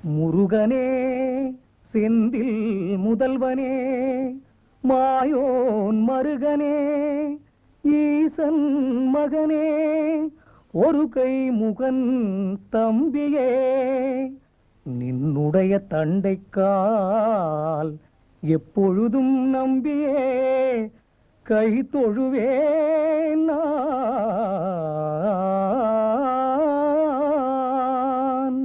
முருகனே செந்தில் முதல்வனே மாயோன் மருகனே ஈசன் மகனே ஒரு கை முகன் தம்பியே நின்னுடைய தண்டைக்கால் எப்பொழுதும் நம்பியே கை தொழுவேன் நான்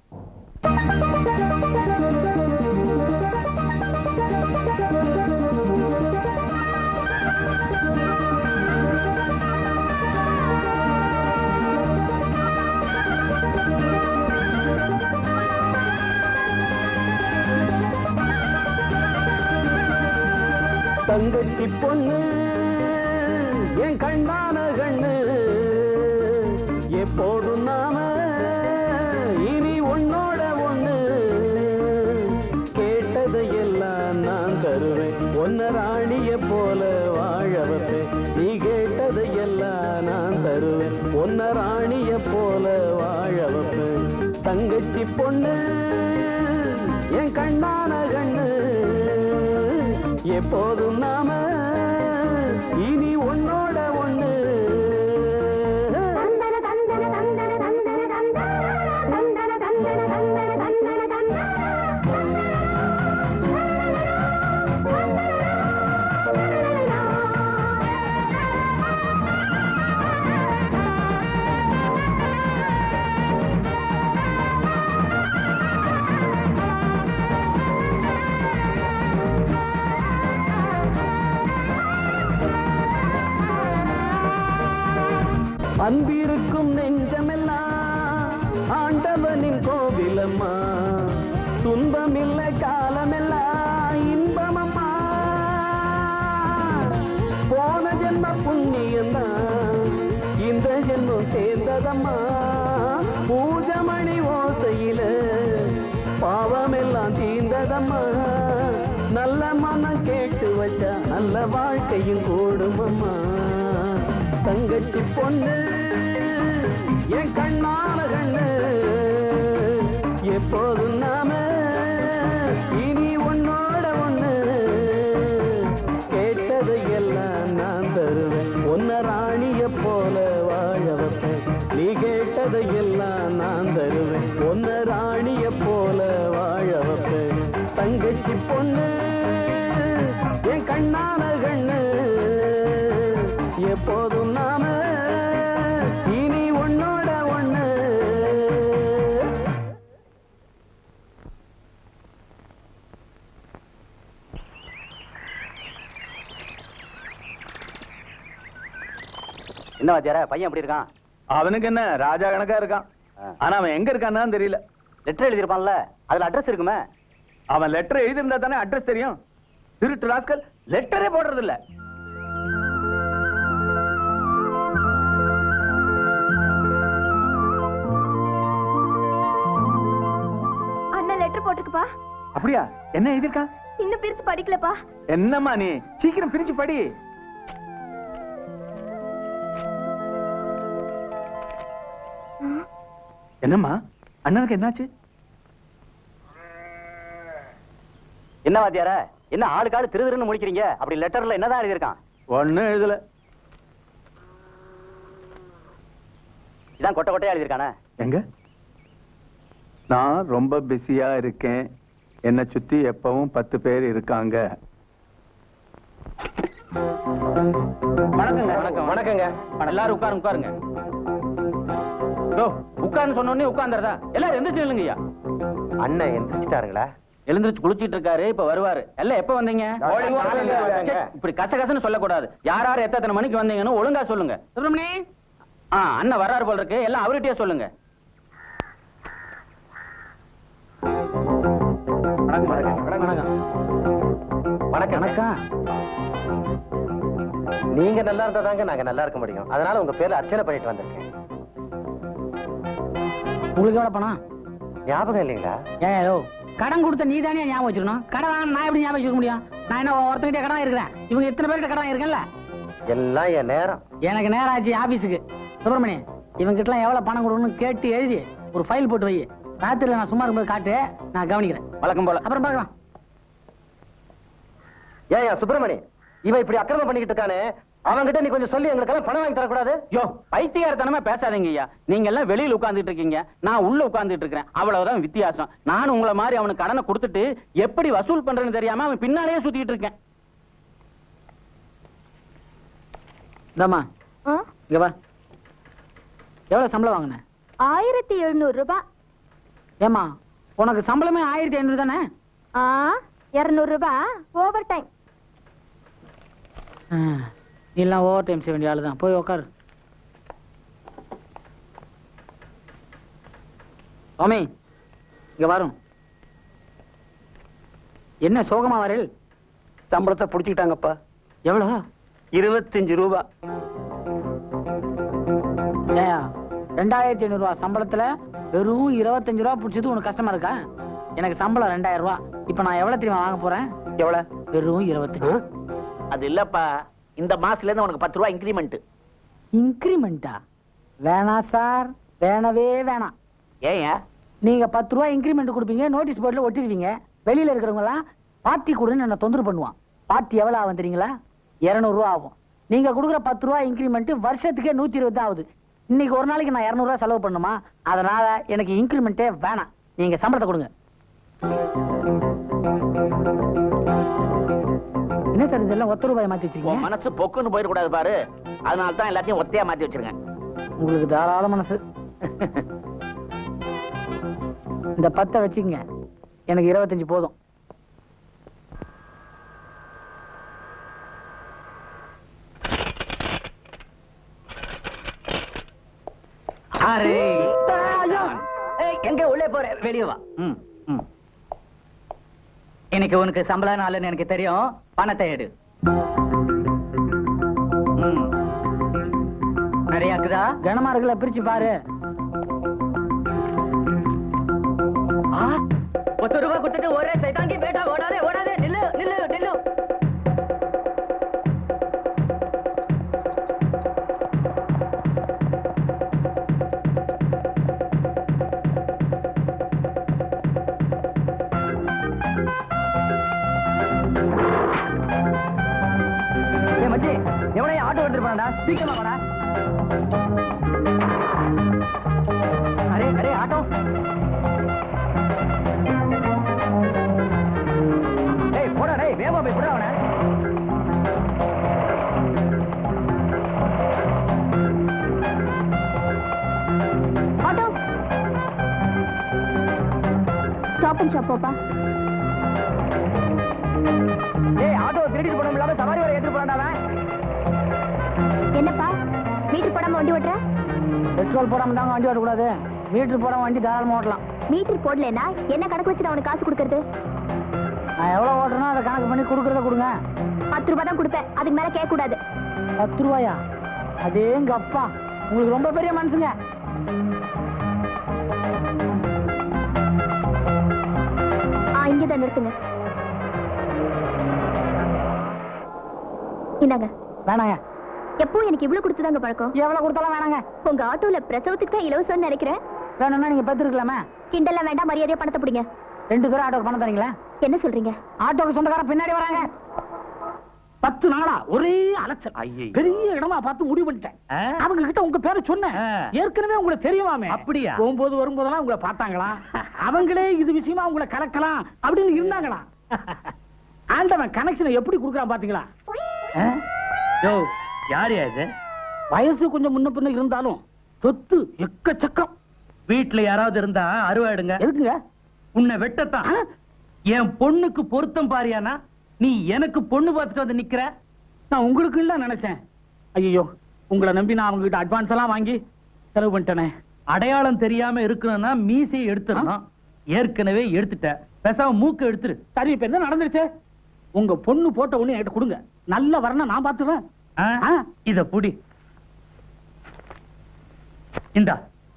தங்கச்சி பொண்ணு என் கண்ணான கண்ணு எப்போதும் நாம இனி உன்னோட ஒண்ணு கேட்டதையெல்லாம் நான் தருவேன் ஒன்ன ராணிய போல வாழ வைப்பேன் நீ கேட்டதையெல்லாம் நான் தருவேன் ஒன்ன ராணிய போல வாழ வைப்பேன் தங்கச்சி பொண்ணு என் கண்ணான கண்ணு எப்போதும் நாம இனி உன்னோட ஒண்ணு அன்பிருக்கும் நெஞ்சமெல்லாம் ஆண்டவனின் கோவிலம்மா துன்பமில்ல காலமெல்லாம் இன்பமம்மா போன ஜென்ம புண்ணியம்தான் இந்த ஜென்மம் சேர்ந்ததம்மா பூஜமணி ஓசையில பாவமெல்லாம் தீர்ந்ததம்மா நல்ல மனம் கேட்டு வச்சா நல்ல வாழ்க்கையும் கூடுமம்மா தங்கச்சி பொண்ணு என் கண்ணான கண்ணு எப்போதும் நாம இனி உன்னோட ஒண்ணு கேட்டதை எல்லாம் நான் தருவேன் உன்ன ராணிய போல வாழ வைப்பேன் நீ கேட்டதை எல்லாம் நான் தருவேன் உன்ன ராணிய போல வாழ வைப்பேன் தங்கச்சி பொண்ணு என் கண்ணான கண்ணு எப்போதும் நாம இனி உன்னோட ஒண்ணு என்ன வாத்தியார பையன் எப்படி இருக்கான் அவனுக்கு என்ன ராஜா கணக்கா இருக்கான் ஆனா அவன் எங்க இருக்கான்னு தெரியல லெட்டர் எழுதியிருப்பான்ல அதுல அட்ரஸ் இருக்குமே அவன் லெட்டர் எழுதியிருந்தா தானே அட்ரஸ் தெரியும் திருட்டு ராஸ்கல் லெட்டரே போடுறது இல்ல அண்ணன் லெட்டர் போட்டிருக்குப்பா அப்படியா என்ன எழுதியிருக்கான் இன்னும் பிரிச்சு படிக்கலப்பா என்னம்மா நீ சீக்கிரம் பிரிச்சு படி என்னம்மா அண்ணனுக்கு என்னாச்சு என்ன வாத்தியார என்ன ஆளுக்கு ஆளு திரு திருன்னு முடிக்கிறீங்க அப்படி லெட்டர்ல என்னதான் எழுதியிருக்கான் ஒண்ணும் எழுதல இதான் கொட்டை கொட்டையா எழுதியிருக்கானே எங்க நான் ரொம்ப பிஸியா இருக்கேன் என்னை சுத்தி எப்பவும் பத்து பேர் இருக்காங்க வணக்கங்க வணக்கம் வணக்கங்க எல்லாரும் உட்காருங்க உட்காருங்க யோ உட்கார்ந்து சொன்ன உடனே உட்கார்ந்துறதா எல்லாரும் எந்திரிச்சு நில்லுங்க ஐயா அண்ணன் எந்திரிச்சிட்டாருங்களா எழுந்திருச்சு குளிச்சிட்டு இருக்காரு இப்ப வருவாரு எல்லாம் எப்ப வந்தீங்க சே, இப்படி கச கசன்னு சொல்லக்கூடாது யார் யார் எத்தனை மணிக்கு வந்தீங்கன்னு ஒழுங்கா சொல்லுங்க சுப்பிரமணி ஆ அண்ணன் வர்றாரு போல இருக்கு எல்லாம் அவர்கிட்டயே சொல்லுங்க வணக்கம் வணக்கம் நீங்க நல்லா இருந்தா தாங்க நாங்க நல்லா இருக்க முடியும் அதனால உங்க பேர்ல அர்ச்சனை பண்ணிட்டு வந்திருக்கேன் உங்களுக்கு எவ்வளவு பணம் ஞாபகம் இல்லைங்களா ஏயோ கடன் கொடுத்த நீ தானே ஞாபகம் வச்சிருக்கணும் கடன் வாங்க நான் எப்படி ஞாபகம் வச்சுக்க முடியும் நான் என்ன ஒருத்தங்கிட்ட கடன் இருக்கிறேன் இவங்க எத்தனை பேர்கிட்ட கடன் இருக்கேன்ல எல்லாம் என் நேரம் எனக்கு நேரம் ஆச்சு ஆபீஸுக்கு சுப்பிரமணி இவங்க கிட்ட எவ்வளவு பணம் கொடுக்கணும்னு கேட்டு எழுதி ஒரு ஃபைல் போட்டு வை ராத்திரில நான் சும்மா இருக்கும்போது காட்டு நான் கவனிக்கிறேன் வழக்கம் போல அப்புறம் பார்க்கலாம் ஏன் சுப்பிரமணி இவன் இப்படி அக்கிரமம் பண்ணிக்கிட்டு இருக்கானே அவன்கிட்ட நீ கொஞ்சம் சொல்லி எங்களுக்கெல்லாம் பணம் வாங்கி தரக்கூடாது யோ பைத்தியாரத்தனமா பேசாதீங்க ஐயா நீங்க எல்லாம் வெளியில உட்கார்ந்துட்டு இருக்கீங்க நான் உள்ள உட்கார்ந்துட்டு இருக்கிறேன் அவ்வளவுதான் வித்தியாசம் நான் உங்களை மாதிரி அவனுக்கு கடனை கொடுத்துட்டு எப்படி வசூல் பண்றேன்னு தெரியாம அவன் பின்னாலேயே சுத்திட்டு இருக்கேன் இந்தாம்மா ஆ? இங்க வா எவ்வளவு சம்பளம் வாங்கின ஆயிரத்தி எழுநூறு ரூபாய் ஏமா உனக்கு சம்பளமே ஆயிரத்தி ஐநூறு தானே ஆ இருநூறு ரூபாய் ஓவர் டைம் ஆ, நீ எல்லாம் ஓவர் டைம் செய்ய வேண்டிய ஆளு தான் போய் உக்காரு ஓமே இங்க வரும் என்ன சோகமா வரல் சம்பளத்தை புடிச்சுக்கிட்டாங்கப்பா எவ்வளவு இருபத்தஞ்சு ரூபா ஏயா ரெண்டாயிரத்தி ஐநூறு ரூபா சம்பளத்துல வெறும் இருபத்தஞ்சு ரூபா பிடிச்சது உனக்கு கஷ்டமா இருக்கா எனக்கு சம்பளம் ரெண்டாயிரம் ரூபா இப்ப நான் எவ்வளவு தெரியுமா வாங்க போறேன் எவ்வளவு வெறும் இருபத்தஞ்சு அது இல்லப்பா இந்த மாசத்துல இருந்து உனக்கு பத்து ரூபா இன்கிரிமெண்ட் இன்கிரிமெண்டா வேணாம் சார் வேணவே வேணாம் ஏயா நீங்க பத்து ரூபா இன்கிரிமெண்ட் கொடுப்பீங்க நோட்டீஸ் போர்டில் ஒட்டிடுவீங்க வெளியில இருக்கிறவங்க எல்லாம் பார்ட்டி கொடுன்னு என்ன தொந்தரவு பண்ணுவான் பார்ட்டி எவ்வளவு ஆகும் தெரியுங்களா இருநூறு ரூபா ஆகும் நீங்க கொடுக்குற பத்து ரூபா இன்கிரிமெண்ட் வருஷத்துக்கே நூத்தி இருபது ஆகுது இன்னைக்கு ஒரு நாளைக்கு நான் இருநூறு ரூபா செலவு பண்ணுமா அதனால எனக்கு இன்கிரிமெண்ட்டே வேணாம் நீங்க சம்பளத்தை கொடுங்க என்ன சார் இதெல்லாம் ஒத்த ரூபாய் மாத்தி உன் வச்சிருக்கீங்க மனசு பொக்குன்னு போயிடக்கூடாது பாரு அதனால தான் எல்லாத்தையும் ஒத்தையா மாத்தி வச்சிருக்கேன் உங்களுக்கு தாராள மனசு இந்த பத்தை வச்சுக்கங்க எனக்கு இருபத்தஞ்சு போதும் அரே எங்க உள்ளே போற வெளியே வா ம் ம் இன்னைக்கு உனக்கு சம்பள நாள்னு எனக்கு தெரியும் பணத்தை எடு ம் நிறைய இருக்குதா கனமா இருக்குல்ல பிரிச்சு பாரு பத்து ரூபாய் கொடுத்துட்டு ஒரே சைதாங்கி பேட்டா ஓடாதே ஓடாதே நில்லு நில்லு நில்லு ஏய் மச்சி எவனையும் ஆட்டோ எடுத்துட்டு போறா சீக்கிரமா வாடா அரே அரே ஆட்டோ ஏய் போடா டேய் வேகமா போய் போடா அவனை ஆட்டோ ஸ்டாப் அண்ட் ஷாப் போப்பா ஏய் ஆட்டோ திருடிட்டு போனோம் இல்லாம சவாரி வர எடுத்துட்டு போறான்டா அவன் என்னப்பா மீட்டர் போடாம வண்டி ஓட்டுற பெட்ரோல் போடாம தாங்க வண்டி ஓட்டக்கூடாது மீட்டர் போடாம வண்டி தாராளமா ஓட்டலாம் மீட்டர் போடலனா என்ன கணக்கு வச்சு நான் உனக்கு காசு கொடுக்கறது நான் எவ்வளவு ஓட்டுறனோ அதை கணக்கு பண்ணி கொடுக்கறத கொடுங்க பத்து ரூபாய் தான் கொடுப்பேன் அதுக்கு மேல கேட்க கூடாது பத்து ரூபாயா அதேங்க அப்பா உங்களுக்கு ரொம்ப பெரிய மனசுங்க ஆ இங்கே தான் நிறுத்துங்க இந்தாங்க வேணாங்க எப்போ எனக்கு இவ்வளவு கொடுத்துதாங்க பழக்கம் எவ்வளவு கொடுத்தாலும் வேணாங்க உங்க ஆட்டோல பிரசவத்துக்கு தான் இலவசம்னு நினைக்கிறேன் வேணும்னா நீங்க பெற்றுருக்கலாமே கிண்டல்லாம் வேண்டாம் மரியாதையா பணத்தை பிடிங்க ரெண்டு பேரும் ஆட்டோக்கு பணம் தரீங்களா என்ன சொல்றீங்க ஆட்டோக்கு சொந்தக்காரன் பின்னாடி வராங்க பத்து நாளா ஒரே அலைச்சல் ஐயையோ. பெரிய இடமா பார்த்து முடிவு பண்ணிட்டேன் அவங்க கிட்ட உங்க பேரை சொன்னேன் ஏற்கனவே உங்களுக்கு தெரியுமாமே அப்படியா? போகும்போது வரும்போதெல்லாம் உங்களை பார்த்தாங்களா அவங்களே இது விஷயமா உங்களை கலக்கலாம் அப்படின்னு இருந்தாங்களா ஆண்டவன் கனெக்ஷனை எப்படி கொடுக்குறான் பாத்தீங்களா யோ யார் இது வயசு கொஞ்சம் முன்ன பின்ன இருந்தாலும் சொத்து எக்கச்சக்கம் வீட்டுல யாராவது இருந்தா அருவாடுங்க எதுக்குங்க உன்னை வெட்டத்தான் என் பொண்ணுக்கு பொருத்தம் பாரியானா நீ எனக்கு பொண்ணு பார்த்துட்டு வந்து நிக்கிற நான் உங்களுக்கு இல்ல நினைச்சேன் ஐயோ உங்களை நம்பி நான் அவங்க கிட்ட அட்வான்ஸ் எல்லாம் வாங்கி செலவு பண்ணிட்டேனே அடையாளம் தெரியாம இருக்கணும்னா மீசையை எடுத்துடணும் ஏற்கனவே எடுத்துட்ட பேசாம மூக்க எடுத்துரு சரி இப்ப என்ன நடந்துருச்சு உங்க பொண்ணு போட்ட ஒண்ணு என்கிட்ட கொடுங்க நல்ல வரணும் நான் பார்த்துவேன் ஆ? ஆ. இத புடி இந்தா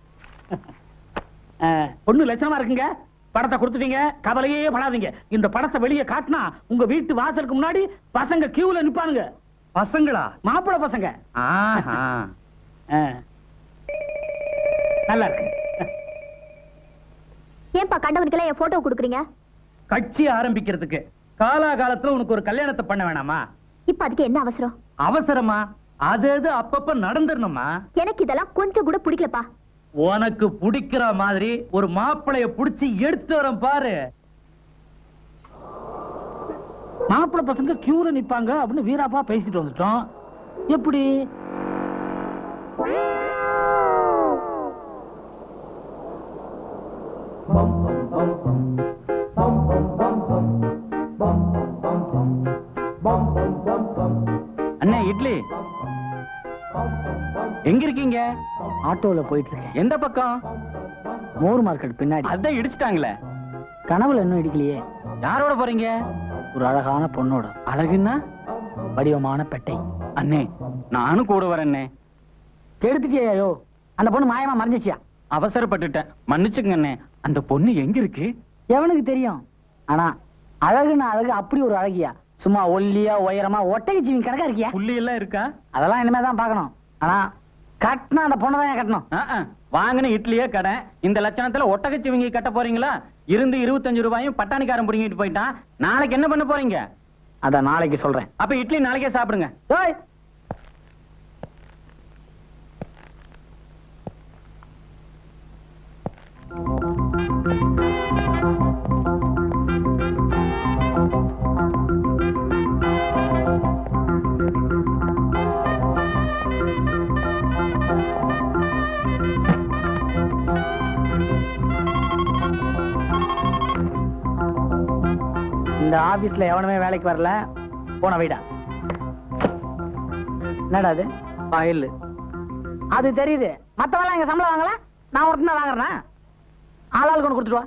பொண்ணு லட்சணமா இருக்குங்க படத்தை கொடுத்துட்டீங்க கவலையே படாதீங்க இந்த படத்தை வெளியே காட்டினா உங்க வீட்டு வாசலுக்கு முன்னாடி பசங்க கியூல நிப்பானுங்க பசங்களா மாப்பிளை பசங்க ஆஹா. ஆ. நல்லா இருக்கு கண்டவனுக்கெல்லாம் என் போட்டோ கொடுக்குறீங்க கட்சி ஆரம்பிக்கிறதுக்கு காலாகாலத்துல உனக்கு ஒரு கல்யாணத்தை பண்ண வேணாமா இப்ப அதுக்கு என்ன அவசரம் அவசரமா அது அது அப்பப்ப நடந்துடணுமா எனக்கு இதெல்லாம் கொஞ்சம் கூட பிடிக்கலப்பா உனக்கு பிடிக்கிற மாதிரி ஒரு மாப்பிளைய புடிச்சு எடுத்து வரேன் பாரு மாப்பிள்ளை பசங்க கியூல நிப்பாங்க அப்படின்னு வீராப்பா பேசிட்டு வந்துட்டோம் எப்படி அண்ணே இட்லி எங்க இருக்கீங்க ஆட்டோல போயிட்டு இருக்கேன் எந்த பக்கம் மோர் மார்க்கெட் பின்னாடி அதான் இடிச்சிட்டாங்களே கனவுல இன்னும் இடிக்கலையே யாரோட போறீங்க ஒரு அழகான பொண்ணோட அழகுன்னா வடிவமான பெட்டை அண்ணே நானும் கூட வரேன்னே கெடுத்துட்டியோ அந்த பொண்ணு மாயமா மறைஞ்சிச்சியா அவசரப்பட்டுட்டேன் மன்னிச்சுங்க அண்ணே அந்த பொண்ணு எங்க இருக்கு எவனுக்கு தெரியும் ஆனா அழகுன்னா அழகு அப்படி ஒரு அழகியா சும்மா ஒல்லியா உயரமா ஒட்டகை ஜீவி கணக்கா இருக்கியா புள்ளி எல்லாம் இருக்கா அதெல்லாம் இனிமே தான் பார்க்கணும் ஆனா கட்டினா அந்த பொண்ணை தான் கட்டணும் ஆ, ஆ. வாங்கின இட்லியே கடை இந்த லட்சணத்துல ஒட்டகச்சிவிங்கி கட்ட போறீங்களா இருந்து இருபத்தஞ்சு ரூபாயும் பட்டாணிக்காரன் புடிங்கிட்டு போயிட்டான் நாளைக்கு என்ன பண்ண போறீங்க அத நாளைக்கு சொல்றேன் அப்ப இட்லி நாளைக்கே சாப்பிடுங்க ஏய் இந்த ஆபீஸ்ல எவனுமே வேலைக்கு வரல போன வைடா என்னடா அது ஃபைல் அது தெரியுது மத்தவெல்லாம் எங்க சம்பளம் வாங்கல நான் ஒருத்தன் தான் வாங்குறேன் ஆளாள் கொண்டு கொடுத்துட்டு வா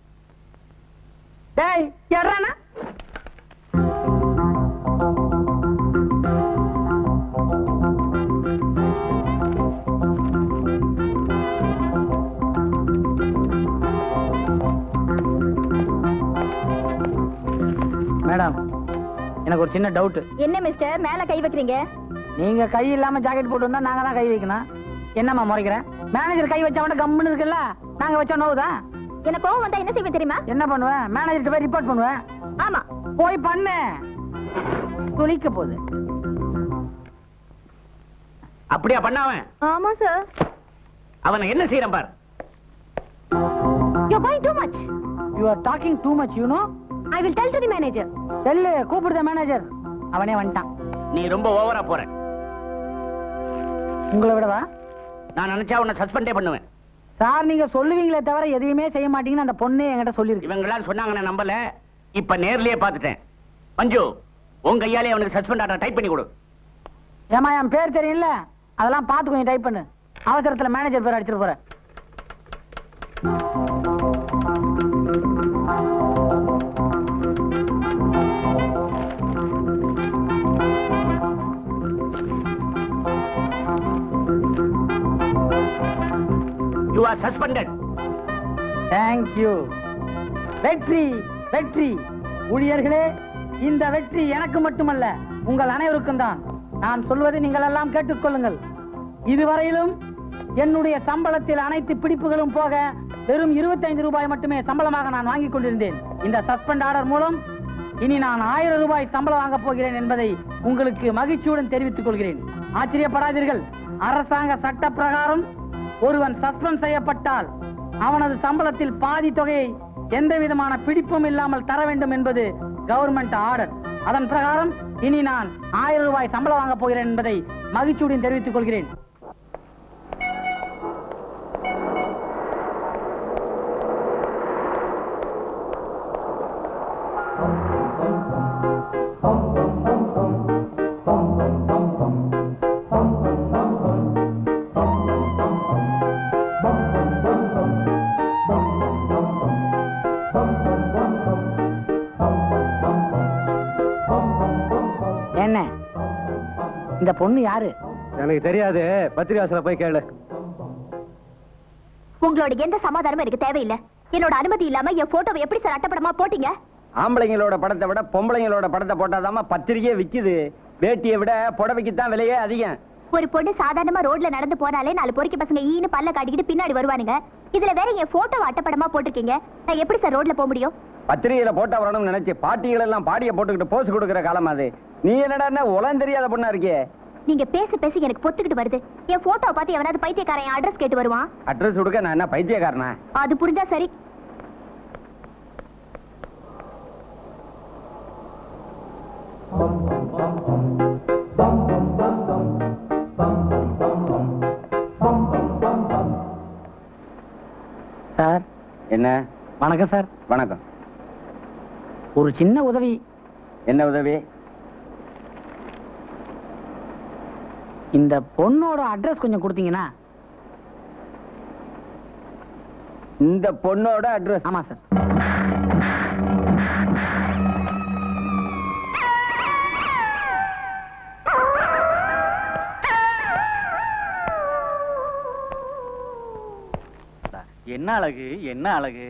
டேய் எட்றானா மேடம் எனக்கு ஒரு சின்ன டவுட் என்ன மிஸ்டர் மேல கை வைக்கிறீங்க நீங்க கை இல்லாம ஜாக்கெட் போட்டு வந்தா நாங்க தான் கை வைக்கணும் என்னம்மா முறைக்கிறேன் மேனேஜர் கை வச்சா மட்டும் கம்முன்னு இருக்குல்ல நாங்க வச்சா நோவுதா எனக்கு கோவம் வந்தா என்ன செய்வேன் தெரியுமா என்ன பண்ணுவேன் மேனேஜர்கிட்ட போய் ரிப்போர்ட் பண்ணுவேன் ஆமா போய் பண்ணு துளிக்க போகுது அப்படியா பண்ணாவன் ஆமா சார் அவனை என்ன செய்யறான் பார் you going too much you are talking too much you know I will tell to the manager செல்லு கூப்பிடுத மேனேஜர் அவனே வந்துட்டான் நீ ரொம்ப ஓவரா போற உங்களை விடவா நான் நினைச்சா உன்னை சஸ்பெண்டே பண்ணுவேன் சார் நீங்க சொல்லுவீங்களே தவிர எதையுமே செய்ய மாட்டீங்கன்னு அந்த பொண்ணே என்கிட்ட சொல்லியிருக்கு இவங்களாம் சொன்னாங்க நான் நம்பல இப்ப நேர்லயே பார்த்துட்டேன் மஞ்சு உன் கையாலே அவனுக்கு சஸ்பெண்ட் ஆர்டர் டைப் பண்ணி கொடு ஏமா என் பேர் தெரியும்ல அதெல்லாம் பார்த்து கொஞ்சம் டைப் பண்ணு அவசரத்துல மேனேஜர் பேர் அடிச்சிட்டு போறேன் யூ ஆர் சஸ்பெண்டட் தேங்க்யூ வெற்றி வெற்றி ஊழியர்களே இந்த வெற்றி எனக்கு மட்டுமல்ல உங்கள் அனைவருக்கும் தான் நான் சொல்வதை நீங்கள் எல்லாம் கேட்டுக்கொள்ளுங்கள் இதுவரையிலும் என்னுடைய சம்பளத்தில் அனைத்து பிடிப்புகளும் போக வெறும் 25 ரூபாய் மட்டுமே சம்பளமாக நான் வாங்கிக் கொண்டிருந்தேன் இந்த சஸ்பெண்ட் ஆர்டர் மூலம் இனி நான் ஆயிரம் ரூபாய் சம்பளம் வாங்கப் போகிறேன் என்பதை உங்களுக்கு மகிழ்ச்சியுடன் தெரிவித்துக் கொள்கிறேன் ஆச்சரியப்படாதீர்கள் அரசாங்க சட்ட பிரகாரம் ஒருவன் சஸ்பெண்ட் செய்யப்பட்டால் அவனது சம்பளத்தில் பாதி தொகையை எந்த விதமான பிடிப்பும் இல்லாமல் தர வேண்டும் என்பது கவர்மெண்ட் ஆர்டர் அதன் பிரகாரம் இனி நான் ஆயிரம் ரூபாய் சம்பளம் வாங்கப் போகிறேன் என்பதை மகிழ்ச்சியுடன் தெரிவித்துக் கொள்கிறேன் என்ன இந்த பொண்ணு யாரு எனக்கு தெரியாது பத்திரிகாசல போய் கேளு உங்களோட எந்த சமாதானமும் எனக்கு தேவையில்லை என்னோட அனுமதி இல்லாம என் போட்டோவை எப்படி சார் அட்டப்படமா போட்டீங்க ஆம்பளைங்களோட படத்தை விட பொம்பளைங்களோட படத்தை போட்டாதாம்மா பத்திரிக்கையே விக்குது வேட்டியை விட புடவைக்கு தான் விலையே அதிகம் ஒரு பொண்ணு சாதாரணமா ரோட்ல நடந்து போனாலே நாலு பொறுக்கி பசங்க ஈன்னு பல்ல காட்டிக்கிட்டு பின்னாடி வருவானுங்க இதுல வேற என் போட்டோ அட்டப்படமா போட்டிருக்கீங்க நான் எப்படி சார் ரோட்ல போக முடியும் பத்திரிகையில போட்டோ வரணும்னு நினைச்சு பாட்டிகள் எல்லாம் பாடிய போட்டுக்கிட்டு போஸ் கொடுக்குற காலம் அது நீ என்னடா உலகம் தெரியாத பொண்ணா இருக்கியே நீங்க பேச பேச எனக்கு பொத்துக்கிட்டு வருது என் போட்டோவை பார்த்து எவனாவது பைத்தியக்காரன் அட்ரஸ் கேட்டு வருவான் அட்ரஸ் கொடுக்க நான் என்ன பைத்தியக்காரனா அது புரிஞ்சா சரி சார் என்ன வணக்கம் சார் வணக்கம் ஒரு சின்ன உதவி என்ன உதவி இந்த பொண்ணோட அட்ரஸ் கொஞ்சம் கொடுத்தீங்கன்னா இந்த பொண்ணோட அட்ரஸ் ஆமா சார் என்ன அழகு என்ன அழகு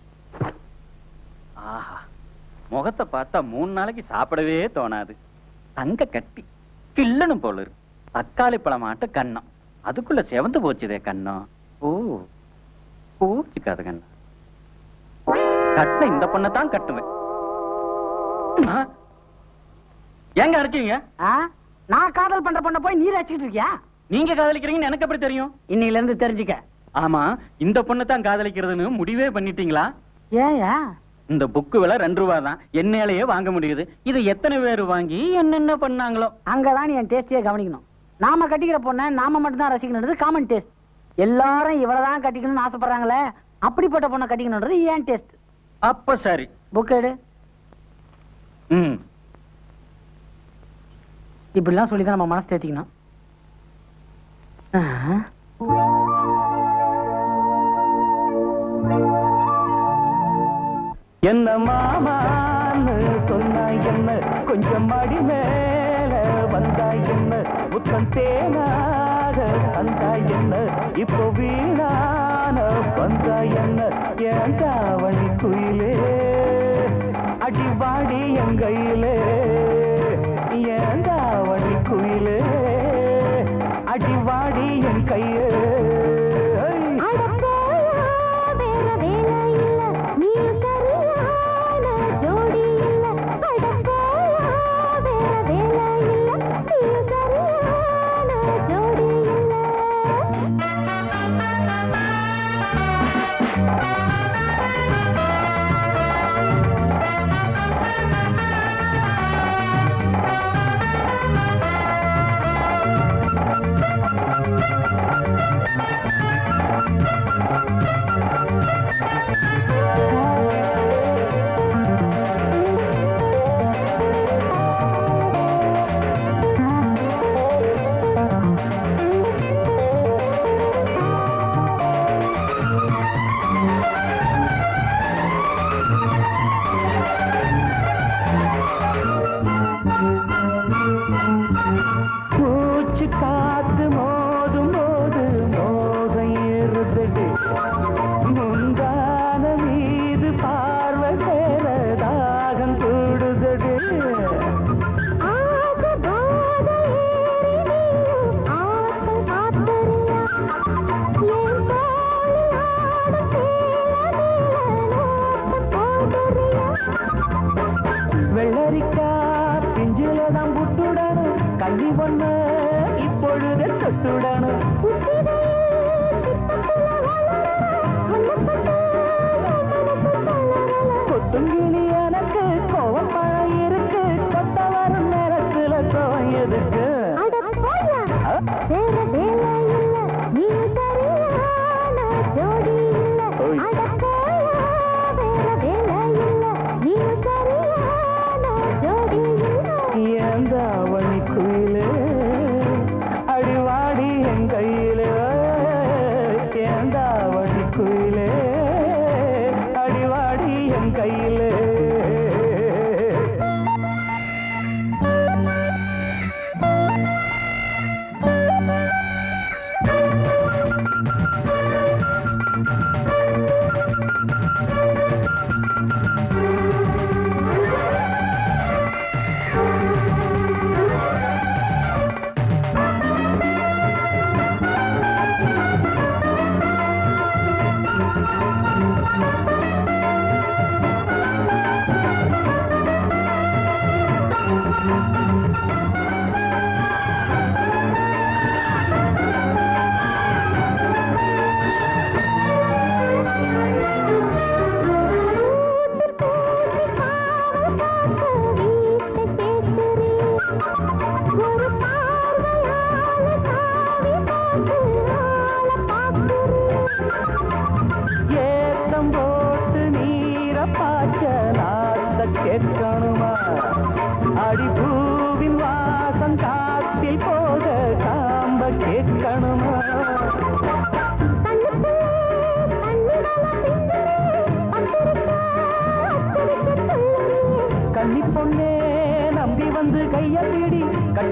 ஆஹா முகத்தை பார்த்தா மூணு நாளைக்கு சாப்பிடவே தோணாது தங்க கட்டி கிள்ளணும் போல இருக்கு தக்காளி பழமாட்ட கண்ணம் அதுக்குள்ள செவந்து போச்சுதே கண்ணம் ஓ பூச்சிக்காது கண்ணம் கட்ட இந்த பொண்ணத்தான் கட்டுவேன் ஆ? ஏங்க அரைச்சீங்க ஆ? நான் காதல் பண்ற பொண்ணை போய் நீர் அடிச்சிட்டு இருக்கியா நீங்க காதலிக்கிறீங்கன்னு எனக்கு எப்படி தெரியும் இன்னையில இருந்து தெரிஞ்சுக்க ஆமா இந்த பொண்ணை தான் காதலிக்கிறதுன்னு முடிவே பண்ணிட்டீங்களா ஏயா இந்த புக்கு விலை ரெண்டு ரூபா தான் என்னாலேயே வாங்க முடியுது இது எத்தனை பேர் வாங்கி என்னென்ன பண்ணாங்களோ அங்கதான் நீ என் டேஸ்டியே கவனிக்கணும் நாம கட்டிக்கிற பொண்ணை நாம மட்டும் தான் ரசிக்கணுன்றது காமன் டேஸ்ட் எல்லாரும் இவ்வளவுதான் கட்டிக்கணும்னு ஆசைப்படுறாங்களே அப்படிப்பட்ட பொண்ணை கட்டிக்கணுன்றது ஏன் டேஸ்ட் அப்ப சரி புக் எடு ம் இப்படிலாம் சொல்லி தான் நம்ம மனசு தேத்திக்கணும் ஆ. என்ன மாமான்னு சொன்னா என்ன கொஞ்சம் மடி மேல வந்தா என்ன முத்தம் தேனாக வந்தா என்ன இப்போ வீணான வந்தா என்ன என் தாவணி குயிலே அடிவாடி என் கையிலே என் தாவணி குயிலே அடிவாடி என் கையே மூச்சு காத்து மோதும் போது மோகம் ஏறுதடி முந்தான மீது பார்வை சேர தாகம் கூடுதடி வெள்ளரிக்கா பிஞ்சிலதான் புட்டுடணும் கல்வி பொண்ணு இப்பொழுது தொட்டுடணும் கொத்துங்கிளி எனக்கு கோவப்பழம் இருக்கு கொத்த வரும் நேரத்துல கோவம் எதுக்கு ஆ? ஓய். ஏன் தாவணி குயிலே அடிவாடி என் கையிலே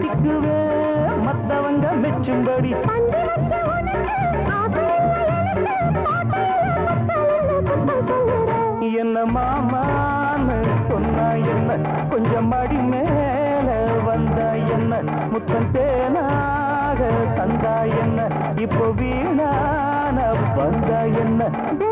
படிக்குவே மத்தவங்க மெச்சும்படி என்ன மாமான்னு சொன்னா என்ன கொஞ்சம் மடி மேல வந்தா என்ன முத்தம் தேனாக தந்தா என்ன இப்போ வீணான வந்தா என்ன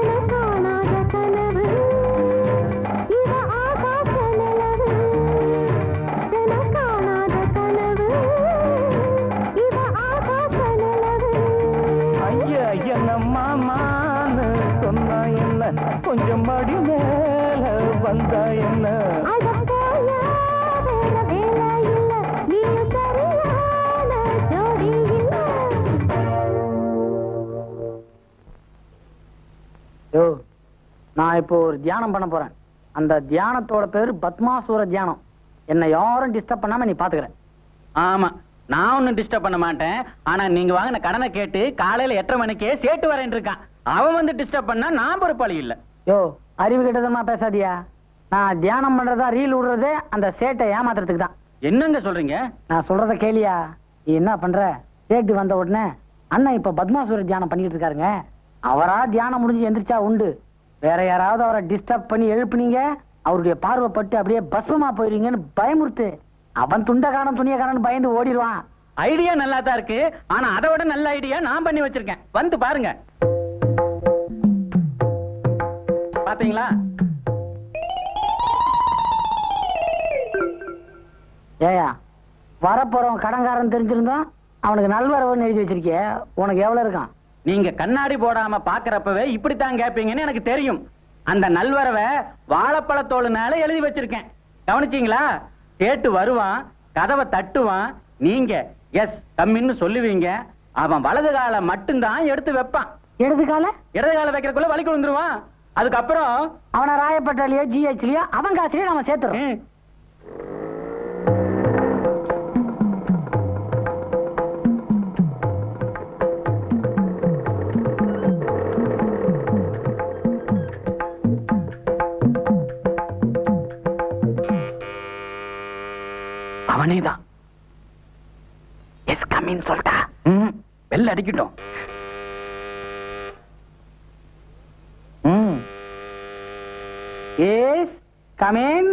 ஐயா என்ன மாமான்னு சொன்னா என்ன கொஞ்சம் மடி மேல வந்தா என்ன யோ நான் இப்போ ஒரு தியானம் பண்ண போறேன் அந்த தியானத்தோட பேரு பத்மாசூர தியானம் என்னை யாரும் டிஸ்டர்ப் பண்ணாம நீ பாத்துக்கிற ஆமா நான் ஒன்னும் டிஸ்டர்ப் பண்ண மாட்டேன் ஆனா நீங்க வாங்கின கடனை கேட்டு காலையில எட்டரை மணிக்கே சேட்டு வரேன் இருக்கான் அவன் வந்து டிஸ்டர்ப் பண்ணா நான் பொறுப்பாளி இல்ல யோ அறிவு கிட்டதமா பேசாதியா நான் தியானம் பண்றதா ரீல் விடுறதே அந்த சேட்டை ஏமாத்துறதுக்கு தான் என்னங்க சொல்றீங்க நான் சொல்றத கேளியா நீ என்ன பண்ற சேட்டு வந்த உடனே அண்ணன் இப்ப பத்மாசுர தியானம் பண்ணிட்டு இருக்காருங்க அவரா தியானம் முடிஞ்சு எந்திரிச்சா உண்டு வேற யாராவது அவரை டிஸ்டர்ப் பண்ணி எழுப்புனீங்க அவருடைய பார்வைப்பட்டு அப்படியே பஸ்மமா போயிருவீங்கன்னு பயமுறுத்து அவன் துண்ட காணும் துணிய காணும் பயந்து ஓடிடுவான் ஐடியா நல்லா தான் இருக்கு ஆனா அதை விட நல்ல ஐடியா நான் பண்ணி வச்சிருக்கேன் வந்து பாருங்க பாத்தீங்களா ஏயா வரப்போறவன் கடன்காரன் தெரிஞ்சிருந்தோம் அவனுக்கு நல்வரவுன்னு எழுதி வச்சிருக்கிய உனக்கு எவ்வளவு இருக்கான் நீங்க கண்ணாடி போடாம பாக்குறப்பவே இப்படித்தான் கேப்பீங்கன்னு எனக்கு தெரியும் அந்த நல்வரவை வாழைப்பழத்தோளுனால எழுதி வச்சிருக்கேன் கவனிச்சீங்களா கேட்டு வருவான் கதவை தட்டுவான் நீங்க எஸ் கம்மின்னு சொல்லுவீங்க அவன் வலது காலை மட்டும்தான் எடுத்து வைப்பான் இடது கால இடது காலை வைக்கிறதுக்குள்ள வலிக்கு விழுந்துருவான் அதுக்கப்புறம் அவனை ராயப்பட்டாலேயோ ஜிஹெச்லயோ அவன் காசுலயே நம்ம சேர்த்துறோம் ம், அவனேதான் எஸ் கம்மின்னு சொல்லிட்டா ம், பெல் அடிக்கட்டும் ம் எஸ் கமின்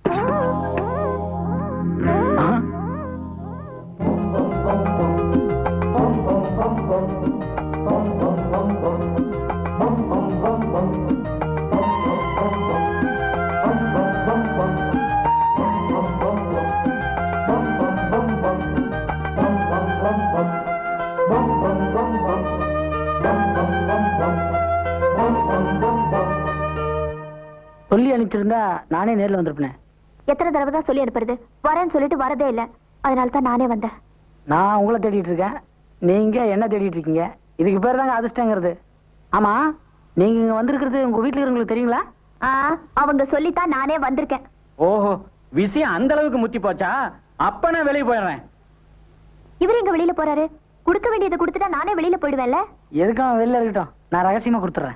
சொல்லி அனுப்பிச்சிருந்தா நானே நேர்ல வந்திருப்பேன் எத்தனை தடவை தான் சொல்லி அனுப்புறது வரேன்னு சொல்லிட்டு வரதே இல்ல அதனால தான் நானே வந்தேன் நான் உங்களை தேடிட்டு இருக்கேன் நீங்க என்ன தேடிட்டு இருக்கீங்க இதுக்கு பேர் தாங்க அதிர்ஷ்டங்கிறது ஆமா நீங்க இங்க வந்திருக்கிறது உங்க வீட்டுல இருக்கிறவங்களுக்கு தெரியுங்களா ஆ, அவங்க சொல்லித்தான் நானே வந்திருக்கேன் ஓஹோ விஷயம் அந்த அளவுக்கு முத்தி போச்சா அப்ப நான் வெளியே போயிடுறேன் இவர் எங்க வெளியில போறாரு கொடுக்க வேண்டியதை கொடுத்துட்டா நானே வெளியில போயிடுவேன்ல எதுக்கும் அவன் வெளில இருக்கட்டும் நான் ரகசியமா கொடுத்துட்றேன்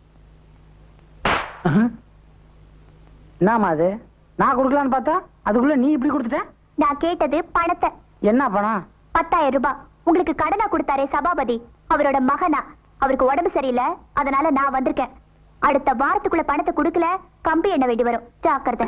என்னம்மா அது நான் கொடுக்கலான்னு பார்த்தா அதுக்குள்ள நீ இப்படி கொடுத்துட்ட நான் கேட்டது பணத்தை என்ன பணம் பத்தாயிரம் ரூபாய் உங்களுக்கு கடனா கொடுத்தாரே சபாபதி அவரோட மகனா அவருக்கு உடம்பு சரியில்லை அதனால நான் வந்திருக்கேன் அடுத்த வாரத்துக்குள்ள பணத்தை கொடுக்கல கம்பி எண்ண வேண்டி வரும் ஜாக்கிரதை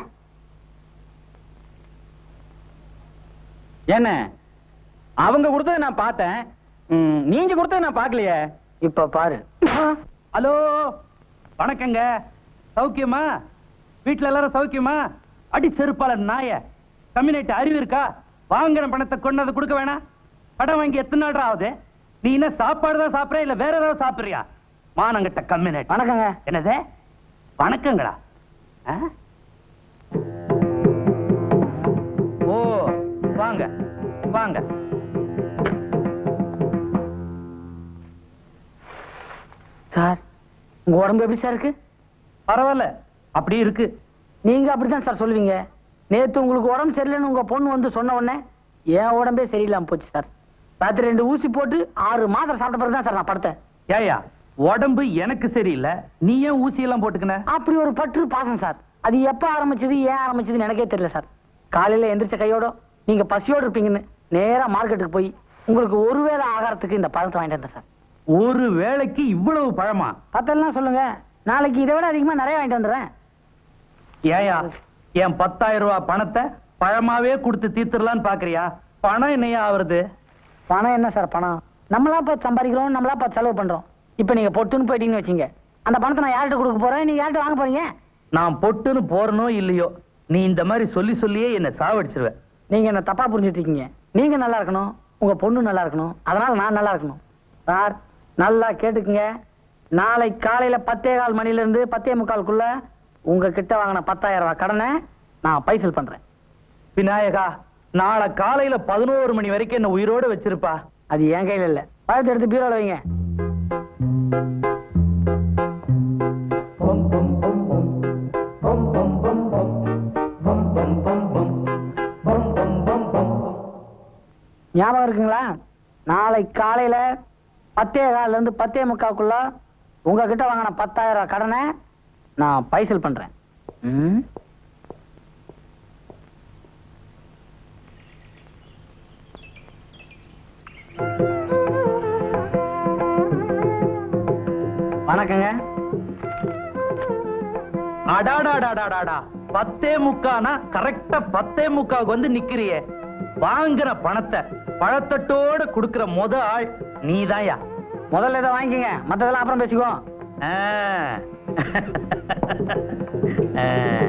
என்ன அவங்க கொடுத்ததை நான் பார்த்தேன் ம், நீங்க கொடுத்ததை நான் பார்க்கலையே இப்ப பாரு ஹலோ வணக்கங்க சௌக்கியமா வீட்ல எல்லாரும் சௌக்கியமா அடி செருப்பால நாய கம்யூனிட்டி அறிவு இருக்கா வாங்குற பணத்தை கொண்டு அதை கொடுக்க வேணாம் கடன் வாங்கி எத்தனை நாள் ஆகுது நீ என்ன சாப்பாடு தான் சாப்பிடுற இல்ல வேற ஏதாவது சாப்பிடுறியா மானங்கிட்ட கம்யூனிட்டி வணக்கங்க என்னது வணக்கங்களா ஆ? ஓ வாங்க வாங்க சார் உங்க உடம்பு எப்படி சார் இருக்கு பரவாயில்ல அப்படி இருக்கு நீங்க அப்படிதான் சார் சொல்லுவீங்க நேத்து உங்களுக்கு உடம்பு சரியில்லைன்னு உங்க பொண்ணு வந்து சொன்ன உடனே என் உடம்பே சரியில்லாம போச்சு சார் ராத்திரி ரெண்டு ஊசி போட்டு ஆறு மாத்திரை சாப்பிட்ட பிறகு தான் சார் நான் படுத்தேன் ஏயா உடம்பு எனக்கு சரியில்லை நீ ஏன் ஊசி எல்லாம் போட்டுக்கின அப்படி ஒரு பற்று பாசம் சார் அது எப்ப ஆரம்பிச்சது ஏன் ஆரம்பிச்சதுன்னு எனக்கே தெரியல சார் காலையில எந்திரிச்ச கையோட நீங்க பசியோட இருப்பீங்கன்னு நேரா மார்க்கெட்டுக்கு போய் உங்களுக்கு ஒருவேளை ஆகாரத்துக்கு இந்த பழத்தை வாங்கிட்டு வந்தேன் சார் ஒரு வேளைக்கு இவ்வளவு பழமா பத்தெல்லாம் சொல்லுங்க நாளைக்கு இதை விட அதிகமா நிறைய வாங்கிட்டு வந்துடுறேன் ஏயா என் பத்தாயிரம் ரூபாய் பணத்தை பழமாவே கொடுத்து தீர்த்துடலான்னு பாக்குறியா பணம் என்னையா ஆவறது பணம் என்ன சார் பணம் நம்மளா பார்த்து சம்பாதிக்கிறோம் நம்மளா பார்த்து செலவு பண்றோம் இப்போ நீங்க பொட்டுன்னு போயிட்டீங்கன்னு வச்சுங்க அந்த பணத்தை நான் யார்கிட்ட கொடுக்க போறேன் நீங்க யார்கிட்ட வாங்க போறீங்க நான் பொட்டுன்னு போறனோ இல்லையோ நீ இந்த மாதிரி சொல்லி சொல்லியே என்ன சாவடிச்சிருவ நீங்க என்ன தப்பா புரிஞ்சுட்டு இருக்கீங்க நீங்க நல்லா இருக்கணும் உங்க பொண்ணு நல்லா இருக்கணும் அதனால நான் நல்லா இருக்கணும் சார் நல்லா கேட்டுக்குங்க நாளை காலையில பத்தே கால் மணில இருந்து பத்தே முக்காலுக்குள்ள உங்க கிட்ட வாங்கின பத்தாயிரம் ரூபாய் கடனை நான் பைசல் பண்றேன் விநாயகா நாளை காலையில பதினோரு மணி வரைக்கும் என்ன உயிரோட வச்சிருப்பா அது என் கையில இல்ல பழத்தை எடுத்து பீரோல வைங்க ஞாபகம் இருக்குங்களா நாளை காலையில பத்தே கால்ல இருந்து பத்தே முக்காக்குள்ள உங்ககிட்ட வாங்கின பத்தாயிரம் ரூபாய் கடனை நான் பைசல் பண்றேன் ம்? வணக்கங்க அடாடாடாடாடாடா பத்தே முக்கானா கரெக்டா பத்தே முக்காவுக்கு வந்து நிக்கிறியே வாங்குற பணத்தை பழத்தட்டோட குடுக்கிற முத ஆள் நீதாயா முதல்ல இதை வாங்கிக்கங்க மத்ததெல்லாம் அப்புறம் பேசிக்குவோம் ஆ. ஆ.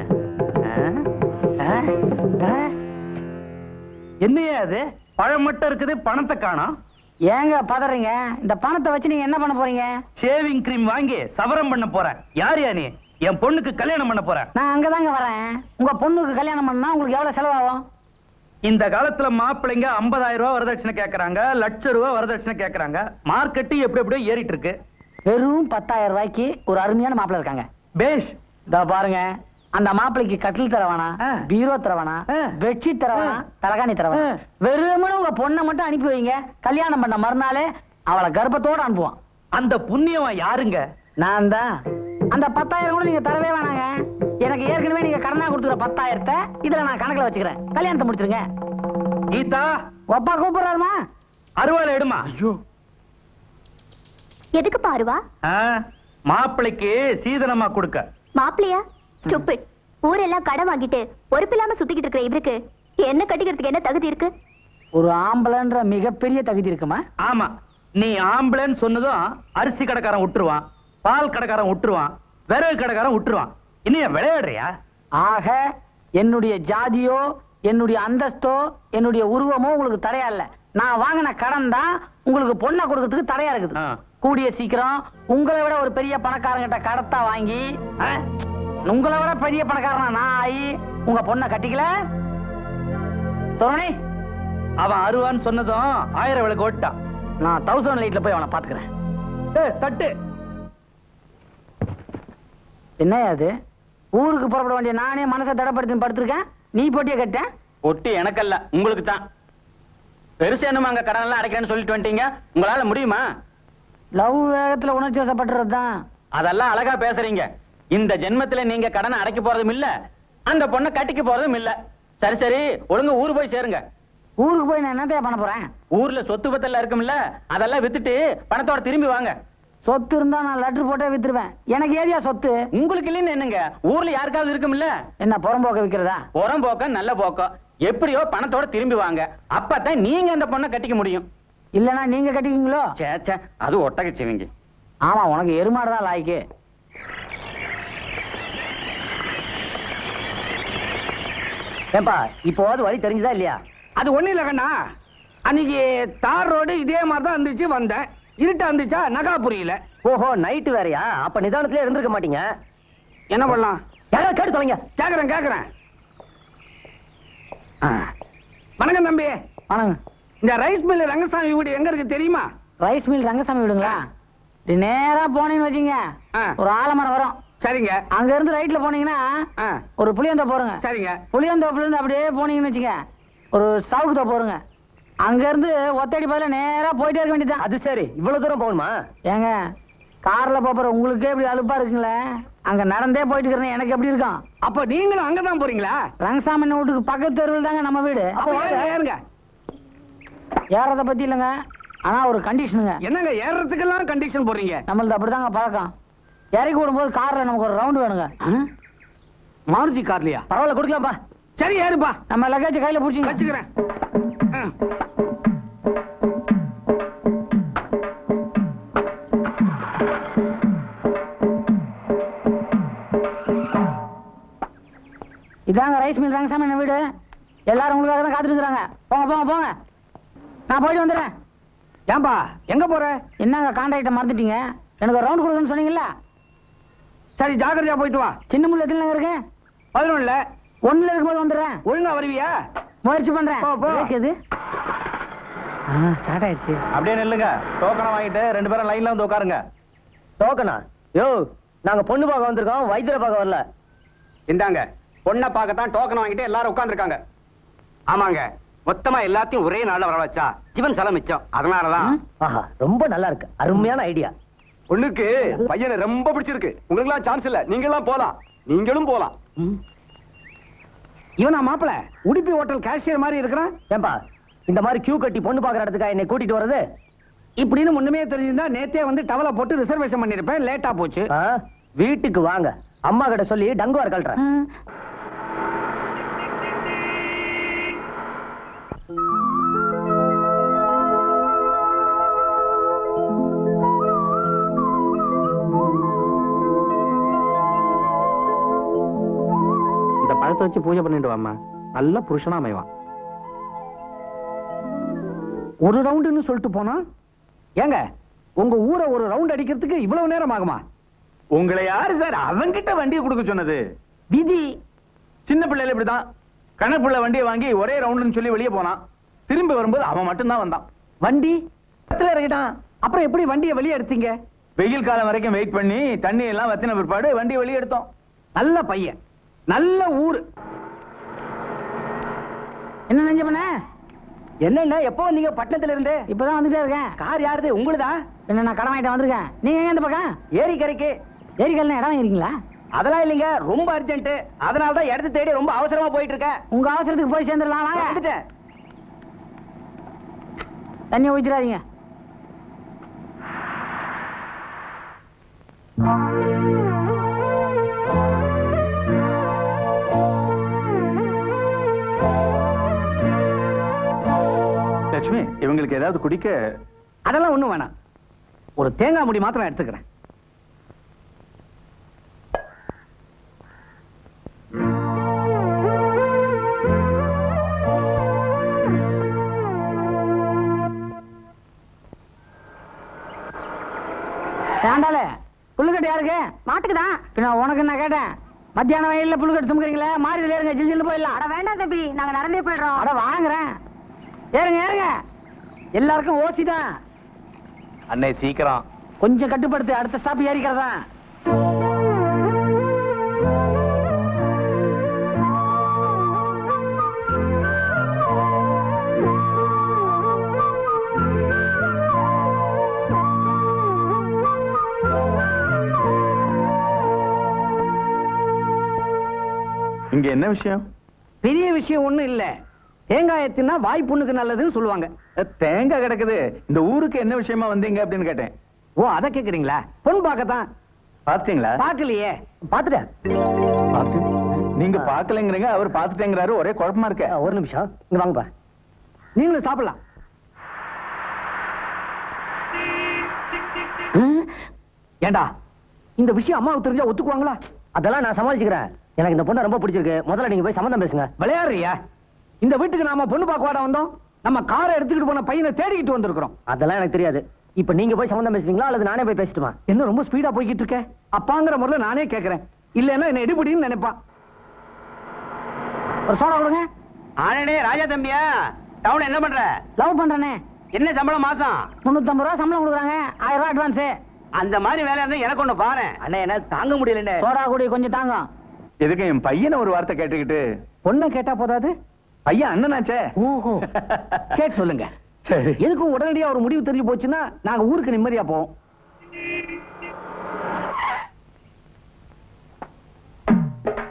ஆ. ஆ. என்னையா அது பழம் மட்டும் இருக்குது பணத்தை காணோம் ஏங்க பதறீங்க இந்த பணத்தை வச்சு நீங்க என்ன பண்ண போறீங்க ஷேவிங் கிரீம் வாங்கி சவரம் பண்ண போறேன் யார் நீ என் பொண்ணுக்கு கல்யாணம் பண்ண போறேன் நான் அங்கதாங்க வரேன் உங்க பொண்ணுக்கு கல்யாணம் பண்ணா உங்களுக்கு எவ்வளவு செலவாகும் இந்த காலத்துல மாப்பிள்ளைங்க 50000 ரூபாய் வரதட்சணை கேக்குறாங்க லட்ச ரூபாய் வரதட்சணை கேக்குறாங்க மார்க்கெட்டு எப்படி எப்படியோ ஏறிட்டு இருக்கு வெறும் பத்தாயிரம் ரூபாய்க்கு ஒரு அருமையான மாப்பிள்ளை இருக்காங்க பேஷ் இதோ பாருங்க அந்த மாப்பிள்ளைக்கு கட்டில் தர வேணாம் ஆ. பீரோ தர வேணாம் ஆ. பெட்ஷீட் தர வேணாம் ஆ. தலகாணி தர வேணாம் ஆ. வெறுமனே உங்க பொண்ணை மட்டும் அனுப்பி வைங்க கல்யாணம் பண்ண மறுநாளே அவளை கர்ப்பத்தோட அனுப்புவான் அந்த புண்ணியவன் யாருங்க நான் தான் அந்த பத்தாயிரம் கூட நீங்க தரவே வேணாங்க எனக்கு ஏற்கனவே நீங்க கடனா கொடுத்துற பத்தாயிரத்தை இதுல நான் கணக்குல வச்சுக்கிறேன் கல்யாணத்தை முடிச்சிருங்க கீதா ஒப்பா கூப்பிடுறாருமா அருவாளை எடுமா எதுக்கு பாருவா ஆ, மாப்பிள்ளைக்கு சீதனமா கொடுக்க மாப்பிளையா ஸ்டூபிட் ஊரெல்லாம் கடன் வாங்கிட்டு பொறுப்பில்லாம சுத்திக்கிட்டு இருக்கிற இவருக்கு என்ன கட்டிக்கிறதுக்கு என்ன தகுதி இருக்கு ஒரு ஆம்பளைன்ற மிகப்பெரிய தகுதி இருக்குமா ஆமா நீ ஆம்பளைன்னு சொன்னதும் அரிசி கடைக்காரன் விட்டுருவான் பால் கடைக்காரன் விட்டுருவான் விறகு கடைக்காரன் விட்டுருவான் இன்னும் விளையாடுறியா ஆக என்னுடைய ஜாதியோ என்னுடைய அந்தஸ்தோ என்னுடைய உருவமோ உங்களுக்கு தடையா இல்ல நான் வாங்கின கடன் தான் உங்களுக்கு பொண்ணை கொடுக்கறதுக்கு தடையா இருக்குது ஆ. கூடிய சீக்கிரம் உங்களை விட ஒரு பெரிய பணக்காரங்கிட்ட கடத்தா வாங்கி ஆ, உங்களை விட பெரிய பணக்காரனா நான் ஆகி உங்க பொண்ணை கட்டிக்கல சோனி அவன் அருவான்னு சொன்னதும் ஆயிரம் விளக்கு ஓட்டான் நான் தௌசண்ட் லைட்ல போய் அவனை பாத்துக்கிறேன் ஏய், தட்டு என்ன அது ஊருக்கு புறப்பட வேண்டிய நானே மனசை தடப்படுத்தி படுத்திருக்கேன் நீ போட்டிய கட்ட ஒட்டி எனக்கல்ல உங்களுக்கு தான் பெருசா என்னமா அங்க கடன் எல்லாம் அடைக்கிறேன்னு சொல்லிட்டு வந்துட்டீங்க உங்களால முடியுமா லவ் வேகத்துல உணர்ச்சி வசப்படுறது தான் அதெல்லாம் அழகா பேசுறீங்க இந்த ஜென்மத்துல நீங்க கடனை அடைக்க போறதும் இல்ல அந்த பொண்ணை கட்டிக்க போறதும் இல்ல சரி சரி ஒழுங்கா ஊர் போய் சேருங்க ஊருக்கு போய் நான் என்னத்தையா பண்ண போறேன் ஊர்ல சொத்து பத்தெல்லாம் இருக்கும்ல அதெல்லாம் வித்துட்டு பணத்தோட திரும்பி வாங்க சொத்து இருந்தா நான் லெட்டர் போட்டே வித்துருவேன் எனக்கு ஏரியா சொத்து உங்களுக்கு இல்லைன்னு என்னங்க ஊர்ல யாருக்காவது இருக்கும்ல என்ன புறம்போக்க விக்கிறதா உரம் போக்கம் நல்ல போக்கம் எப்படியோ பணத்தோட திரும்பி வாங்க அப்பதான் நீங்க அந்த பொண்ணை கட்டிக்க முடியும் இல்லனா நீங்க கட்டிக்கீங்களோ சே சே அது ஒட்டகச்சிவிங்க ஆமா உனக்கு எருமாடு தான் லாய்க்கு ஏப்பா இப்போவாது வழி தெரிஞ்சுதா இல்லையா அது ஒண்ணும் இல்ல கண்ணா அன்னைக்கு தார் ரோடு இதே மாதிரி தான் இருந்துச்சு வந்தேன் இருட்டா இருந்துச்சா நகா புரியல ஓஹோ நைட்டு வேறயா அப்ப நிதானத்திலே இருந்திருக்க மாட்டீங்க என்ன பண்ணலாம் யாராவது கேட்டு தொலைங்க கேக்குறேன் கேக்குறேன் ஆ. வணக்கம் தம்பி வணங்க இந்த ரைஸ் மில் ரங்கசாமி வீடு எங்க இருக்கு தெரியுமா ரைஸ் மில் ரங்கசாமி விடுங்களா இப்படி நேரா போனீங்கன்னு வச்சுங்க ஆ. ஒரு ஆலமரம் வரும் சரிங்க அங்க இருந்து ரைட்ல போனீங்கன்னா ஆ. ஒரு புளியந்தோப்பு போறங்க சரிங்க புளியந்தோப்புல இருந்து அப்படியே போனீங்கன்னு வச்சுங்க ஒரு சவுக்கு தோப்பு வருங்க அங்க இருந்து ஒத்தடி பதில நேரா போயிட்டே இருக்க வேண்டியதுதான் அது சரி இவ்வளவு தூரம் போகணுமா ஏங்க கார்ல போற உங்களுக்கே இப்படி அலுப்பா இருக்குங்களே அங்க நடந்தே போயிட்டு இருக்கிறேன் எனக்கு எப்படி இருக்கும் அப்ப நீங்களும் அங்கதான் போறீங்களா ரங்கசாமி வீட்டுக்கு பக்கத்து தெருவில் தாங்க நம்ம வீடு அப்ப ஏறுங்க, ஏறுங்க ஏறத பத்தி இல்லைங்க ஆனா ஒரு கண்டிஷனுங்க என்னங்க ஏறுறதுக்கெல்லாம் கண்டிஷன் போடுறீங்க நம்மளது அப்படிதாங்க பழக்கம் இறக்கி விடும்போது கார்ல நமக்கு ஒரு ரவுண்ட் வேணுங்க ஆ? மாருதி கார்லயா பரவாயில்ல கொடுக்கலாம்ப்பா சரி ஏறுப்பா நம்ம லக்கேஜ் கையில பிடிச்சிங்க வச்சுக்கிறேன் ஆ. இதாங்க ரைஸ் மில் தாங்க சாமி என்ன வீடு எல்லாரும் உங்களுக்காக தான் காத்துட்டு இருக்காங்க போங்க போங்க போங்க நான் போயிட்டு வந்துடுறேன் ஏன்பா எங்க போற என்னங்க கான்ட்ராக்டை மறந்துட்டீங்க எனக்கு ஒரு ரவுண்ட் கொடுக்கணும்னு சொன்னீங்கல்ல சரி ஜாக்கிரதையா போயிட்டு வா சின்ன முள்ள எத்தனை இருக்கு பதினொன்னுல ஒண்ணுல இருக்கும்போது வந்துடுறேன் ஒழுங்கா வருவியா முயற்சி பண்றேன் போ, போ. பிரேக் எது ஸ்டார்ட் ஆயிடுச்சு அப்படியே நில்லுங்க டோக்கனை வாங்கிட்டு ரெண்டு பேரும் லைன்ல வந்து உட்காருங்க டோக்கனா யோ நாங்க பொண்ணு பார்க்க வந்திருக்கோம் வைத்தியரை பார்க்க வரல இந்தாங்க பொண்ணை பார்க்கத்தான் டோக்கன் வாங்கிட்டு எல்லாரும் உட்கார்ந்திருக்காங்க ஆமாங்க மொத்தமா எல்லாத்தையும் ஒரே நாள்ல வர வச்சா ஜீவன் செலவு மிச்சம் அதனாலதான் ஆஹா ரொம்ப நல்லா இருக்கு அருமையான ஐடியா பொண்ணுக்கு பையனை ரொம்ப பிடிச்சிருக்கு உங்களுக்கு எல்லாம் சான்ஸ் இல்ல நீங்க எல்லாம் போலாம் நீங்களும் போலாம் இவனா மாப்பிள உடுப்பி ஹோட்டல் கேஷியர் மாதிரி இருக்கிறான் ஏன்பா இந்த மாதிரி கியூ கட்டி பொண்ணு பார்க்குற இடத்துக்கா என்னை கூட்டிட்டு வர்றது இப்படின்னு முன்னுமே தெரிஞ்சிருந்தா நேத்தே வந்து டவலை போட்டு ரிசர்வேஷன் பண்ணிருப்பேன் லேட்டா போச்சு ஆ, வீட்டுக்கு வாங்க அம்மா கிட்ட சொல்லி டங்குவார் கழட்டுறேன் இந்த பழத்தை வச்சு பூஜை பண்ணிட்டு வாமா நல்ல புருஷனா அமைவான் ஒரு ரவுண்டுன்னு சொல்லிட்டு போனா ஏங்க உங்க ஊரை ஒரு ரவுண்ட் அடிக்கிறதுக்கு இவ்வளவு நேரம் ஆகுமா உங்களை யாரு சார் அவன்கிட்ட வண்டியை கொடுக்க சொன்னது விதி சின்ன பிள்ளைல இப்படிதான் கணக்குள்ள வண்டியை வாங்கி ஒரே ரவுண்டுன்னு சொல்லி வெளியே போனான் திரும்பி வரும்போது அவன் மட்டும்தான் வந்தான் வண்டி பத்துல இறங்கிட்டான் அப்புறம் எப்படி வண்டியை வெளியே எடுத்தீங்க வெயில் காலம் வரைக்கும் வெயிட் பண்ணி தண்ணி எல்லாம் வத்தின பிற்பாடு வண்டியை வெளியே எடுத்தோம் நல்ல பையன் நல்ல ஊர் என்ன நெஞ்ச பண்ண என்னன்னா எப்போ வந்தீங்க பட்டணத்துல இருந்து இப்பதான் வந்துட்டே இருக்கேன் கார் யாருது உங்களுதா என்ன நான் கடன் வாங்கிட்டு வந்திருக்கேன் நீங்க எங்க இந்த பக்கம் ஏரி கரைக்கு ஏரிக்கல்ல இடம் வாங்கிருக்கீங்களா அதெல்லாம் இல்லைங்க ரொம்ப அர்ஜென்ட் அதனால தான் இடத்து தேடி ரொம்ப அவசரமா போயிட்டு இருக்கேன் உங்க அவசரத்துக்கு போய் சேர்ந்துடலாம் வாங்க வந்துட்டேன் தண்ணி ஊற்றிடாதீங்க லட்சுமி இவங்களுக்கு ஏதாவது குடிக்க அதெல்லாம் ஒண்ணும் வேணாம் ஒரு தேங்காய் முடி மாத்திரம் எடுத்துக்கிறேன் வேண்டாலே புல்லுக்கட்டு யாருக்கு மாட்டுக்கு தான் பின்ன உனக்கு நான் கேட்டேன் மத்தியானம் வெயில்ல புல்லுக்கட்டு சுமக்கிறீங்களே மாறி ஏறுங்க ஜில் ஜில்னு போயிடலாம் அட வேண்டாம் தம்பி நாங்க நடந்தே போயிடுறோம் அட வாங்குறேன் ஏறுங்க ஏறுங்க எல்லாருக்கும் ஓசி தான் அன்னை சீக்கிரம் கொஞ்சம் கட்டுப்படுத்து அடுத்த ஸ்டாப் ஏறிக்கிறதா இங்க என்ன விஷயம் பெரிய விஷயம் ஒண்ணும் இல்ல தேங்காய் எத்தினா வாய் புண்ணுக்கு நல்லதுன்னு சொல்லுவாங்க அஹ், தேங்காய் கிடக்குது இந்த ஊருக்கு என்ன விஷயமா வந்தீங்க அப்படின்னு கேட்டேன் ஓ அத கேக்குறீங்களா பொன் பார்க்கத்தான் பாத்தீங்களா பார்க்கலையே பாத்துட்டேன் பாத்து நீங்க பாக்கலைங்கிறீங்க அவர் பாத்துட்டேங்கிறாரு ஒரே குழப்பமா இருக்க ஆ, ஒரு நிமிஷம் இங்க வாங்கப்பா நீங்களும் சாப்பிடலாம் ஏண்டா இந்த விஷயம் அம்மாவுக்கு தெரிஞ்சா ஒத்துக்குவாங்களா அதெல்லாம் நான் சமாளிச்சுக்கிறேன் எனக்கு இந்த பொண்ணை ரொம்ப பிடிச்சிருக்கு முதல்ல நீங்க போய் சம்மந்தம் பேசுங்க விளையாடுறியா இந்த வீட்டுக்கு நாம பொண்ணு பார்க்க வாடா வந்தோம் நம்ம காரை எடுத்துக்கிட்டு போன பையனை தேடிக்கிட்டு வந்திருக்கிறோம் அதெல்லாம் எனக்கு தெரியாது இப்ப நீங்க போய் சம்மந்தம் பேசுறீங்களா அல்லது நானே போய் பேசட்டுமா என்ன ரொம்ப ஸ்பீடா போய்கிட்டு இருக்க அப்பாங்கிற முறையில நானே கேக்குறேன் இல்லைன்னா என்ன எடுபடின்னு நினைப்பான் ஒரு சோடா கொடுங்க ஆனடே ராஜா தம்பியா டவுன் என்ன பண்ற லவ் பண்றேனே என்ன சம்பளம் மாசம் முன்னூத்தம்பது ரூபா சம்பளம் கொடுக்குறாங்க ஆயிரம் ரூபாய் அட்வான்ஸ் அந்த மாதிரி வேலையா இருந்தா எனக்கு ஒண்ணு பாரு அண்ணா என்னால தாங்க முடியல சோடா கூடி கொஞ்சம் தாங்க எதுக்கு என் பையனை ஒரு வார்த்தை கேட்டுக்கிட்டு பொண்ணை கேட்டா போதாது பையன் அண்ணனாச்சே ஓஹோ கேட்டு சொல்லுங்க சரி எதுக்கும் உடனடியா ஒரு முடிவு தெரிஞ்சு போச்சுன்னா நாங்க ஊருக்கு நிம்மதியா போவோம்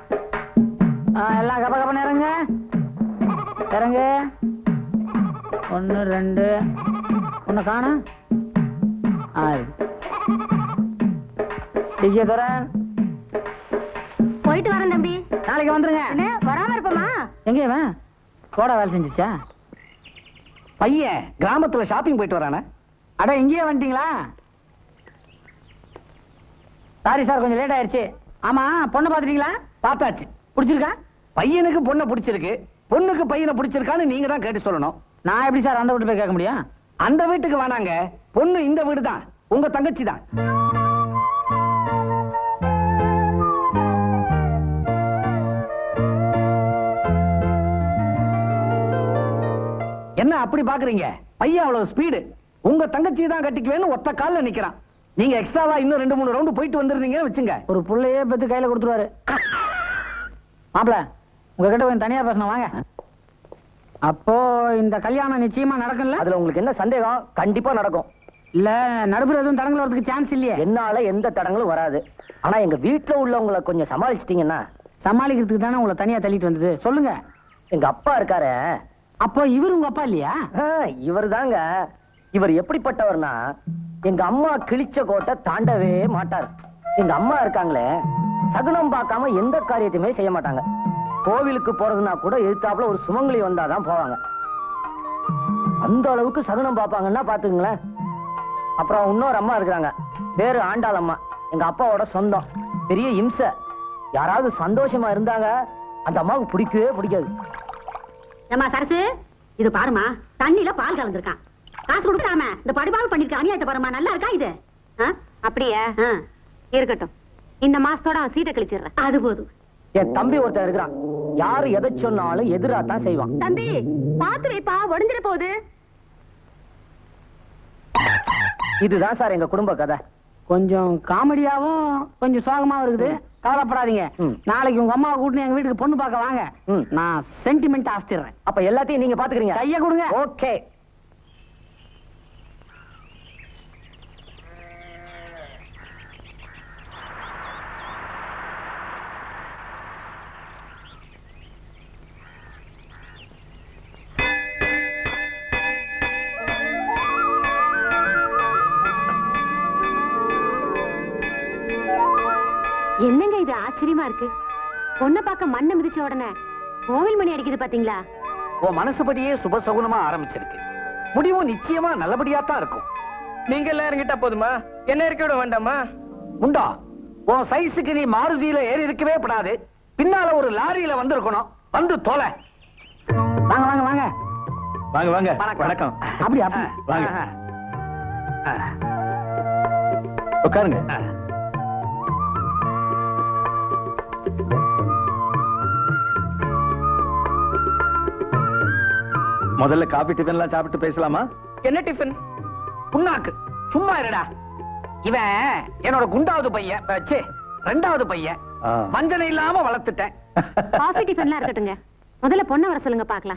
ஆ, எல்லாம் கப கபன்னு இறங்க இறங்கு ஒன்று ரெண்டு ஒன்று காண ஆறு டிக்கே தர போயிட்டு வரேன் தம்பி நாளைக்கு வந்துருங்க என்ன வராம இருப்போமா எங்க இவன் போட வேலை செஞ்சுச்சா பையன் கிராமத்துல ஷாப்பிங் போயிட்டு வரானே அட இங்கேயே வந்துட்டீங்களா சாரி சார் கொஞ்சம் லேட் ஆயிருச்சு ஆமா பொண்ணை பாத்துட்டீங்களா பார்த்தாச்சு பிடிச்சிருக்கா பையனுக்கு பொண்ணை பிடிச்சிருக்கு பொண்ணுக்கு பையனை பிடிச்சிருக்கான்னு நீங்க தான் கேட்டு சொல்லணும் நான் எப்படி சார் அந்த வீட்டு போய் கேட்க முடியும் அந்த வீட்டுக்கு வேணாங்க பொண்ணு இந்த வீடு தான் உங்க தங்கச்சி தான் என்ன அப்படி பாக்குறீங்க பையன் அவ்வளவு ஸ்பீடு உங்க தங்கச்சி தான் கட்டிக்குவேன்னு ஒத்த கால்ல நிக்கிறான் நீங்க எக்ஸ்ட்ராவா இன்னும் ரெண்டு மூணு ரவுண்டு போயிட்டு வந்திருந்தீங்கன்னு வச்சுங்க ஒரு புள்ளையே பெத்து கையில கொடுத்துருவாரு மாப்பிள உங்ககிட்ட கொஞ்சம் தனியா பேசணும் வாங்க அப்போ இந்த கல்யாணம் நிச்சயமா நடக்கும்ல அதுல உங்களுக்கு என்ன சந்தேகம் கண்டிப்பா நடக்கும் இல்ல நடுப்புற எதுவும் தடங்கள் வரதுக்கு சான்ஸ் இல்லையே என்னால எந்த தடங்களும் வராது ஆனா எங்க வீட்டுல உள்ளவங்களை கொஞ்சம் சமாளிச்சிட்டீங்கன்னா சமாளிக்கிறதுக்கு தானே உங்களை தனியா தள்ளிட்டு வந்தது சொல்லுங்க எங்க அப்பா இருக்காரு அப்போ இவர் உங்க அப்பா இல்லையா இவர் தாங்க இவர் எப்படிப்பட்டவர்னா எங்க அம்மா கிழிச்ச கோட்டை தாண்டவே மாட்டார் எங்க அம்மா இருக்காங்களே சகுனம் பார்க்காம எந்த காரியத்தையுமே செய்ய மாட்டாங்க கோவிலுக்கு போறதுனா கூட எதிர்த்தாப்புல ஒரு சுமங்கலி வந்தாதான் போவாங்க அந்த அளவுக்கு சகுனம் பார்ப்பாங்கன்னா பாத்துக்கங்களேன் அப்புறம் இன்னொரு அம்மா இருக்கிறாங்க பேரு ஆண்டாள் அம்மா எங்க அப்பாவோட சொந்தம் பெரிய இம்சை யாராவது சந்தோஷமா இருந்தாங்க அந்த அம்மாவுக்கு பிடிக்கவே பிடிக்காது ஏம்மா சரசு இது பாருமா தண்ணியில பால் கலந்துருக்கான் காசு கொடுக்காம இந்த படிபாவு பண்ணிருக்க அநியாயத்தை பாருமா நல்லா இருக்கா இது அப்படியே இருக்கட்டும் இந்த மாசத்தோட அவன் சீட்டை கழிச்சிடுறேன் அது போதும் என் தம்பி ஒருத்தன் இருக்கிறான் யாரு எதை சொன்னாலும் எதிரா தான் செய்வான் தம்பி பாத்து வைப்பா உடஞ்சிட போகுது இதுதான் சார் எங்க குடும்ப கதை கொஞ்சம் காமெடியாவும் கொஞ்சம் சோகமாவும் இருக்குது கவலைப்படாதீங்க ம். நாளைக்கு உங்க அம்மாவை கூட்டினு எங்க வீட்டுக்கு பொண்ணு பார்க்க வாங்க ம். நான் சென்டிமெண்ட் ஆஸ்திடுறேன் அப்ப எல்லாத்தையும் நீங்க பாத்துக்கிறீங்க கைய கொடுங்க ஓகே என்னங்க இது ஆச்சரியமா இருக்கு பொண்ணை பார்க்க மண்ணை மிதிச்ச உடனே கோவில் மணி அடிக்குது பாத்தீங்களா உன் மனசுபடியே சுபசகுனமா ஆரம்பிச்சிருக்கு முடிவும் நிச்சயமா நல்லபடியா தான் இருக்கும் நீங்க எல்லாம் இறங்கிட்டா போதுமா என்ன இருக்க விட வேண்டாமா உண்டா உன் சைஸுக்கு நீ மாருதியில ஏறி இருக்கவே கூடாது பின்னால ஒரு லாரியில வந்திருக்கணும் வந்து தொலை வாங்க வாங்க வாங்க வாங்க வாங்க வணக்கம் அப்படி அப்படி வாங்க. ஆ. உட்காருங்க முதல்ல காபி டிஃபன் எல்லாம் சாப்பிட்டு பேசலாமா என்ன டிஃபன் புண்ணாக்கு சும்மா இருடா இவன் என்னோட குண்டாவது பையன் அஹ், ச்சே ரெண்டாவது பையன் ஆ. வஞ்சனை இல்லாம வளர்த்துட்டேன் காஃபி டிஃபன்லாம் இருக்கட்டுங்க முதல்ல பொண்ணை வர சொல்லுங்க பார்க்கலாம்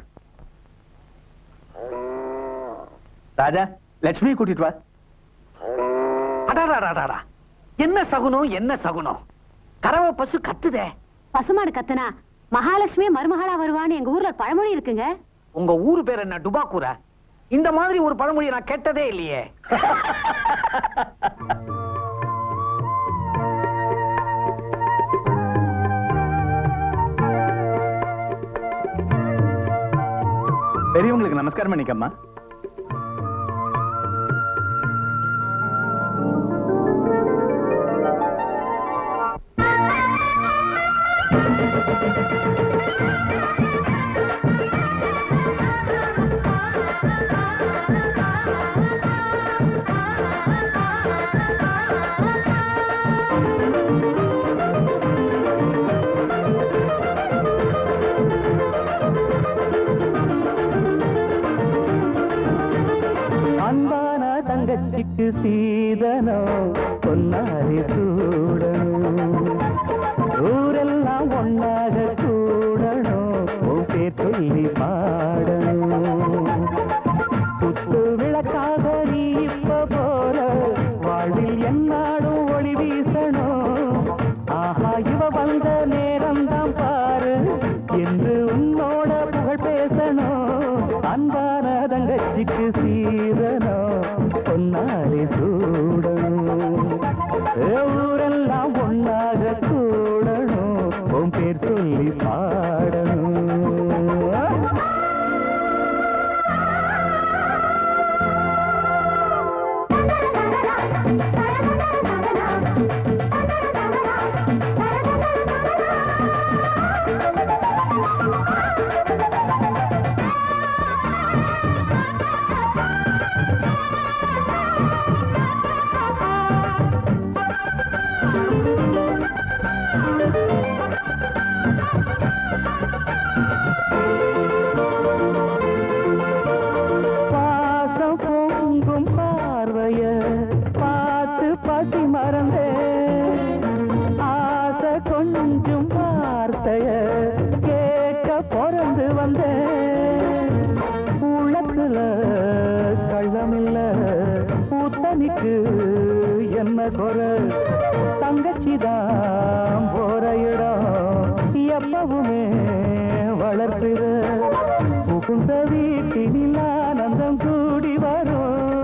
ராஜா லட்சுமி கூட்டிட்டு வா அடாடாடாடா என்ன சகுனம் என்ன சகுனம் கறவை பசு கத்துதே பசுமாடு கத்துனா மகாலட்சுமி மருமகளா வருவான்னு எங்க ஊர்ல ஒரு பழமொழி இருக்குங்க உங்க ஊரு பேர் என்ன டுபாக்கூரா இந்த மாதிரி ஒரு பழமொழியை நான் கேட்டதே இல்லையே பெரியவங்களுக்கு நமஸ்காரம் பண்ணிக்கம்மா அன்பான தங்கச்சிக்கு சீதனோ பொன்னாரி சூடணும் ஊரெல்லாம் ஒன்னாக கூடணும் உன் பேர் சொல்லி பாடணும் குத்து விளக்காக நீ இப்ப போல வாழ்வில் என்னாடும் ஒளி வீசணும் ஆஹா இவ வந்த நேரம் தான் பாரு என்று உன்னோட புகழ் பேசணும் அன்பான தங்கச்சி ஊரெல்லாம் ஒன்னாக கூடணும் உன் பேர் சொல்லி பாடணும் பாசம் பொங்கும் பார்வைய பார்த்து பசி மறந்தேன் ஆசை கொஞ்சம் வார்த்தைய கேட்க பிறந்து வந்தேன் உள்ளத்துல கள்ளமில்ல பூத்தனிக்கு என்ன குறை தங்கச்சிதான் போற இடம் எப்பவுமே வளர்ப்பிற புகுந்த வீட்டினில் ஆனந்தம் கூடி வரும்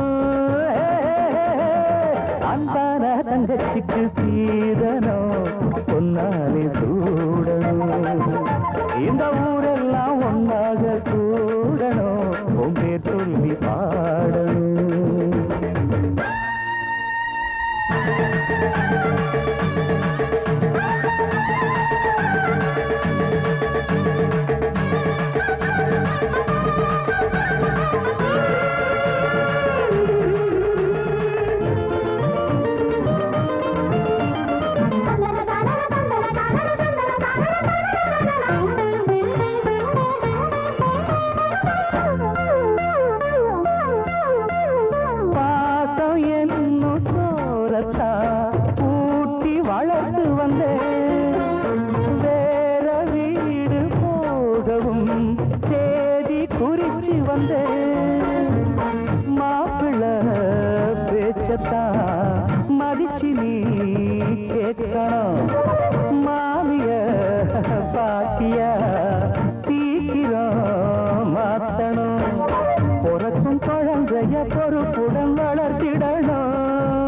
அன்பான தங்கச்சிக்கு சீதனோ பொன்னாலே சூடணும் இந்த ஊரெல்லாம் ஒன்னாக கூடணும் உன் பேர் சொல்லி பாடணும் பாசம் என்னும் சோரத்தா ஊட்டி வளர்த்து வந்தேன் வேற வீடு போகவும் தேதி குறிச்சு வந்தேன் மாப்பிள்ள பேச்சத்தா மதிச்சு நீ கேட்கணும் மாமிய பாக்கிய சீக்கிரம் மாத்தணும் பிறக்கும் குழந்தைய பொறுப்புடன் வளர்த்திடணும்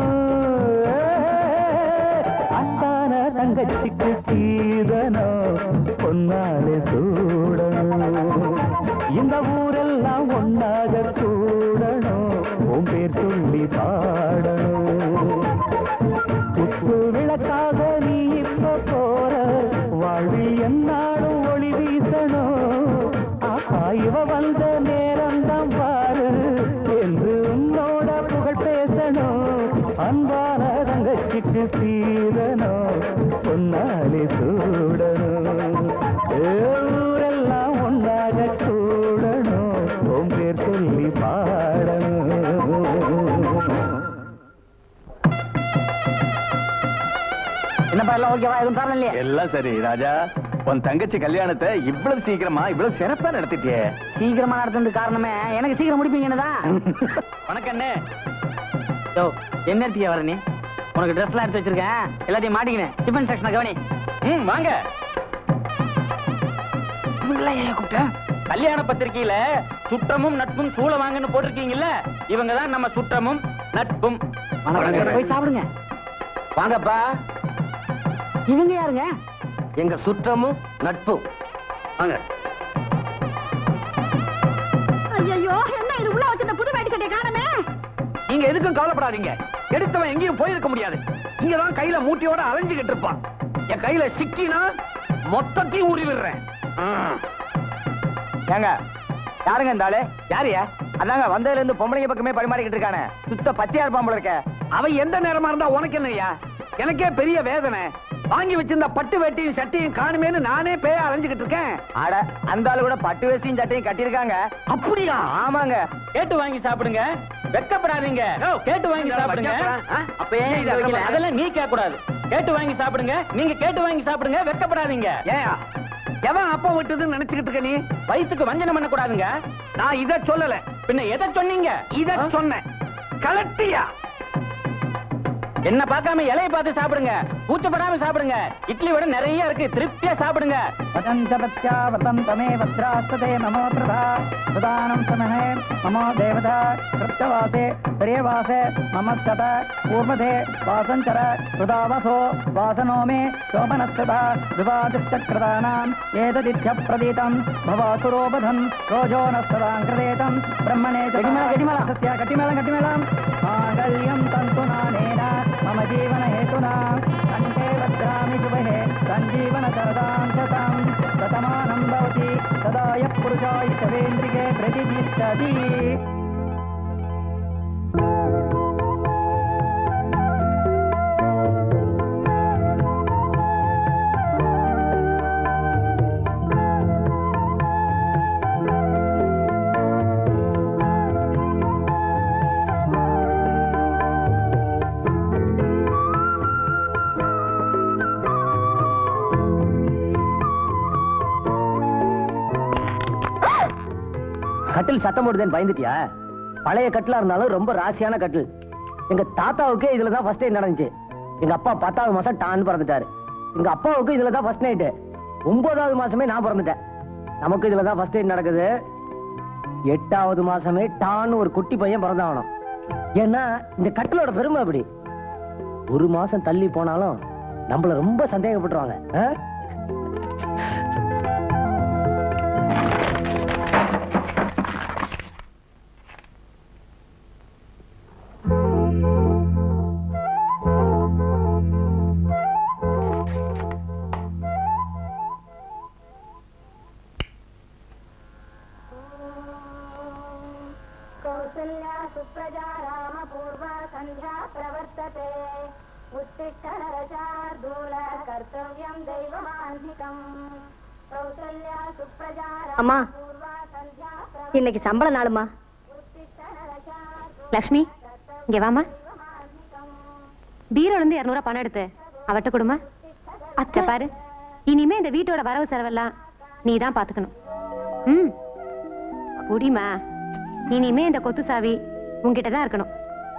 அத்தான தங்கச்சிக்கு சீதனோ பொன்னாலே சூடணும் இந்த ஊரெல்லாம் ஒன்னாக கூடணும் உன் பேர் சொல்லி பாடணும் குத்து விளக்காக நீ இப்ப போற வாழ்வில் என்னாலும் ஒளி வீசணும் ஆஹா இவ வந்த நேரம் தான் பாரு என்று உன்னோட புகழ் பேசணும் அன்பான தங்கச்சிக்கு சீரணும் பொன்னாலே சூடணும் ஏ, ஊரெல்லாம் ஒன்னாக கூடணும் உன் பேர் சொல்லி பாடணும் என்னப்பா எல்லாம் ஓகேவா எதுவும் ப்ராப்ளம் இல்லையா எல்லாம் சரி ராஜா உன் தங்கச்சி கல்யாணத்தை இவ்வளவு சீக்கிரமா இவ்வளவு சிறப்பா நடத்திட்டியே சீக்கிரமா நடத்துறது காரணமே எனக்கு சீக்கிரம் முடிப்பீங்கன்னுதான் வணக்கம் அண்ணே யோ என்ன எடுத்துக்க வர நீ உனக்கு ட்ரெஸ் எல்லாம் எடுத்து வச்சிருக்கேன் எல்லாத்தையும் மாட்டிக்கினேன் டிஃபன் செக்ஷனை கவனி ம் வாங்க இவங்கெல்லாம் ஏன் கூப்பிட்ட கல்யாண பத்திரிக்கையில சுற்றமும் நட்பும் சூழ வாங்கன்னு போட்டிருக்கீங்கல்ல இவங்க தான் நம்ம சுற்றமும் நட்பும் வணக்கம் போய் சாப்பிடுங்க வாங்கப்பா இவங்க யாருங்க எங்க சுற்றமும் நட்பும் வாங்க ஐயோ என்ன இது உள்ள வச்சிருந்த புது வேட்டி சட்டையை காணமே நீங்க எதுக்கும் கவலைப்படாதீங்க எடுத்தவன் எங்கேயும் போயிருக்க முடியாது இங்கதான் கையில மூட்டையோட அலைஞ்சுகிட்டு இருப்பான் என் கையில சிக்கினா மொத்தத்தையும் உருவி விடுறேன் ஏங்க யாருங்க இந்த ஆளு யாருயா அதாங்க வந்ததுல இருந்து பொம்பளைங்க பக்கமே பரிமாறிக்கிட்டு இருக்கானே சுத்த பச்சையா இருப்பான் போல இருக்க அவன் எந்த நேரமா இருந்தா உனக்கு என்னய்யா எனக்கே பெரிய வேதனை வாங்கி வச்சிருந்த பட்டு வேட்டியும் சட்டையும் காணுமேன்னு நானே பேய அலைஞ்சுகிட்டு இருக்கேன் அட அந்த ஆளு கூட பட்டு வேஷ்டியும் சட்டையும் கட்டியிருக்காங்க அப்படியா ஆமாங்க கேட்டு வாங்கி சாப்பிடுங்க வெக்கப்படாதீங்க கேட்டு வாங்கி சாப்பிடுங்க ஆ? அப்ப ஏன் இங்க வைக்கல? அதெல்லாம் நீ கேட்க கூடாது கேட்டு வாங்கி சாப்பிடுங்க நீங்க கேட்டு வாங்கி சாப்பிடுங்க வெக்கப்படாதீங்க ஏயா எவன் அப்பா விட்டதுன்னு நினைச்சுக்கிட்டு இருக்க நீ வயித்துக்கு வஞ்சனம் பண்ண கூடாதுங்க நான் இத சொல்லல பின்ன எதை சொன்னீங்க இத சொன்னேன் கலட்டியா என்ன பார்க்காம இலையை பார்த்து சாப்பிடுங்க கூச்சப்படாம சாப்பிடுங்க இட்லி விட நிறைய இருக்கு திருப்தியா சாப்பிடுங்க वदन्तपत्यावतं तमेव द्रास्तते ममो प्रधा सुदानं समहे ममो देवता कृत्यवासे प्रियवासे मम सत पूर्वधे वासञ्चर हृदावसो वासनो मे शोभनस्तथा विवादिश्चक्रदानाम् एतदित्यप्रदीतं भवासुरोबधं रोजो न सदां कृतेतं ब्रह्मणे च सत्य कटिमेलं कटिमेलं माङ्गल्यं तन्तुनानेन मम जीवनहेतुना कण्ठे वज्रामि शुभहे सञ्जीवनकरदां शतं शतमानं भवति सदा यः पुरुषाय शवेन्द्रिके प्रतिष्ठति கட்டில் சத்தம் போடுதேன்னு பயந்துட்டியா பழைய கட்டிலா இருந்தாலும் ரொம்ப ராசியான கட்டில் எங்க தாத்தாவுக்கே இதுல தான் ஃபர்ஸ்ட் நைட் நடந்துச்சு எங்க அப்பா பத்தாவது மாசம் டான்னு பிறந்துட்டாரு எங்க அப்பாவுக்கு இதுல தான் ஃபர்ஸ்ட் நைட்டு ஒன்பதாவது மாசமே நான் பிறந்துட்டேன் நமக்கு இதுல தான் ஃபர்ஸ்ட் நைட் நடக்குது எட்டாவது மாசமே டான்னு ஒரு குட்டி பையன் பிறந்தாகணும் ஏன்னா இந்த கட்டிலோட பெருமை அப்படி ஒரு மாசம் தள்ளி போனாலும் நம்மள ரொம்ப சந்தேகப்பட்டுருவாங்க ஆ? कौसल्या सुप्रजा रामपूर्वा सन्ध्या प्रवर्तते उत्तिष्ठ नरशार्दूल कर्तव्यं दैवमान्धिकम् कौसल्या सुप्रजा அம்மா रामपूर्वा सन्ध्या இன்னைக்கு சம்பள நாளுமா उत्तिष्ठ नरशार्दूल லக்ஷ்மி இங்க வாமா பீரோல இருந்து இருநூறுவா பணம் எடுத்து அவட்ட கொடுமா அத்தை பாரு இனிமே இந்த வீட்டோட வரவு செலவெல்லாம் நீ தான் பாத்துக்கணும் ம் குடிமா இனிமே இந்த கொத்து சாவி உன்கிட்ட தான் இருக்கணும்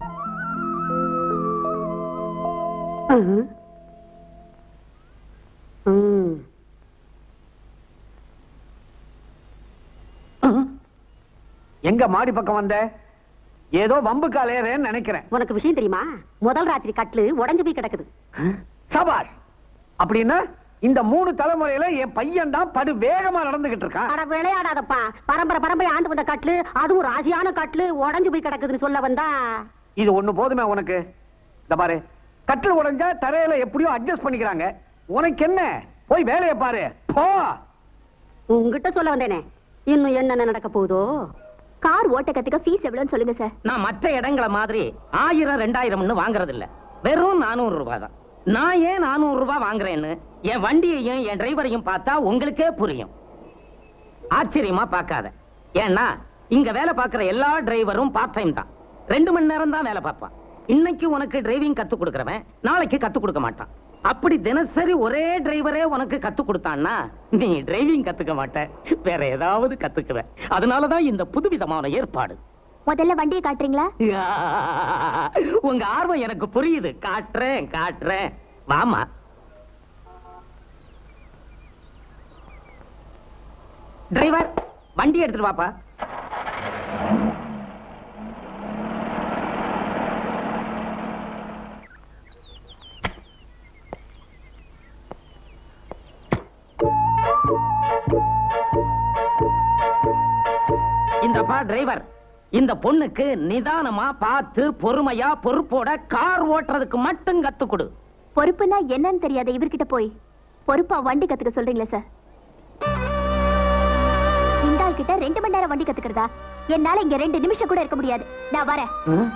எங்க மாடி பக்கம் வந்த ஏதோ வம்பு காலையறேன்னு நினைக்கிறேன் உனக்கு விஷயம் தெரியுமா முதல் ராத்திரி கட்லு உடைஞ்சு போய் கிடக்குது சபாஷ் அப்படின்னா இந்த மூணு தலைமுறையில என் பையன் தான் படு வேகமா நடந்துகிட்டு இருக்கான் அட விளையாடாதப்பா பரம்பரை பரம்பரை ஆண்டு வந்த கட்லு அதுவும் ராசியான கட்லு உடைஞ்சு போய் கிடக்குதுன்னு சொல்ல வந்தா இது ஒண்ணு போதுமே உனக்கு இந்த பாரு கட்டில் உடைஞ்சா தரையில எப்படியோ அட்ஜஸ்ட் பண்ணிக்கிறாங்க உனக்கு என்ன போய் வேலையை பாரு போ உங்ககிட்ட சொல்ல வந்தேனே இன்னும் என்னென்ன நடக்க போகுதோ கார் ஓட்ட கத்துக்க ஃபீஸ் எவ்வளவுன்னு சொல்லுங்க சார் நான் மற்ற இடங்களை மாதிரி ஆயிரம் ரெண்டாயிரம்னு வாங்குறது இல்ல வெறும் நானூறு ரூபாய் தான் நான் ஏன் நானூறு ரூபாய் வாங்குறேன்னு என் வண்டியையும் என் டிரைவரையும் பார்த்தா உங்களுக்கே புரியும் ஆச்சரியமா பார்க்காத ஏன்னா இங்க வேலை பார்க்கிற எல்லா டிரைவரும் பார்ட் டைம் தான் ரெண்டு மணி நேரம் தான் வேலை பார்ப்பான் இன்னைக்கு உனக்கு டிரைவிங் கத்து கொடுக்கறவன் நாளைக்கு கத்து கொடுக்க மாட்டான் அப்படி தினசரி ஒரே டிரைவரே உனக்கு கத்து கொடுத்தான்னா நீ டிரைவிங் கத்துக்க மாட்ட வேற ஏதாவது கத்துக்குவ அதனாலதான் இந்த புதுவிதமான ஏற்பாடு முதல்ல வண்டியை காட்டுறீங்களா யா, உங்க ஆர்வம் எனக்கு புரியுது காட்டுறேன் காட்டுறேன் வாமா டிரைவர் வண்டி எடுத்துட்டு வாப்பா இந்தப்பா டிரைவர் இந்த பொண்ணுக்கு நிதானமா பார்த்து பொறுமையா பொறுப்போட கார் ஓட்டுறதுக்கு மட்டும் கத்து கொடு பொறுப்புன்னா என்னன்னு தெரியாத இவர்கிட்ட போய் பொறுப்பா வண்டி கத்துக்க சொல்றீங்களா சார் இந்த ஆள் கிட்ட ரெண்டு மணி நேரம் வண்டி கத்துக்கிறதா என்னால இங்க ரெண்டு நிமிஷம் கூட இருக்க முடியாது நான் வரேன்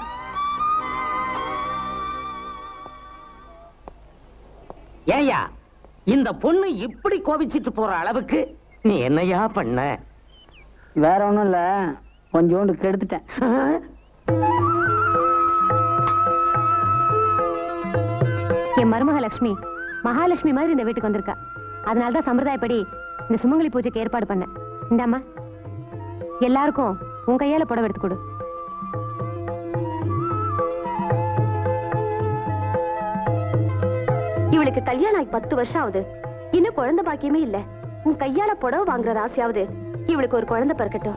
ஏயா இந்த பொண்ணு இப்படி கோபிச்சிட்டு போற அளவுக்கு நீ என்னையா பண்ண வேற ஒண்ணும் இல்ல கொஞ்சோண்டு கெடுத்துட்டேன் என் மருமக லட்சுமி மகாலட்சுமி மாதிரி இந்த வீட்டுக்கு வந்திருக்கா அதனால தான் சம்பிரதாயப்படி இந்த சுமங்கலி பூஜைக்கு ஏற்பாடு பண்ணேன் இந்தாம்மா எல்லாருக்கும் உன் கையால புடவை எடுத்து கொடு இவளுக்கு கல்யாணம் ஆகி பத்து வருஷம் ஆகுது இன்னும் குழந்தை பாக்கியமே இல்ல உன் கையால புடவை வாங்குற ராசியாவது இவளுக்கு ஒரு குழந்தை பிறக்கட்டும்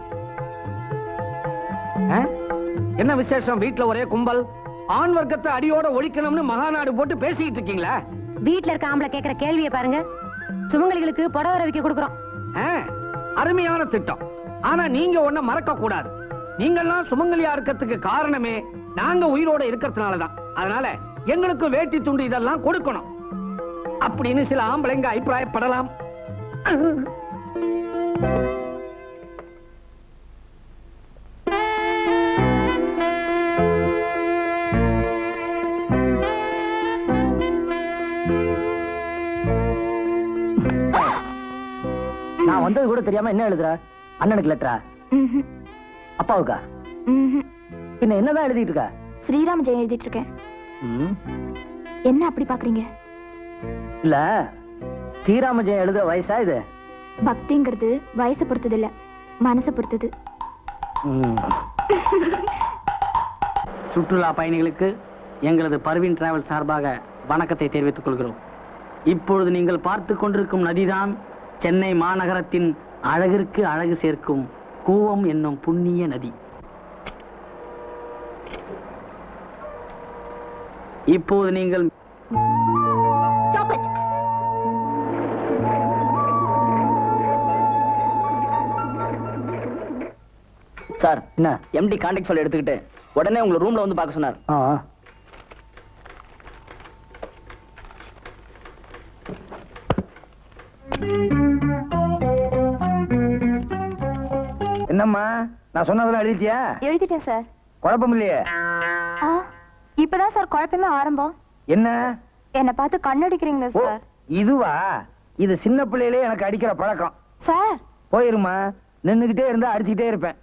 ஆ? என்ன விசேஷம் வீட்ல ஒரே கும்பல் ஆண் வர்க்கத்தை அடியோட ஒழிக்கணும்னு மகாநாடு போட்டு பேசிக்கிட்டு இருக்கீங்களா வீட்ல இருக்க ஆம்பளை கேக்குற கேள்வியை பாருங்க சுமங்கலிகளுக்கு புடவை ரவிக்க கொடுக்குறோம் ஆ, அருமையான திட்டம் ஆனா நீங்க ஒண்ண மறக்க கூடாது நீங்கெல்லாம் சுமங்கலியா இருக்கிறதுக்கு காரணமே நாங்க உயிரோட இருக்கிறதுனாலதான் அதனால எங்களுக்கு வேட்டி துண்டு இதெல்லாம் கொடுக்கணும் அப்படின்னு சில ஆம்பளைங்க அபிப்பிராயப்படலாம் நான் வந்தது கூட தெரியாம என்ன எழுதுற அண்ணனுக்கு லெட்டரா ம்ஹும். அப்பாவுக்கா ம்ஹும். பின்ன என்னதான் எழுதிட்டு இருக்க ஸ்ரீராம ஜெயம் எழுதிட்டு இருக்கேன் ம், என்ன அப்படி பாக்குறீங்க இல்ல ஸ்ரீராம ஜெயம் எழுத வயசா இது பக்திங்கிறது வயசை பொறுத்தது இல்ல மனசை பொறுத்தது ம். சுற்றுலா பயணிகளுக்கு எங்களது பர்வீன் டிராவல் சார்பாக வணக்கத்தை தெரிவித்துக் கொள்கிறோம் இப்பொழுது நீங்கள் பார்த்து கொண்டிருக்கும் நதிதான் சென்னை மாநகரத்தின் அழகிற்கு அழகு சேர்க்கும் கூவம் என்னும் புண்ணிய நதி இப்போது நீங்கள் Stop it. சார் என்ன எம்டி கான்டாக்ட் ஃபைல் எடுத்துக்கிட்டு உடனே உங்களை ரூம்ல வந்து பார்க்க சொன்னார் ஆ என்னம்மா நான் சொன்னதெல்லாம் எழுதிட்டியா எழுதிட்டேன் சார் குழப்பம் இல்லையே ஆ, இப்பதான் சார் குழப்பமே ஆரம்பம் என்ன என்ன பார்த்து கண்ணடிக்கிறீங்க ஓ, சார் இதுவா இது சின்ன பிள்ளையிலே எனக்கு அடிக்கிற பழக்கம் சார் போயிருமா நின்னுகிட்டே இருந்தா அடிச்சுக்கிட்டே இருப்பேன்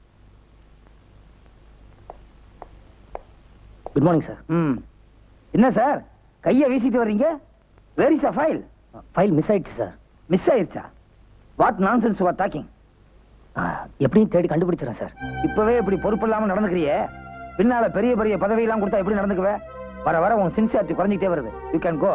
குட் மார்னிங் சார் ம் என்ன சார் கையை வீசிட்டு வர்றீங்க where is file file miss ஆயிடுச்சு சார் மிஸ் ஆயிருச்சா வாட் நான்சென்ஸ் யூ டாக்கிங் எப்படியும் தேடி கண்டுபிடிச்சிடறேன் சார் இப்பவே இப்படி பொறுப்பு இல்லாம நடந்துக்கிறியே பின்னால பெரிய பெரிய பதவி எல்லாம் கொடுத்தா எப்படி நடந்துக்குவே வர வர உன் சின்சியாரிட்டி குறைஞ்சிட்டே வருது யூ கேன் கோ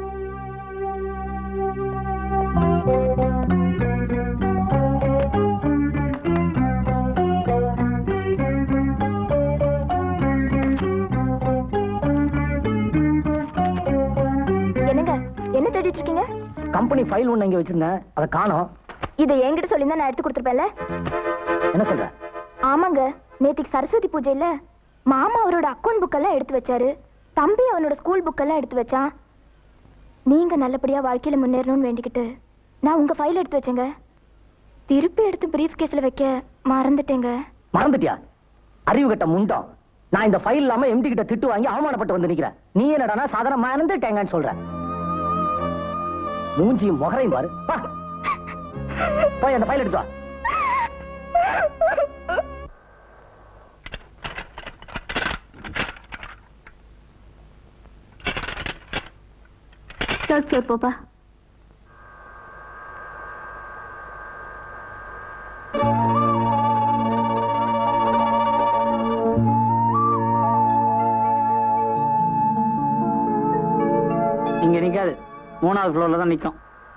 என்னங்க என்ன தேடிட்டு இருக்கீங்க கம்பெனி ஃபைல் ஒன்று இங்கே வச்சிருந்தேன் அதை காணோம் இதை என்கிட்ட சொல்லியிருந்தா நான் எடுத்து கொடுத்துருப்பேன்ல என்ன சொல்ற ஆமாங்க நேத்திக்கு சரஸ்வதி பூஜை இல்ல மாமா அவரோட அக்கௌண்ட் புக்கெல்லாம் எடுத்து வச்சாரு தம்பி அவனோட ஸ்கூல் புக்கெல்லாம் எடுத்து வச்சான் நீங்க நல்லபடியா வாழ்க்கையில முன்னேறணும்னு வேண்டிக்கிட்டு நான் உங்க ஃபைல் எடுத்து வச்சேங்க திருப்பி எடுத்து பிரீஃப் கேஸ்ல வைக்க மறந்துட்டேங்க மறந்துட்டியா அறிவு கட்ட முண்டம் நான் இந்த ஃபைல் இல்லாம எம்டி கிட்ட திட்டு வாங்கி அவமானப்பட்டு வந்து நிக்கிறேன் நீ என்னடானா சாதாரண மறந்துட்டேங்கன்னு சொல்ற மூஞ்சியும் முகரையும் பாரு வா. போய் அந்த ஃபைல் எடுத்து வா ஓகே போப்பா இங்க நிக்காது மூணாவது ஃப்ளோர்ல தான் நிக்கும்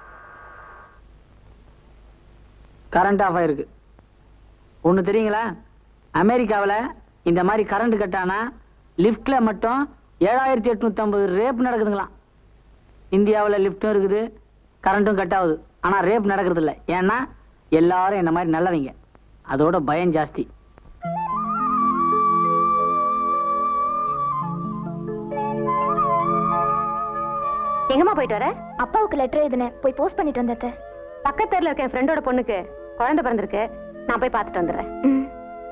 கரண்ட் ஆஃப் ஆயிருக்கு ஒண்ணு தெரியுங்களா அமெரிக்காவுல இந்த மாதிரி கரண்ட் கட் ஆனா லிஃப்ட்ல மட்டும் ஏழாயிரத்தி எட்நூத்தி ஐம்பது ரேப் நடக்குதுங்களாம் இந்தியாவுல லிஃப்ட்டும் இருக்குது கரண்ட்டும் கட் ஆகுது ஆனா ரேப் நடக்கிறது இல்ல ஏன்னா எல்லாரும் என்ன மாதிரி நல்லவங்க அதோட பயம் ஜாஸ்தி எங்கம்மா போயிட்டு வர அப்பாவுக்கு லெட்டர் எழுதினேன் போய் போஸ்ட் பண்ணிட்டு வந்தேன் பக்கத்து தெருல இருக்க என் ஃப்ரெண்டோட பொண்ணுக்கு குழந்தை பிறந்திருக்கு நான் போய் பார்த்துட்டு வந்துடுறேன் ம்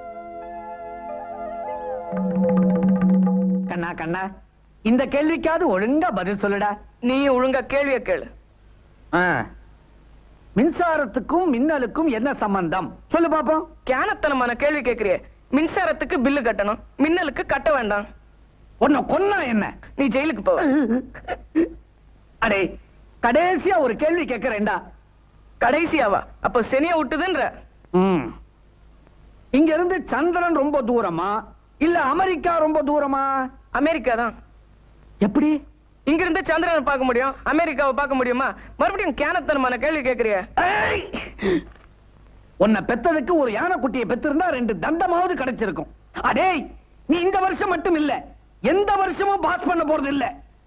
கண்ணா கண்ணா இந்த கேள்விக்காவது ஒழுங்கா பதில் சொல்லுடா நீ ஒழுங்கா கேள்விய கேளு ஆ. மின்சாரத்துக்கும் மின்னலுக்கும் என்ன சம்பந்தம் சொல்லு பாப்போம் கேனத்தனமான கேள்வி கேக்குறியே மின்சாரத்துக்கு பில்லு கட்டணும் மின்னலுக்கு கட்ட வேண்டாம் உன்னை கொன்னா என்ன நீ ஜெயிலுக்கு போ அடே கடைசியா ஒரு கேள்வி கேட்கிறேன்டா கடைசியாவா அப்ப சனியா விட்டுதுன்ற ம். இங்க இருந்து சந்திரன் ரொம்ப தூரமா இல்ல அமெரிக்கா ரொம்ப தூரமா அமெரிக்கா தான் எப்படி இங்க இருந்து சந்திரனை பார்க்க முடியும் அமெரிக்காவை பார்க்க முடியுமா மறுபடியும் கேனத்தனமான கேள்வி கேக்குறிய ஏய்! உன்னை பெத்ததுக்கு ஒரு யானைக்குட்டியை பெத்திருந்தா ரெண்டு தண்டமாவது கிடைச்சிருக்கும் அடேய் நீ இந்த வருஷம் மட்டும் இல்ல எந்த வருஷமும் பாஸ் பண்ண போறது இல்ல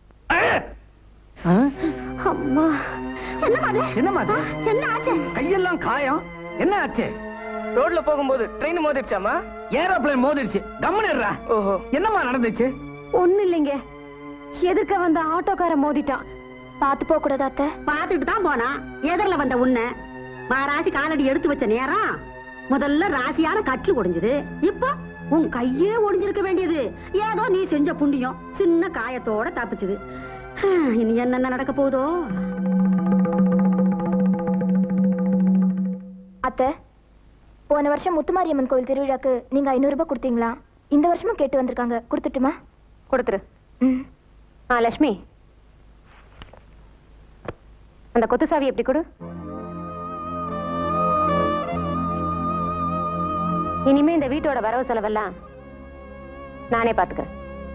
அம்மா என்னமா அது என்னம்மா அது? என்ன ஆச்சு கையெல்லாம் காயம் என்ன ஆச்சு ரோட்ல போகும்போது ட்ரெயின் மோதிருச்சாமா ஏரோப்ளேன் மோதிருச்சு கம்முனுடுறா ஓஹோ என்னம்மா நடந்துச்சு ஒண்ணு இல்லைங்க எதுக்க வந்த ஆட்டோக்கார மோதிட்டான் பார்த்து போக கூடாது அத்தை பார்த்துட்டு தான் போனான் எதிரில் வந்த உன்னை மாராசி காலடி எடுத்து வச்ச நேரம் முதல்ல ராசியான கட்டில் ஒடிஞ்சது இப்போ உன் கையே ஒடிஞ்சிருக்க வேண்டியது ஏதோ நீ செஞ்ச புண்ணியம் சின்ன காயத்தோட தப்பிச்சது ஹம், இனி என்னென்ன நடக்க போகுதோ அத்தை போன வருஷம் முத்துமாரியம்மன் கோவில் திருவிழாக்கு நீங்க ஐநூறு ரூபாய் கொடுத்தீங்களா இந்த வருஷமும் கேட்டு வந்திருக்காங்க கொடுத்துட்டுமா கொடுத்துரு ம் ஆ லட்சுமி அந்த கொத்து சாவி எப்படி கொடு இனிமே இந்த வீட்டோட வரவு செலவெல்லாம் நானே பாத்துக்கிறேன்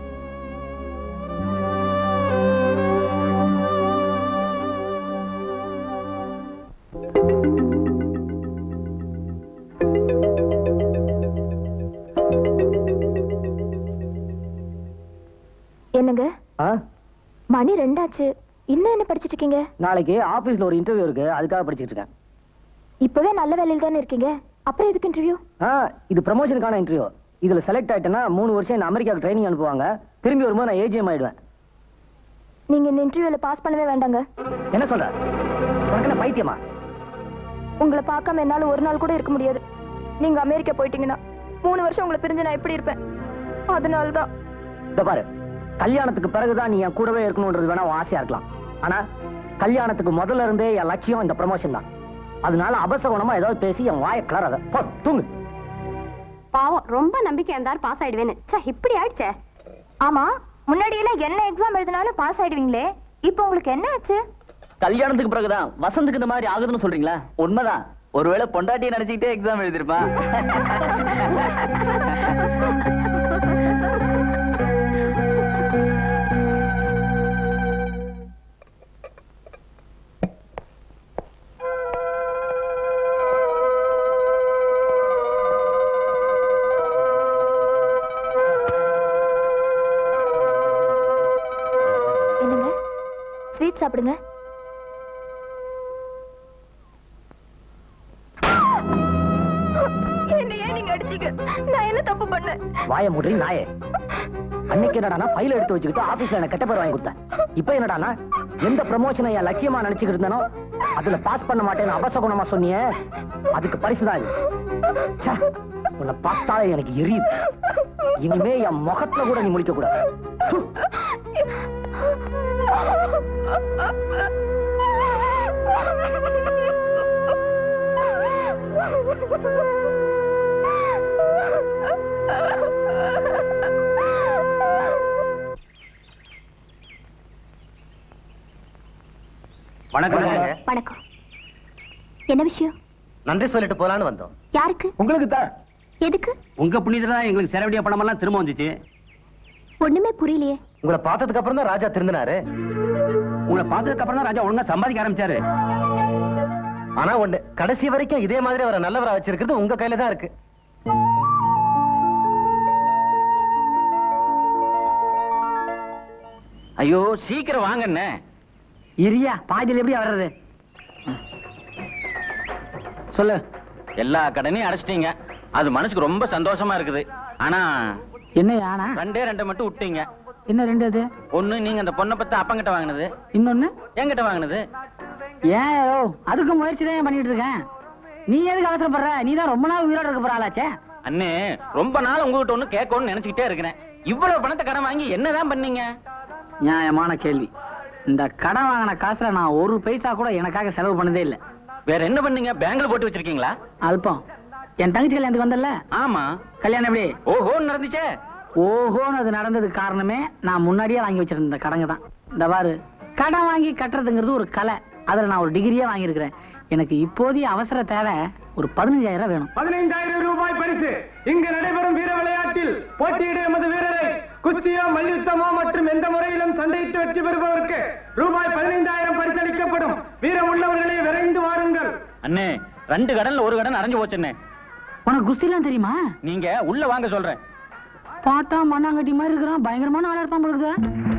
என்னங்க ஆ மணி ரெண்டாச்சு இன்னும் என்ன படிச்சிட்டு இருக்கீங்க நாளைக்கு ஆபீஸ்ல ஒரு இன்டர்வியூ இருக்கு அதுக்காக படிச்சிட்டு இருக்கேன் இப்பவே நல்ல வேலையில தானே இருக்கீங்க அப்புறம் எதுக்கு இன்டர்வியூ ஆ இது ப்ரமோஷனுக்கான இன்டர்வியூ இதுல செலக்ட் ஆயிட்டேன்னா மூணு வருஷம் என்ன அமெரிக்காவுக்கு ட்ரைனிங் அனுப்புவாங்க திரும்பி வரும்போது நான் ஏஜிஎம் ஆயிடுவேன் நீங்க இந்த இன்டர்வியூல பாஸ் பண்ணவே வேண்டாங்க என்ன சொல்ற உனக்கு என்ன பைத்தியமா உங்களை பார்க்காம என்னால ஒரு நாள் கூட இருக்க முடியாது நீங்க அமெரிக்கா போயிட்டீங்கன்னா மூணு வருஷம் உங்களை பிரிஞ்சு நான் எப்படி இருப்பேன் அதனால தான் இந்த பாரு கல்யாணத்துக்கு பிறகுதான் நீ என் கூடவே இருக்கணும்ன்றது வேணா உன் ஆசையா இருக்கலாம் ஆனா கல்யாணத்துக்கு முதல்ல இருந்தே என் லட்சியம் இந்த ப்ரமோஷன் தான் அதனால அபசகுணமா ஏதாவது பேசி என் வாயை கிளறாத போ தூங்கு பாவம் ரொம்ப நம்பிக்கை இருந்தார் பாஸ் ஆயிடுவேன்னு ச்சே இப்படி ஆயிடுச்சே ஆமா முன்னாடி எல்லாம் என்ன எக்ஸாம் எழுதினாலும் பாஸ் ஆயிடுவீங்களே இப்போ உங்களுக்கு என்ன ஆச்சு கல்யாணத்துக்கு பிறகுதான் வசந்துக்கு இந்த மாதிரி ஆகுதுன்னு சொல்றீங்களா உண்மைதான் ஒருவேளை பொண்டாட்டியை நினைச்சுக்கிட்டே எக்ஸாம் எழுதிருப்பான் என்னங்க ஸ்வீட் சாப்பிடுங்க என்ன ஏன் நீங்க அடிச்சீங்க நான் என்ன தப்பு பண்ணேன் வாயை மூடி நாயே அன்னைக்கு என்னடானா ஃபைல் எடுத்து வச்சுக்கிட்டு ஆபீஸ்ல எனக்கு கெட்ட பேர் வாங்கி கொடுத்தேன் இப்போ என்னடானா எந்த ப்ரமோஷனை என் லட்சியமா நினைச்சுக்கிட்டு இருந்தனோ அதுல பாஸ் பண்ண மாட்டேன்னு அபசகுணமா சொன்னியே அதுக்கு பரிசு தான் இது ச்சே, உன்னை பார்த்தாலே எனக்கு எரியுது இனிமே என் முகத்துல கூட நீ முடிக்க கூடாது ப்பு. வணக்கம் வணக்கம் என்ன விஷயம் நன்றி சொல்லிட்டு போலான்னு வந்தோம் யாருக்கு உங்களுக்கு தான் எதுக்கு உங்க புண்ணியத்துல தான் எங்களுக்கு செலவடியா பணம் எல்லாம் திரும்ப வந்துச்சு ஒண்ணுமே புரியலையே உங்களை பார்த்ததுக்கு அப்புறம் தான் ராஜா திருந்தினாரு உங்களை பார்த்ததுக்கு அப்புறம் தான் ராஜா ஒழுங்கா சம்பாதிக்க ஆரம்பிச்சாரு ஆனா ஒண்ணு கடைசி வரைக்கும் இதே மாதிரி அவரை நல்லவரா வச்சிருக்கிறது உங்க கையில தான் இருக்கு ஐயோ சீக்கிரம் வாங்கண்ணே இரியா பாதியில் எப்படி வர்றது சொல்லு எல்லா கடனையும் அடைச்சிட்டீங்க அது மனசுக்கு ரொம்ப சந்தோஷமா இருக்குது ஆனா என்ன யானா ரெண்டே ரெண்டை மட்டும் விட்டீங்க என்ன ரெண்டு அது ஒண்ணு நீங்க அந்த பொண்ணை பத்தி அப்பங்கிட்ட வாங்கினது இன்னொன்னு என்கிட்ட வாங்கினது ஏன் ஓ அதுக்கு முயற்சி தான் பண்ணிட்டு இருக்கேன் நீ எதுக்கு அவசரப்படுற நீ தான் ரொம்ப நாள் உயிரோட இருக்க போற ஆளாச்சே அண்ணே ரொம்ப நாள் உங்ககிட்ட ஒண்ணு கேட்கணும்னு நினைச்சுக்கிட்டே இருக்கிறேன் இவ்வளவு பணத்தை கடன் வாங்கி என்னதான் பண்ணீங்க நியாயமான கேள்வி இந்த கடன் வாங்கின காசுல நான் ஒரு பைசா கூட எனக்காக செலவு பண்ணதே இல்லை வேற என்ன பண்ணீங்க பேங்க்ல போட்டு வச்சிருக்கீங்களா அல்பம் என் தங்கச்சி கல்யாணத்துக்கு வந்தல ஆமா கல்யாணம் எப்படி ஓஹோ நடந்துச்சே ஓஹோன்னு அது நடந்ததுக்கு காரணமே நான் முன்னாடியே வாங்கி வச்சிருந்த கடங்க தான் இந்த பாரு கடன் வாங்கி கட்டுறதுங்கிறது ஒரு கலை அதுல நான் ஒரு டிகிரியே வாங்கியிருக்கிறேன் எனக்கு இப்போதைய அவசர தேவை ஒரு பதினஞ்சாயிரம் வேணும் பதினைந்தாயிரம் ரூபாய் பரிசு இங்கு நடைபெறும் வீர விளையாட்டில் போட்டியிடும் எமது வீரரை குஸ்தியோ மல்யுத்தமோ மற்றும் எந்த முறையிலும் சண்டையிட்டு வெற்றி பெறுபவருக்கு ரூபாய் பதினைந்தாயிரம் பரிசளிக்கப்படும் வீரம் உள்ளவர்களே விரைந்து வாருங்கள் அண்ணே ரெண்டு கடன்ல ஒரு கடன் அரைஞ்சு போச்சுண்ணே உனக்கு குஸ்திலாம் தெரியுமா நீங்க உள்ள வாங்க சொல்றேன் பார்த்தா மண்ணாங்கட்டி மாதிரி இருக்கிறான் பயங்கரமான ஆளா இருப்பான் பொழுது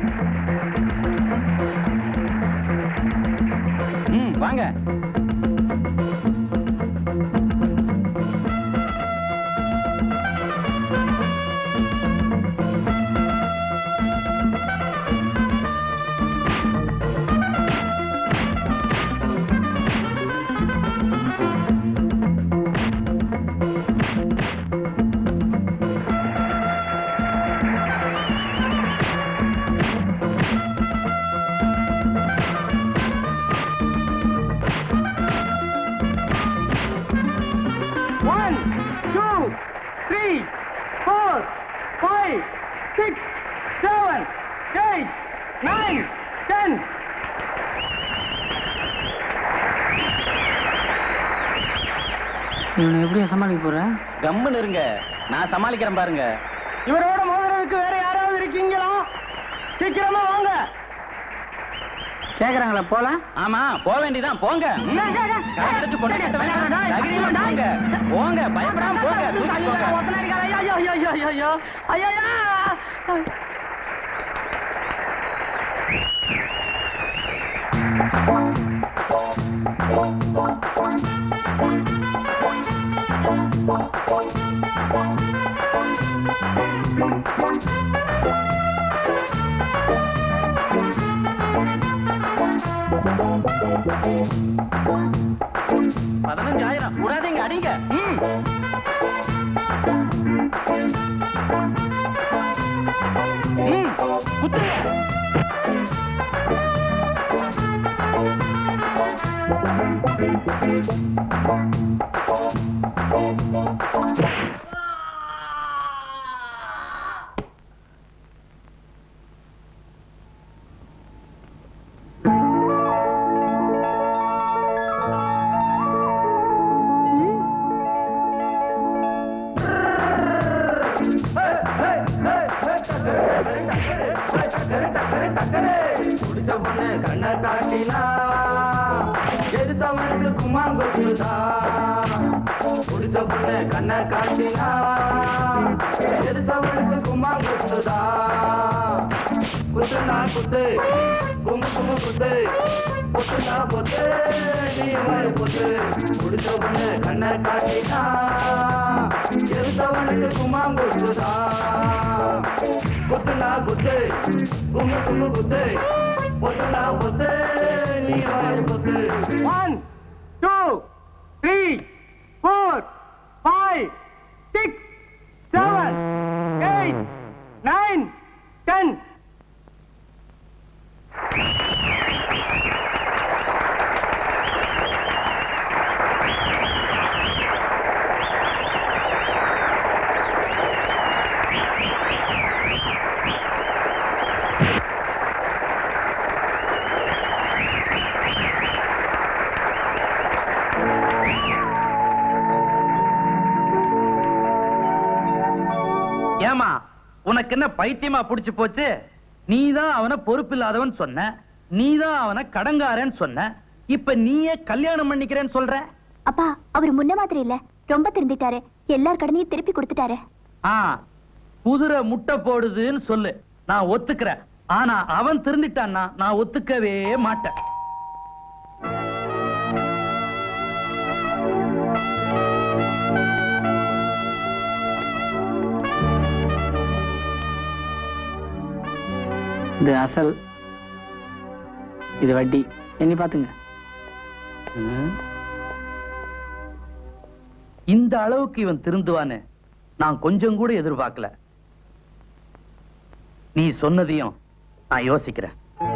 ம் வாங்க one two three four five six seven eight nine ten இவனை எப்படி சமாளிக்க போற கம்முன்னு இருங்க நான் சமாளிக்கிறேன் பாருங்க இவரோட மோதுறதுக்கு வேற யாராவது இருக்கீங்களா சீக்கிரமா வாங்க கேக்குறாங்களா போலாம் ஆமா போக வேண்டியதான் போங்க ம். கை எடுத்து கொண்டு கட்ட வேண்டாம். தைரியமா போங்க போங்க பயப்படாம போங்க தூக்கி போங்க. பதினஞ்சாயிரம் விடாதீங்க அடிங்க ம். ம், குத்துங்க குடிச்ச பொண்ணு கண்ணை காட்டினா எதிர்த்தவனுக்கு குமாங்குத்துதா குடிச்ச பொண்ணு கண்ணை காட்டினா எதிர்த்தவனுக்கு குமாங்குத்துதா குத்துனா குத்து கும்பு கும்பு குத்து குத்துனா குத்து நீ மாதிரி குத்து குடிச்ச பொண்ணு கண்ணை காட்டினா எதிர்த்தவனுக்கு குமாங்குத்துதா குத்துனா குத்து கும்பு கும்பு குத்து குத்துனா குத்து நீ மாதிரி குத்து one two three four five six seven eight nine ten ஏமா உனக்கு என்ன பைத்தியமா புடிச்சு போச்சு நீதான் அவனை பொறுப்பில்லாதவன் சொன்ன நீதான் அவனை கடங்காரன்னு சொன்ன இப்ப நீயே கல்யாணம் பண்ணிக்கிறேன்னு சொல்ற அப்பா அவர் முன்ன மாதிரி இல்ல ரொம்ப திருந்திட்டாரு எல்லார் கடனையும் திருப்பி கொடுத்துட்டாரு ஆ குதிரை முட்டை போடுதுன்னு சொல்லு நான் ஒத்துக்கிறேன் ஆனா அவன் திருந்திட்டான்னா நான் ஒத்துக்கவே மாட்டேன் இது அசல் இது வட்டி எண்ணி பாத்துங்க இந்த அளவுக்கு இவன் திருந்துவான்னு நான் கொஞ்சம் கூட எதிர்பார்க்கல நீ சொன்னதையும் நான் யோசிக்கிறேன்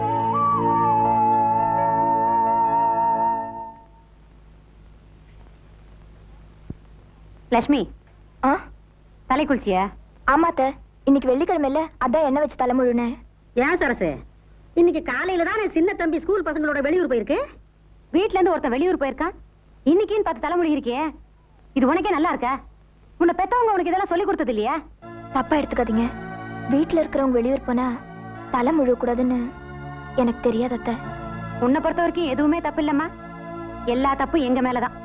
லட்சுமி ஆ தலை குளிச்சியா ஆமாத்த இன்னைக்கு வெள்ளிக்கிழமை இல்ல அதான் எண்ணெய் வச்சு தலைமுழுனேன் ஏன் சரசு இன்னைக்கு காலையில தான் சின்ன தம்பி ஸ்கூல் பசங்களோட வெளியூர் போயிருக்கு வீட்ல இருந்து ஒருத்தன் வெளியூர் போயிருக்கான் இன்னைக்குன்னு பார்த்து தலைமொழி இருக்கியே இது உனக்கே நல்லா இருக்கா உன்னை பெத்தவங்க உனக்கு இதெல்லாம் சொல்லி கொடுத்தது இல்லையா தப்பா எடுத்துக்காதீங்க வீட்ல இருக்கிறவங்க வெளியூர் போனா தலை முழுவக்கூடாதுன்னு எனக்கு தெரியாது அத்தை உன்னை பொறுத்த வரைக்கும் எதுவுமே தப்பு இல்லம்மா எல்லா தப்பும் எங்க மேலதான்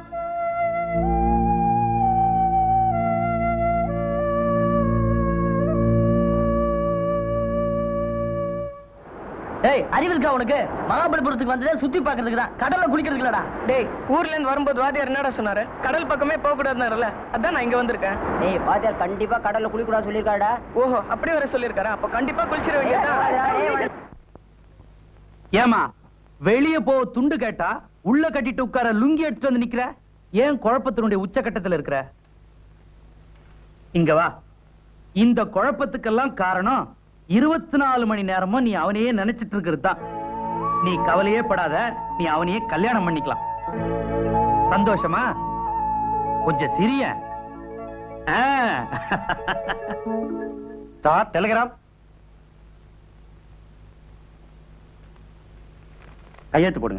ஏய் அறிவு இருக்கா உனக்கு மகாபலிபுரத்துக்கு வந்ததே சுத்தி பாக்குறதுக்கு தான் கடல்ல குளிக்கிறதுக்கு இல்லடா டேய் ஊர்ல இருந்து வரும்போது வாத்தியார் என்னடா சொன்னாரு கடல் பக்கமே போக கூடாதுனாருல அதான் நான் இங்க வந்திருக்கேன் ஏய் வாத்தியார் கண்டிப்பா கடல்ல குளிக்க கூடாது சொல்லிருக்காடா ஓஹோ அப்படி வர சொல்லிருக்காரா அப்ப கண்டிப்பா குளிச்சிட வேண்டியதுதான் ஏமா வெளிய போ துண்டு கேட்டா உள்ள கட்டிட்டு உட்கார லுங்கி எடுத்துட்டு வந்து நிக்கிற ஏன் குழப்பத்தினுடைய உச்சகட்டத்துல இருக்கிற இங்க வா இந்த குழப்பத்துக்கெல்லாம் காரணம் இருபத்தி நாலு மணி நேரமும் நீ அவனையே நினைச்சிட்டு இருக்கிறது தான் நீ கவலையே படாத நீ அவனையே கல்யாணம் பண்ணிக்கலாம் சந்தோஷமா கொஞ்சம் சிரிய சார் டெலிகிராம் கையெழுத்து போடுங்க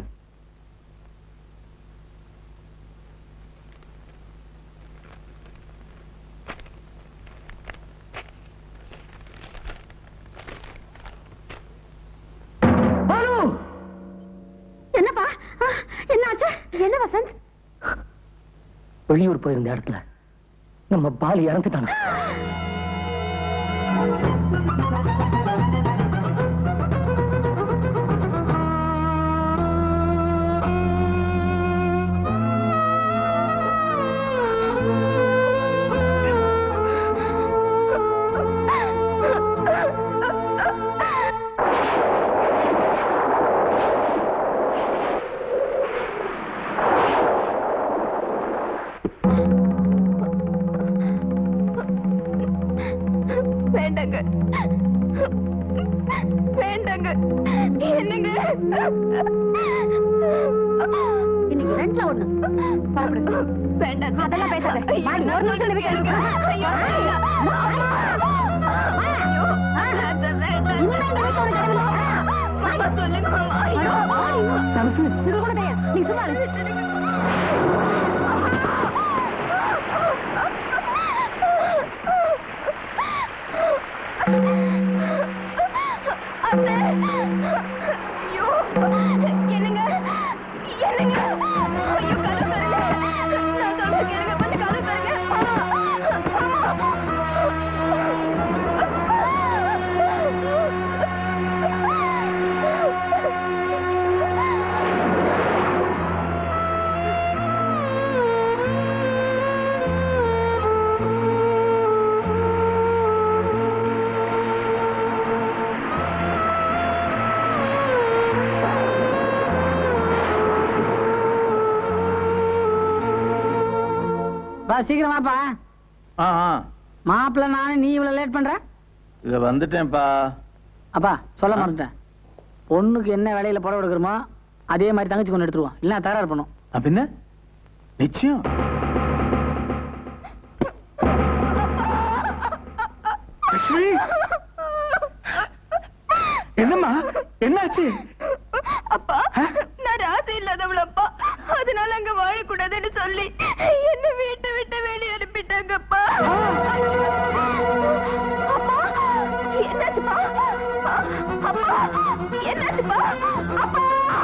என்னப்பா ஆ, என்னாச்சு என்ன வசந்த் வெளியூர் போயிருந்த இடத்துல நம்ம பாலி இறந்துட்டாங்க வேண்டாங்க வேண்டாங்க என்னங்க இன்னைக்கு ரெண்டுல ஒண்ணு புறப்படு. வேண்டாங்க அதெல்லாம் பேசாத. வாடி, ஒரு நிமிஷம் இந்த வீட்டுல நில்லு. ஐயோ இனிமே இந்த வீட்டுல உனக்கு இடமில்லை. மாமா சொல்லுங்க ஐயோ சரசு, இது கூட தெரியாது. நீ சும்மா இரு. அத்தை ஐயோ என்னங்க என்னங்க ஐயோ கதவு தருங்க நான் சொல்றது கேளுங்க கொஞ்சம் கதவு தருங்க பா சீக்கிரம் வாப்பா ஆ ஆ மாப்பிள்ள நானு நீ இவ்வளவு லேட் பண்ற இத வந்துட்டேன்ப்பா அப்பா சொல்ல மறந்துட்டேன் பொண்ணுக்கு என்ன வேலையில புடவை எடுக்கிறோமோ அதே மாதிரி தங்கச்சி கொண்டு எடுத்துருவோம் இல்லைன்னா தகராறு பண்ணும் பின்ன நிச்சயம் லட்சுமி என்னம்மா என்னாச்சு அப்பா நான் ராசி இல்லாதவளப்பா அதனால அங்க வாழக்கூடாதுன்னு சொல்லி என்ன வீட்டை விட்டு வெளியே அனுப்பிட்டாங்கப்பா அப்பா என்னாச்சுப்பா அப்பா என்னாச்சுப்பா அப்பா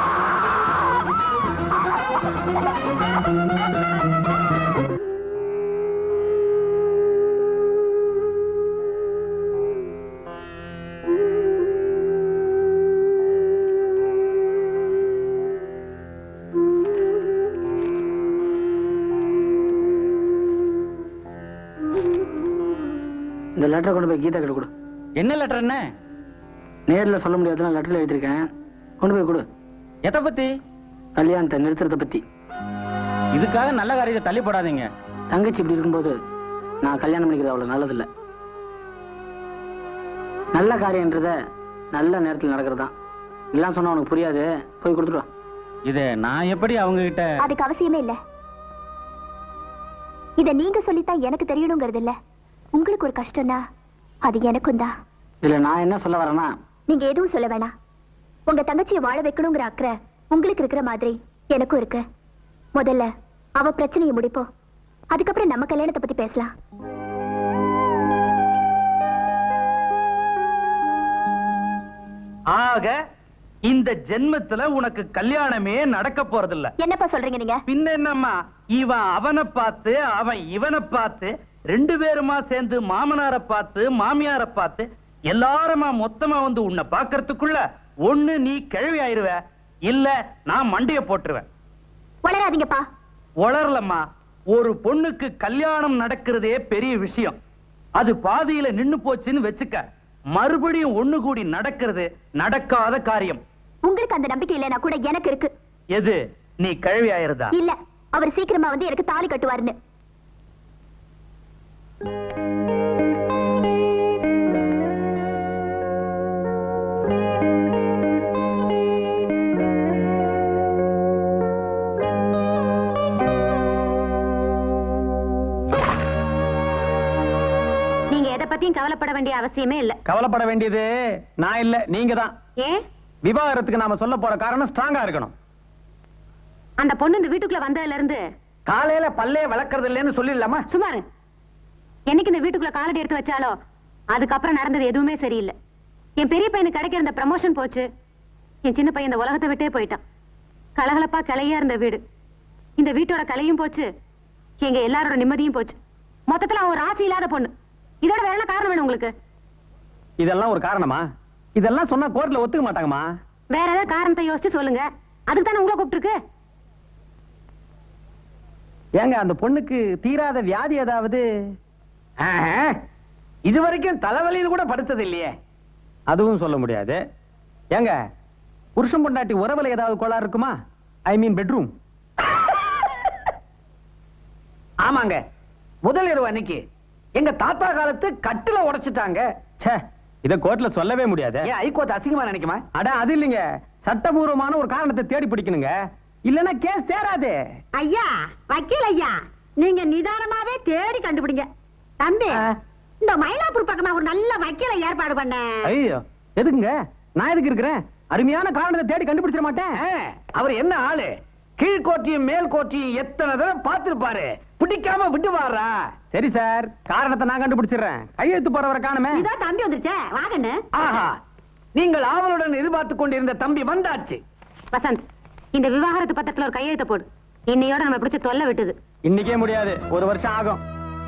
இந்த லெட்டரை கொண்டு போய் கீதா கிட்ட கொடு என்ன லெட்டர் என்ன நேர்ல சொல்ல முடியாதுன்னா லெட்டர்ல எழுதிருக்கேன் கொண்டு போய் கொடு எதை பத்தி கல்யாணத்தை நிறுத்துறத பத்தி இதுக்காக நல்ல காரியத்தை தள்ளி போடாதீங்க தங்கச்சி இப்படி இருக்கும்போது நான் கல்யாணம் பண்ணிக்கிறது அவ்வளவு நல்லதில்ல நல்ல காரியம்ன்றத நல்ல நேரத்தில் நடக்கிறது தான் எல்லாம் சொன்னா உனக்கு புரியாது போய் கொடுத்துட்டு வா இது நான் எப்படி அவங்க கிட்ட அதுக்கு அவசியமே இல்ல இத நீங்க சொல்லித்தான் எனக்கு தெரியணுங்கிறது இல்ல உங்களுக்கு ஒரு கஷ்டம்னா அது எனக்கும் தான் இதுல நான் என்ன சொல்ல வரேன்னா நீங்க எதுவும் சொல்ல வேணாம் உங்க தங்கச்சியை வாழ வைக்கணுங்கிற அக்கறை உங்களுக்கு இருக்கிற மாதிரி எனக்கும் இருக்கு முதல்ல அவ பிரச்சனையை முடிப்போம் அதுக்கப்புறம் நம்ம கல்யாணத்தை பத்தி பேசலாம் ஆக இந்த ஜென்மத்துல உனக்கு கல்யாணமே நடக்க போறதில்ல என்னப்பா சொல்றீங்க நீங்க பின்ன என்னம்மா இவன் அவனை பார்த்து அவன் இவனை பார்த்து ரெண்டு பேருமா சேர்ந்து மாமனாரை பார்த்து மாமியாரை பார்த்து எல்லாருமா மொத்தமா வந்து உன்னை பார்க்கறதுக்குள்ள ஒண்ணு நீ கிழவி ஆயிருவ இல்ல நான் மண்டைய போட்டுருவேன் வளராதீங்கப்பா உளரலம்மா ஒரு பொண்ணுக்கு கல்யாணம் நடக்கிறதே பெரிய விஷயம் அது பாதியில நின்னு போச்சுன்னு வச்சுக்க மறுபடியும் ஒண்ணு கூடி நடக்கிறது நடக்காத காரியம் உங்களுக்கு அந்த நம்பிக்கை இல்லைன்னா கூட எனக்கு இருக்கு எது நீ கிழவி ஆயிருதா இல்ல அவர் சீக்கிரமா வந்து எனக்கு தாலி கட்டுவாருன்னு நீங்க எதை பத்தியும் கவலைப்பட வேண்டிய அவசியமே இல்ல கவலைப்பட வேண்டியது நான் இல்ல நீங்க தான் ஏன் விவாகரத்துக்கு நாம சொல்ல போற காரணம் ஸ்ட்ராங்கா இருக்கணும் அந்த பொண்ணு இந்த வீட்டுக்குள்ள வந்ததுல இருந்து காலையில பல்லே வளர்க்கறது இல்லைன்னு சொல்லிடலாமா சுமாரு என்னைக்கு இந்த வீட்டுக்குள்ள காலடி எடுத்து வச்சாலோ அதுக்கப்புறம் நடந்தது எதுவுமே சரியில்லை என் பெரிய பையனுக்கு கிடைக்கிற இந்த ப்ரமோஷன் போச்சு என் சின்ன பையன் இந்த உலகத்தை விட்டே போயிட்டான் கலகலப்பா கலையா இருந்த வீடு இந்த வீட்டோட கலையும் போச்சு எங்க எல்லாரோட நிம்மதியும் போச்சு மொத்தத்துல அவன் ஒரு ராசி இல்லாத பொண்ணு இதோட வேற என்ன காரணம் வேணும் உங்களுக்கு இதெல்லாம் ஒரு காரணமா இதெல்லாம் சொன்னா கோர்ட்ல ஒத்துக்க மாட்டாங்கம்மா வேற ஏதாவது காரணத்தை யோசிச்சு சொல்லுங்க அதுக்கு தானே உங்களை கூப்பிட்டுருக்கு ஏங்க அந்த பொண்ணுக்கு தீராத வியாதி ஏதாவது இது வரைக்கும் தலைவலியில் கூட படுத்தது இல்லையே அதுவும் சொல்ல முடியாது ஏங்க புருஷன் பொண்டாட்டி உறவுல ஏதாவது கோளாறு இருக்குமா ஐ மீன் பெட்ரூம் ஆமாங்க முதல் இரவு அன்னைக்கு எங்க தாத்தா காலத்து கட்டுல உடைச்சிட்டாங்க ச்சே இத கோர்ட்ல சொல்லவே முடியாது ஏன் ஹைகோர்ட் அசிங்கமா நினைக்குமா அட அது இல்லைங்க சட்டபூர்வமான ஒரு காரணத்தை தேடி பிடிக்கணுங்க இல்லனா கேஸ் தேராது ஐயா வக்கீல் ஐயா நீங்க நிதானமாவே தேடி கண்டுபிடிங்க தம்பி இந்த மயிலாப்பூர் பக்கமா ஒரு நல்ல வக்கீலை ஏற்பாடு பண்ண ஐயோ எதுக்குங்க நான் எதுக்கு இருக்கிறேன் அருமையான காரணத்தை தேடி கண்டுபிடிச்சிட மாட்டேன் அவர் என்ன ஆளு கீழ்கோட்டியும் மேல் கோட்டியும் எத்தனை தடவை பார்த்திருப்பாரு பிடிக்காம விட்டுவாரா சரி சார் காரணத்தை நான் கண்டுபிடிச்சிடுறேன் கையெழுத்து போறவரை காணுமே இதோ தம்பி வந்துருச்சே வாங்கண்ணு ஆஹா நீங்கள் ஆவலுடன் எதிர்பார்த்து கொண்டிருந்த தம்பி வந்தாச்சு வசந்த் இந்த விவாகரத்து பத்திரத்துல ஒரு கையெழுத்த போடு இன்னையோட நம்ம பிடிச்ச தொல்லை விட்டுது இன்னைக்கே முடியாது ஒரு வருஷம் ஆகும்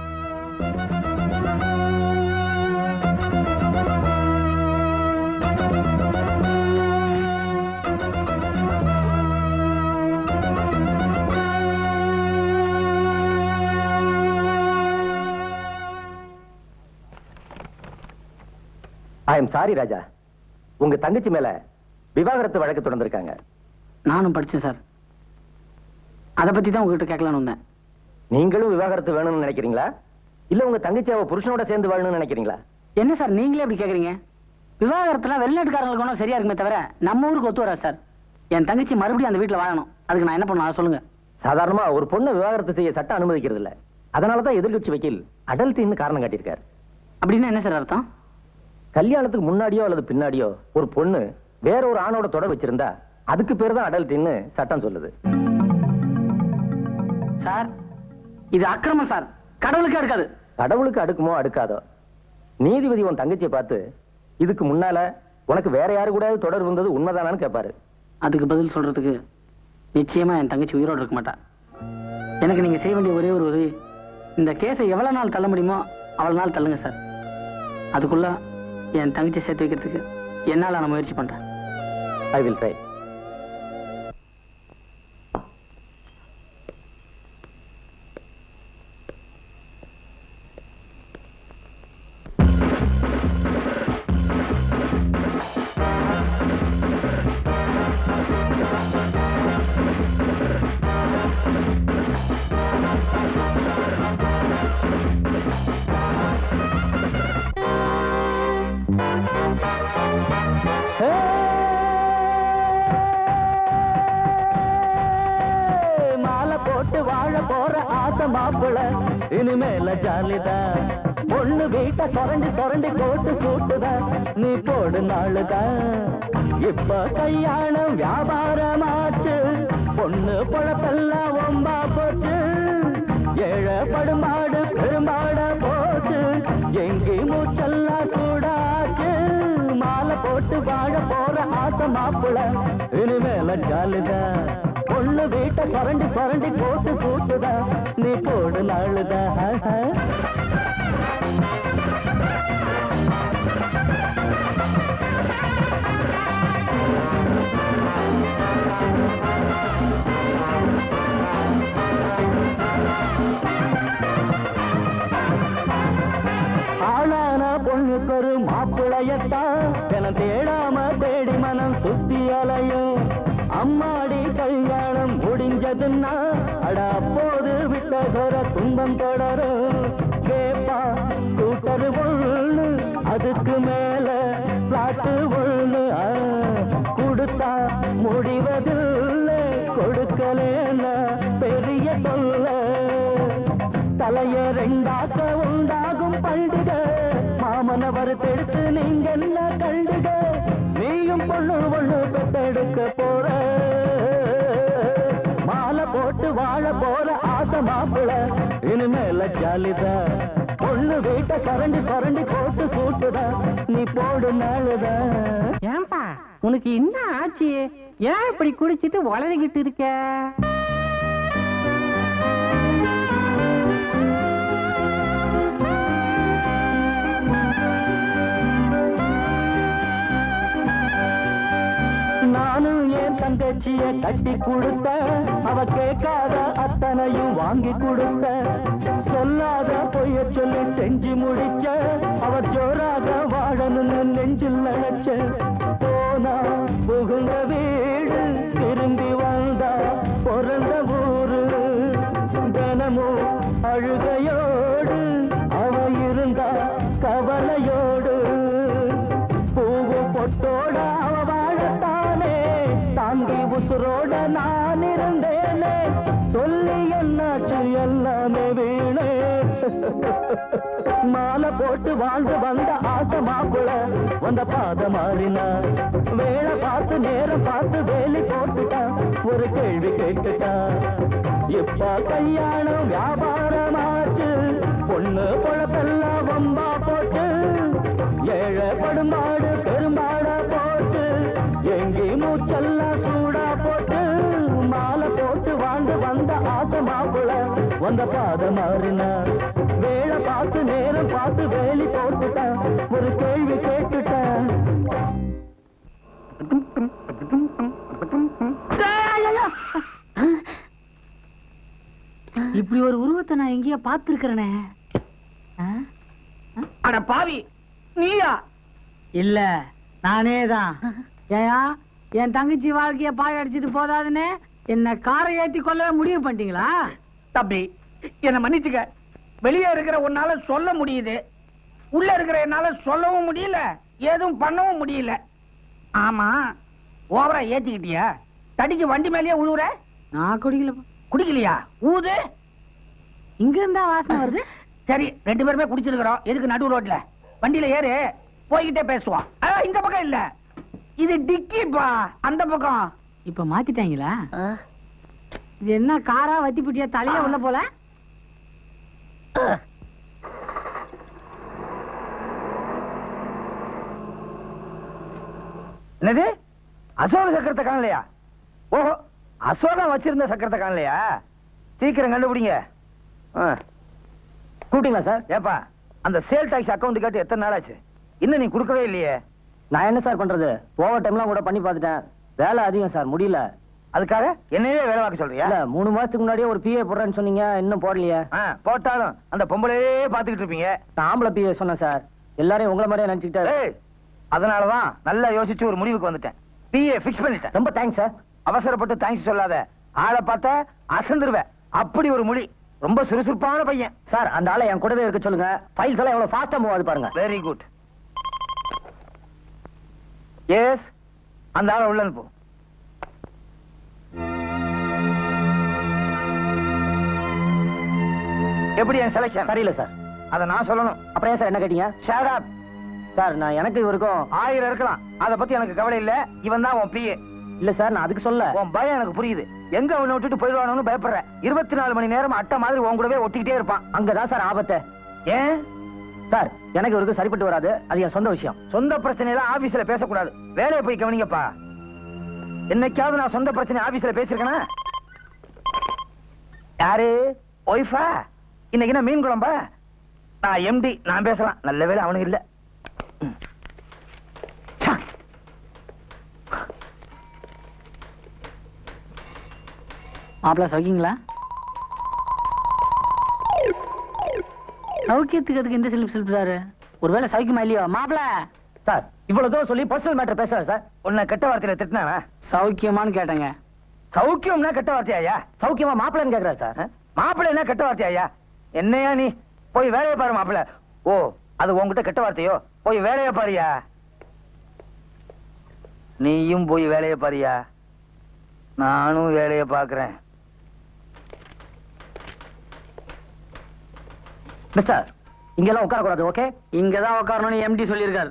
ஐ எம் சாரி ராஜா உங்க தங்கச்சி மேல விவாகரத்து வழக்கு தொடர்ந்திருக்காங்க நானும் படிச்சேன் சார் அதை பத்தி தான் உங்ககிட்ட கேட்கலான்னு வந்தேன் நீங்களும் விவாகரத்து வேணும்னு நினைக்கிறீங்களா இல்ல உங்க தங்கச்சி அவ புருஷனோட சேர்ந்து வாழணும்னு நினைக்கிறீங்களா என்ன சார் நீங்களே இப்படி கேக்குறீங்க விவாகரத்துலாம் வெளிநாட்டுக்காரங்களுக்கு ஒன்றும் சரியா இருக்குமே தவிர நம்ம ஊருக்கு ஒத்து வராது சார் என் தங்கச்சி மறுபடியும் அந்த வீட்டில் வாழணும் அதுக்கு நான் என்ன பண்ணணும் அதை சொல்லுங்க சாதாரணமா ஒரு பொண்ணை விவாகரத்து செய்ய சட்டம் அனுமதிக்கிறது இல்ல அதனால தான் எதிர்க்கட்சி வக்கீல் அடல்ட்னு காரணம் காட்டியிருக்காரு அப்படின்னா என்ன சார் அர்த்தம் கல்யாணத்துக்கு முன்னாடியோ அல்லது பின்னாடியோ ஒரு பொண்ணு வேற ஒரு ஆணோட தொடர் வச்சிருந்தா அதுக்கு பேர் தான் அடல்ட்னு சட்டம் சொல்லுது சார் இது அக்கிரமம் சார் கடவுளுக்கே எடுக்காது கடவுளுக்கு அடுக்குமோ அடுக்காதோ நீதிபதி உன் தங்கச்சியை பார்த்து இதுக்கு முன்னால உனக்கு வேற யாரு கூட தொடர் இருந்தது உண்மைதானான்னு கேட்பாரு அதுக்கு பதில் சொல்றதுக்கு நிச்சயமா என் தங்கச்சி உயிரோடு இருக்க மாட்டா எனக்கு நீங்க செய்ய வேண்டிய ஒரே ஒரு உதவி இந்த கேஸை எவ்வளவு நாள் தள்ள முடியுமோ அவ்வளவு நாள் தள்ளுங்க சார் அதுக்குள்ள என் தங்கச்சி சேர்த்து வைக்கிறதுக்கு என்னால நான் முயற்சி பண்றேன் ஐ வில் ட்ரை மாலை போட்டு வாழ போற ஆசை மாப்பிள இனிமேல ஜாலிதான் பொண்ணு வீட்டை சொரண்டி சொரண்டி போட்டு சூட்டுதான் நீ போடு நாளுதான் இப்ப கல்யாணம் வியாபாரமாச்சு பொண்ணு பொழப்பெல்லாம் ஒம்பா போச்சு ஏழை படுமாடு பெருமாட போச்சு எங்கி மூச்செல்லாம் சூடாச்சு மாலை போட்டு வாழ போற மாப்பிள இனிமேல ஜாலிதா பொண்ணு வீட்டை பரண்டி பரண்டி போட்டு கூட்டுதா நீ போடு நாளுதா ஆளான பொண்ணுக்கு ஒரு மாப்பிளையத்தான் என தேடாம தேடி மனம் சுத்தி அலையும் அம்மாடி கல்யாணம் முடிஞ்சதுன்னா அட அப்போது விட்ட குற துன்பம் தொடரும் கேப்பா ஸ்கூட்டர் ஒண்ணு அதுக்கு மேல பிளாட்டு ஒண்ணு ஆ, கொடுத்தா முடிவதில்லை கொடுக்கலேன்னா பெரிய தொல்லை தலைய ரெண்டாக்க உண்டாகும் பண்டிக மாமன வறுத்தெடுத்து நீங்க என்ன கண்டுக நீயும் பொண்ணு ஒண்ணு பெத்தெடுக்க போற மாலை போட்டு வாழ போற ஆசை மாப்பிள இனிமேல ஜாலிதா பொண்ணு வீட்டை கரண்டி கரண்டி போட்டு சூட்டுதா நீ போடு நாளுதா ஏன்பா உனக்கு என்ன ஆச்சு ஏன் இப்படி குடிச்சிட்டு வளரிக்கிட்டு இருக்க நானும் என் தங்கச்சிய கட்டி கொடுத்த அவ கேட்காத அத்தனையும் வாங்கி கொடுத்த சொல்லாத பொய்ய சொல்லி செஞ்சு முடிச்ச அவ ஜோராக வாழணும்னு நெஞ்சில் நினைச்ச போனா புகுந்த வீடு திரும்பி வந்தா பிறந்த ஊரு தினமும் அழுகையோடு அவ இருந்தா கவலையோடு பூவும் பொட்டோட அவ வாழத்தானே தாங்கி உசுரோட நான் இருந்தேனே சொல்லி என்னாச்சு எல்லாமே வீணே மாலை போட்டு வாழ்ந்து வந்த ஆசை மாப்பிள வந்த பாத மாறினா வேலை பார்த்து நேரம் பார்த்து வேலி போட்டுட்டா ஒரு கேள்வி கேட்டுட்டா இப்ப கல்யாணம் வியாபாரமாச்சு பொண்ணு பொழப்பெல்லாம் வம்பா போச்சு ஏழை படும்பாடு பெரும்பாட போட்டு எங்கி மூச்செல்லாம் சூடா போட்டு மாலை போட்டு வாழ்ந்து வந்த ஆசை மாப்பிள வந்த பாத மாறினா வேலை பார்த்து நேரம் பார்த்து வேலி போட்டுட்டா ஒரு கேள்வி கேட்டுட்டா இப்படி ஒரு உருவத்தை நான் எங்கேயோ பார்த்திருக்கிறேனே அட பாவி நீயா இல்ல நானே தான் ஏயா என் தங்கச்சி வாழ்க்கைய பாய் அடிச்சிட்டு போதாதுன்னு என்ன காரை ஏத்தி கொல்லவே முடிவு பண்ணிட்டீங்களா தம்பி என்ன மன்னிச்சுக்க வெளியே இருக்கிற உன்னால சொல்ல முடியுது உள்ள இருக்கிற என்னால சொல்லவும் முடியல ஏதும் பண்ணவும் முடியல ஆமா ஓவரா ஏத்திக்கிட்டியா தடிக்கு வண்டி மேலயே உழுவுற நான் குடிக்கல குடிக்கலையா ஊது இங்க இருந்தா வாசனை வருது சரி ரெண்டு பேருமே குடிச்சிருக்கிறோம் எதுக்கு நடு ரோட்ல வண்டியில ஏறு போய்கிட்டே பேசுவோம் ஆ, இந்த பக்கம் இல்ல இது டிக்கிப்பா அந்த பக்கம் இப்ப மாத்திட்டாங்களா இது என்ன காரா வத்தி புட்டியா தலையா உள்ள போல என்னது அசோக சக்கரத்தை காணலையா ஓஹோ அசோகம் வச்சிருந்த சக்கரத்தை காணலையா சீக்கிரம் கண்டுபிடிங்க ஆ. கூப்பிட்டீங்களா சார் ஏப்பா அந்த சேல் டாக்ஸ் அக்கவுண்ட் கேட்டு எத்தனை நாள் ஆச்சு இன்னும் நீ கொடுக்கவே இல்லையே நான் என்ன சார் பண்றது ஓவர் டைம்லாம் கூட பண்ணி பார்த்துட்டேன் வேலை அதிகம் சார் முடியல அதுக்காக என்னையே வேலை பார்க்க சொல்றியா இல்ல மூணு மாசத்துக்கு முன்னாடியே ஒரு பிஏ போடுறேன்னு சொன்னீங்க இன்னும் போடலையே ஆ, போட்டாலும் அந்த பொம்பளையே பாத்துக்கிட்டு இருப்பீங்க நான் ஆம்பளை பிஏ சொன்னேன் சார் எல்லாரையும் உங்களை மாதிரியே நினைச்சுக்கிட்டாரு ஏய், அதனாலதான் நல்லா யோசிச்சு ஒரு முடிவுக்கு வந்துட்டேன் பிஏ ஃபிக்ஸ் பண்ணிட்டேன் ரொம்ப தேங்க்ஸ் சார் அவசரப்பட்டு தேங்க்ஸ் சொல்லாத ஆளை பார்த்தா அசந்துருவேன் அப்படி ஒரு மொழி ரொம்ப சுறுசுறுப்பான பையன் சார் அந்த ஆளை என் கூடவே இருக்க சொல்லுங்க ஃபைல்ஸ் எல்லாம் எவ்வளவு ஃபாஸ்டா மூவ் ஆகுது பாருங்க வெரி குட் எஸ் அந்த ஆளை உள்ள அனுப்பு எப்படி என் செலக்ஷன் சரியில்லை சார் அதை நான் சொல்லணும் அப்புறம் ஏன் சார் என்ன கேட்டீங்க ஷேட் அப் சார் நான் எனக்கு இவருக்கும் ஆயிரம் இருக்கலாம் அத பத்தி எனக்கு கவலை இல்ல இவன் தான் உன் பிஏ இல்ல சார் நான் அதுக்கு சொல்ல உன் பயம் எனக்கு புரியுது எங்க அவனை விட்டுட்டு போயிடுவானு பயப்படுற இருபத்தி நாலு மணி நேரம் அட்டை மாதிரி உன் கூடவே ஒட்டிக்கிட்டே இருப்பான் அங்கதான் சார் ஆபத்து ஏன் சார் எனக்கு இவருக்கு சரிப்பட்டு வராது அது என் சொந்த விஷயம் சொந்த பிரச்சனை எல்லாம் ஆபீஸ்ல பேசக்கூடாது வேலையை போய் கவனிங்கப்பா என்னைக்காவது நான் சொந்த பிரச்சனை ஆபீஸ்ல பேசிருக்கேனா யாரு ஒய்ஃபா இன்னைக்கு என்ன மீன் குழம்பா நான் எம்டி நான் பேசலாம் நல்ல வேளை அவனுக்கு இல்ல ம். ச்ச. மாப்பிள்ள சௌக்கியங்களா சௌக்கியத்துக்கு அதுக்கு இந்த சிலிப் சிலிப்ஸாரு ஒருவேளை சௌக்கியமா இல்லையோ மாப்பிள்ள சார் இவ்வளவு தூரம் சொல்லி பர்சனல் மேட்டர் பேசுறாரு சார் உன்னை கெட்ட வார்த்தையில திட்டினானா சௌக்கியமான்னு கேட்டேங்க சௌக்கியம்னா கெட்ட வார்த்தையாயா சௌக்கியமா மாப்பிள்ளைன்னு கேக்குறாரு சார் மாப்பிள்ளை என்ன கெட்ட வார்த்தையாயா என்னையா நீ போய் வேலையை பாரு மாப்பிள்ள ஓ அது உன்கிட்ட கெட்ட வார்த்தையோ போய் வேலையை பாரியா நீயும் போய் வேலையை பாரியா நானும் வேலையை பாக்குறேன் மிஸ்டர் இங்கெல்லாம் உட்கார கூடாது ஓகே இங்கதான் உட்காரணும்னு எம்டி சொல்லியிருக்காரு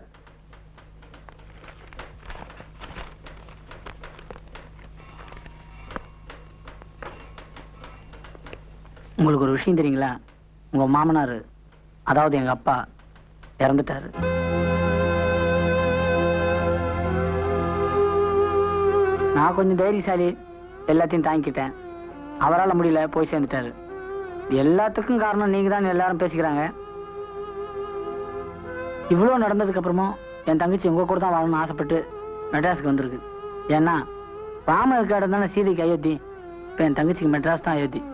உங்களுக்கு ஒரு விஷயம் தெரியுங்களா உங்க மாமனார் அதாவது எங்க அப்பா இறந்துட்டாரு நான் கொஞ்சம் தைரியசாலி எல்லாத்தையும் தாங்கிக்கிட்டேன் அவரால் முடியல போய் சேர்ந்துட்டாரு இது எல்லாத்துக்கும் காரணம் நீங்க தான் எல்லாரும் பேசிக்கிறாங்க இவ்வளோ நடந்ததுக்கு அப்புறமும் என் தங்கச்சி உங்க கூட தான் வாழணும்னு ஆசைப்பட்டு மெட்ராஸுக்கு வந்திருக்கு ஏன்னா ராம இருக்க இடம் தானே சீதைக்கு அயோத்தி இப்போ என் தங்கச்சிக்கு மெட்ராஸ் தான் அயோத்தி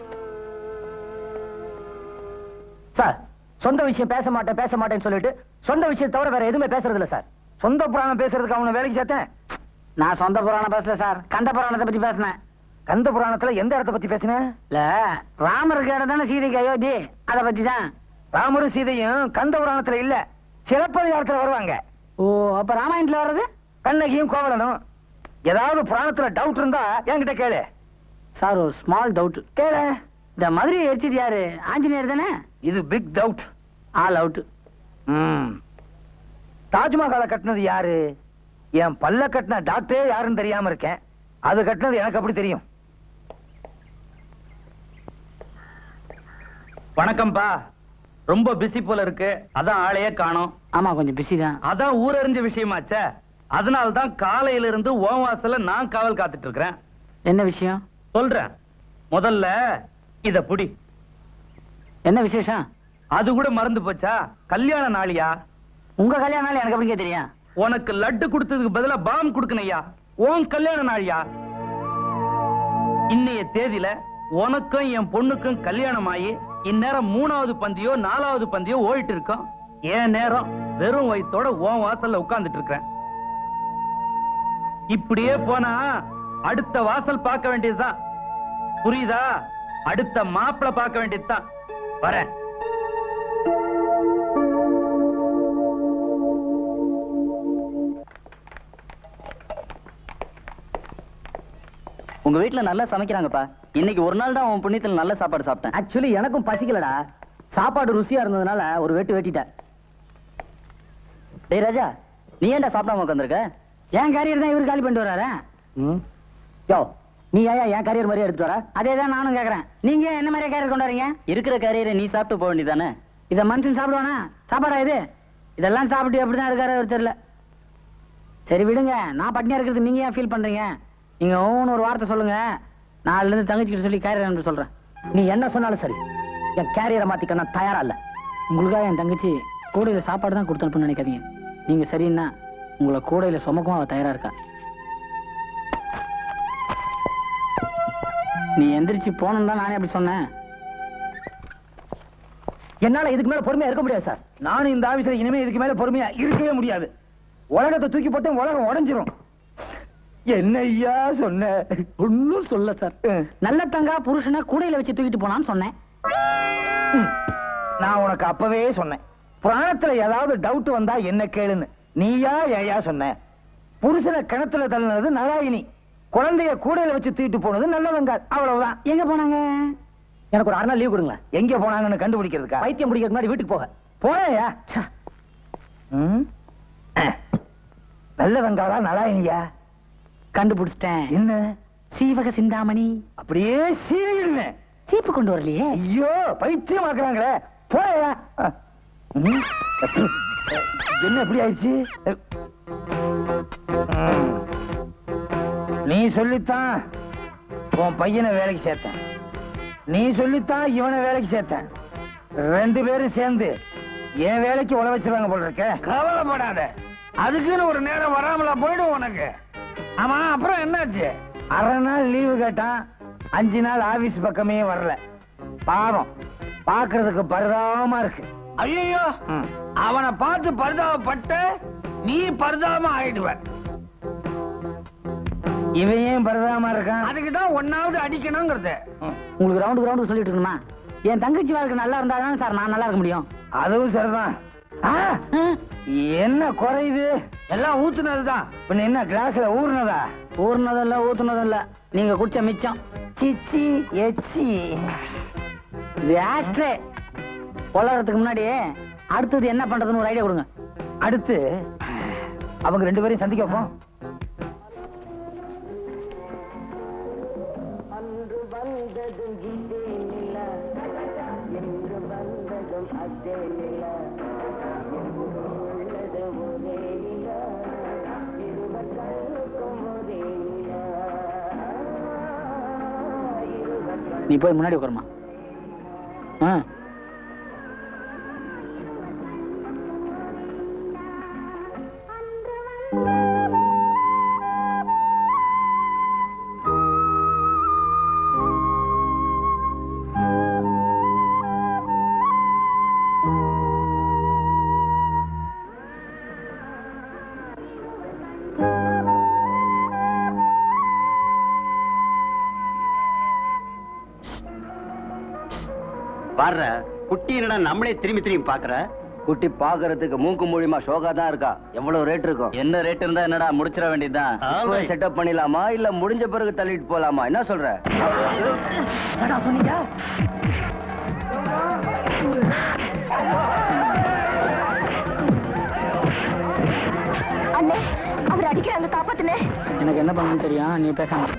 சார் சொந்த விஷயம் பேச மாட்டேன் பேச மாட்டேன்னு சொல்லிட்டு சொந்த விஷயம் தவிர வேற எதுவுமே பேசுறது இல்ல சார் சொந்த புராணம் பேசுறதுக்கு அவனை வேலைக்கு சேர்த்தேன் நான் சொந்த புராணம் பேசல சார் கந்த புராணத்தை பத்தி பேசினேன் கந்த புராணத்துல எந்த இடத்த பத்தி பேசின இல்ல ராமர் இருக்க இடம் தானே சீதைக்கு அயோத்தி அதை பத்தி தான் ராமரும் சீதையும் கந்த புராணத்துல இல்ல சிலப்பதிகாரத்துல வருவாங்க ஓ அப்ப ராமாயணத்துல வர்றது கண்ணகியும் கோவலனும் ஏதாவது புராணத்துல டவுட் இருந்தா என்கிட்ட கேளு சார் ஒரு ஸ்மால் டவுட் கேளு இந்த மதுரையை எரிச்சது யாரு ஆஞ்சநேயர் தானே இது பிக் டவுட் ஆல் அவுட் ம் தாஜ்மஹாலை கட்டினது யாரு என் பல்ல கட்டின டாக்டரே யாருன்னு தெரியாம இருக்கேன் அது கட்டினது எனக்கு அப்படி தெரியும் வணக்கம்ப்பா ரொம்ப பிஸி போல இருக்கு அதான் ஆளையே காணோம் ஆமா கொஞ்சம் பிஸி தான் அதான் ஊரறிஞ்ச விஷயமாச்சே அதனால தான் காலையில இருந்து ஓன் வாசல்ல நான் காவல் காத்துட்டு இருக்கிறேன் என்ன விஷயம் சொல்றேன் முதல்ல இத புடி என்ன விசேஷம் அது கூட மறந்து போச்சா கல்யாண நாளியா உங்க கல்யாணம் நாள் எனக்கு எப்படிங்க தெரியும் உனக்கு லட்டு கொடுத்ததுக்கு பதிலா பாம் கொடுக்கணையா உன் கல்யாண நாளியா இன்னைய தேதியில உனக்கும் என் பொண்ணுக்கும் கல்யாணம் ஆகி இந்நேரம் மூணாவது பந்தியோ நாலாவது பந்தியோ ஓடிட்டு இருக்கோம் என் நேரம் வெறும் வயித்தோட உன் வாசல்ல உட்கார்ந்துட்டு இருக்கிறேன் இப்படியே போனா அடுத்த வாசல் பார்க்க வேண்டியதுதான் புரியுதா அடுத்த மாப்பிளை பார்க்க வேண்டியதுதான் வரேன் உங்க வீட்ல நல்லா சமைக்கிறாங்கப்பா இன்னைக்கு ஒரு நாள் தான் உன் புண்ணியத்துல நல்ல சாப்பாடு சாப்பிட்டேன் ஆக்சுவலி எனக்கும் பசிக்கலடா சாப்பாடு ருசியா இருந்ததுனால ஒரு வெட்டு வெட்டிட்டேன் டேய் ராஜா நீ ஏன்டா சாப்பிடாம உட்காந்துருக்க என் கேரியர் தான் இவரு காலி பண்ணிட்டு வராரு யோ நீ ஏன் என் கரியர் மாதிரியே எடுத்துட்டு வர அதே தான் நானும் கேக்குறேன் நீங்க என்ன மாதிரி கேரியர் கொண்டு வரீங்க இருக்கிற கரியரை நீ சாப்பிட்டு போக வேண்டியதானே இத மனுஷன் சாப்பிடுவானா சாப்பாடா இது இதெல்லாம் சாப்பிட்டு எப்படிதான் இருக்காரு அவர் தெரியல சரி விடுங்க நான் பட்னியா இருக்கிறது நீங்க ஏன் ஃபீல் பண்றீங்க நீங்க ஒவ்வொன்று ஒரு வார்த்தை சொல்லுங்க நாளைல இருந்து தங்கச்சிக்கிட்ட சொல்லி கேரியர் அனுப்ப சொல்றேன் நீ என்ன சொன்னாலும் சரி என் கேரியரை மாத்திக்க நான் தயாரா இல்ல உங்களுக்காக என் தங்கச்சி கூடையில சாப்பாடு தான் கொடுத்து அனுப்பணும்னு நினைக்காதீங்க நீங்க சரின்னா உங்களை கூடையில சுமக்கவும் அவ தயாரா இருக்கா நீ எந்திரிச்சு போகணும் தான் நானே அப்படி சொன்னேன் என்னால இதுக்கு மேல பொறுமையா இருக்க முடியாது சார் நானும் இந்த ஆபீஸ்ல இனிமே இதுக்கு மேல பொறுமையா இருக்கவே முடியாது உலகத்தை தூக்கி போட்டு உலகம் உடைஞ்சிரும் என்ன ஐயா சொன்ன ஒன்னும் சொல்ல சார் நல்ல தங்கா புருஷனை கூடையில வச்சு தூக்கிட்டு போனான்னு சொன்னேன் ம். நான் உனக்கு அப்பவே சொன்னேன் புராணத்துல ஏதாவது டவுட் வந்தா என்ன கேளுன்னு நீயா ஏயா சொன்ன புருஷனை கிணத்துல தள்ளினது நலாயினி குழந்தைய கூடையில வச்சு தூக்கிட்டு போனது நல்லவங்க அவ்வளவுதான் எங்க போனாங்க எனக்கு ஒரு அரை நாள் லீவ் கொடுங்களேன் எங்க போனாங்கன்னு கண்டுபிடிக்கிறதுக்கா பைத்தியம் முடிக்கிறதுக்கு முன்னாடி வீட்டுக்கு போக போயா நல்ல வெங்காளா நலாயினியா கண்டுபிடிச்சிட்டேன் என்ன சீவக சிந்தாமணி அப்படியே சீவிடுவேன் சீப்பு கொண்டு வரலையே ஐயோ பைத்தியமாக்குறாங்களே போயா ம். என்ன எப்படி ஆயிடுச்சு ம். நீ சொல்லித்தான் உன் பையனை வேலைக்கு சேர்த்தேன் நீ சொல்லித்தான் இவனை வேலைக்கு சேர்த்தேன் ரெண்டு பேரும் சேர்ந்து என் வேலைக்கு உழ வச்சிருவாங்க போல இருக்க கவலைப்படாத அதுக்குன்னு ஒரு நேரம் வராமலா போயிடும் உனக்கு ஆமா அப்புறம் என்னாச்சு அரை நாள் லீவு கேட்டான் அஞ்சு நாள் ஆபீஸ் பக்கமே வரல பாவம் பாக்குறதுக்கு பரிதாபமா இருக்கு ஐயோ அவனை பார்த்து பரிதாபப்பட்ட நீ பரிதாபம் ஆயிடுவ இவன் ஏன் பரிதாபமா இருக்கான் அதுக்கு தான் ஒன்னாவது அடிக்கணுங்கிறது உங்களுக்கு ரவுண்டு ரவுண்டு சொல்லிட்டு இருக்கணுமா என் தங்கச்சி வாழ்க்கை நல்லா இருந்தா தானே சார் நான் நல்லா இருக்க முடியும் அதுவும் சரிதான் ஆ, என்ன குறையுது எல்லாம் ஊத்துனதுதான் பின்ன என்ன கிளாஸ்ல ஊர்னதா ஊர்னதும் இல்ல ஊத்துனதும் இல்ல நீங்க குடிச்ச மிச்சம் சிச்சி எச்சி இது ஆஸ்ட்ரே கொள்ளறதுக்கு முன்னாடி அடுத்தது என்ன பண்றதுன்னு ஒரு ஐடியா கொடுங்க அடுத்து அவங்க ரெண்டு பேரையும் சந்திக்க வைப்போம் நீ போய் முன்னாடி உட்காருமா ஆ பாடுற குட்டி என்னடா நம்மளே திரும்பி திரும்பி பாக்குற குட்டி பாக்குறதுக்கு மூக்கு மூலியமா ஷோகா தான் இருக்கா எவ்வளவு ரேட் இருக்கும் என்ன ரேட் இருந்தா என்னடா முடிச்சிட வேண்டியதுதான் செட்டப் பண்ணிடலாமா இல்ல முடிஞ்ச பிறகு தள்ளிட்டு போலாமா என்ன சொல்ற என்னடா சொன்னீங்க அண்ணே அவர் அடிக்கிறாங்க காப்பாத்துனே எனக்கு என்ன பண்ணணும்னு தெரியும் நீ பேசாம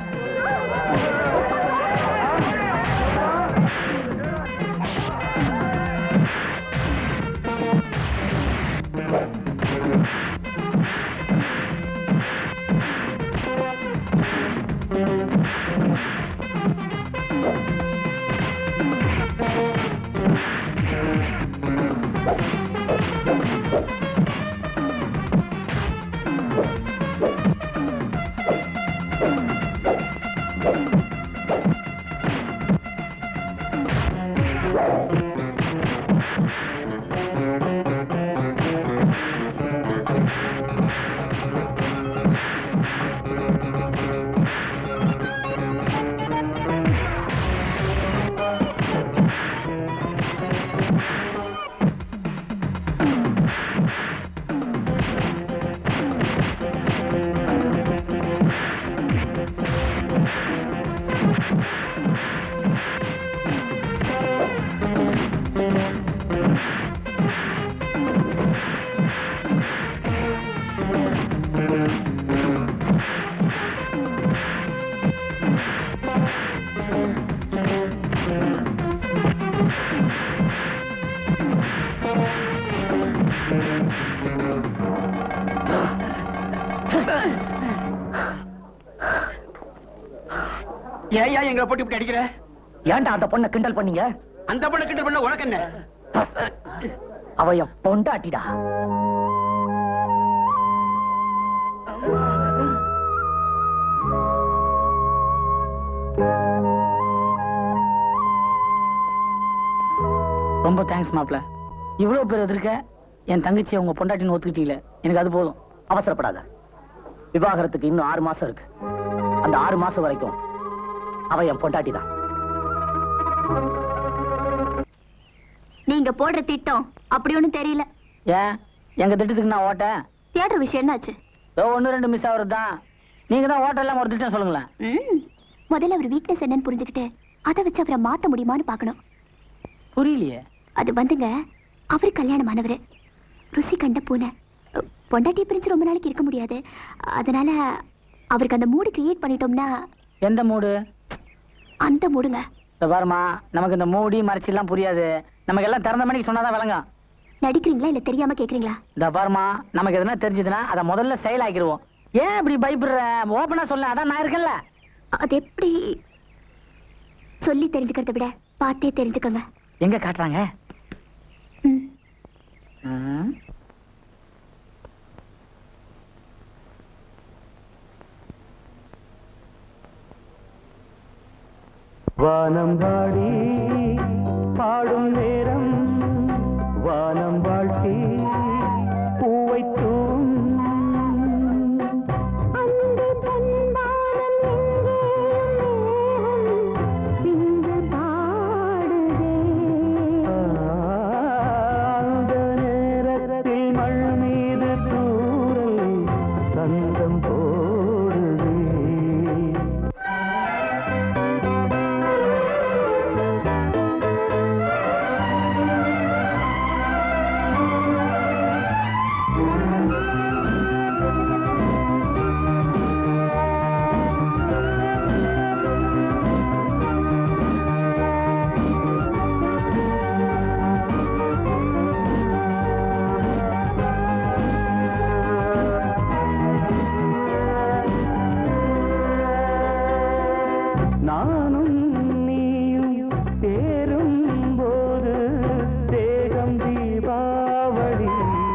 ஏயா எங்களை போட்டு இப்படி அடிக்கிற ஏன்டா அந்த பொண்ணை கிண்டல் பண்ணீங்க அந்த பொண்ணை கிட்ட பண்ண உனக்கு என்ன அவ என் பொண்டாட்டிடா ரொம்ப தேங்க்ஸ் மாப்ள இவ்வளவு பேர் எதிர்க்க என் தங்கச்சியை உங்க பொண்டாட்டின்னு ஒத்துக்கிட்டீங்களே எனக்கு அது போதும் அவசரப்படாத விவாகரத்துக்கு இன்னும் ஆறு மாசம் இருக்கு அந்த ஆறு மாசம் வரைக்கும் அவ என் பொண்டாட்டி தான் நீங்க போடுற திட்டம் அப்படி ஒண்ணும் தெரியல ஏன் எங்க திட்டத்துக்கு நான் ஓட்டேன் தியேட்டர் விஷயம் என்னாச்சு ஏதோ ஒன்று ரெண்டு மிஸ் ஆகுறது தான் நீங்க தான் ஓட்டம் எல்லாம் ஒரு திட்டம் சொல்லுங்களேன் ம், முதல்ல அவர் வீக்னஸ் என்னன்னு புரிஞ்சுக்கிட்டு அதை வச்சு அவரை மாத்த முடியுமான்னு பார்க்கணும் புரியலையே அது வந்துங்க அவர் கல்யாணமானவர் ருசி கண்ட பூனை பொண்டாட்டி பிரிஞ்சு ரொம்ப நாளைக்கு இருக்க முடியாது அதனால அவருக்கு அந்த மூடு கிரியேட் பண்ணிட்டோம்னா எந்த மூடு அந்த மூடுங்க இந்த பாருமா நமக்கு இந்த மூடி மறைச்சி எல்லாம் புரியாது நமக்கு எல்லாம் திறந்த மணிக்கு சொன்னாதான் விளங்கும் நடிக்கிறீங்களா இல்ல தெரியாம கேக்குறீங்களா இந்த பாருமா நமக்கு எதுனா தெரிஞ்சதுன்னா அதை முதல்ல செயல் ஆக்கிடுவோம் ஏன் இப்படி பயப்படுற ஓப்பனா சொல்ல அதான் நான் இருக்கேன்ல அது எப்படி சொல்லி தெரிஞ்சுக்கிறத விட பார்த்தே தெரிஞ்சுக்கோங்க எங்க காட்டுறாங்க ம். ஆ. வானம் வாடி பாடும் நேரம் வானம் வாழ்த்தி பூவை தூம் அந்த நேரத்தில் மழ் மீது தூரல் சந்தம் போடுதே நானும் நீயும் சேரும் போது தேகம் தீபாவளி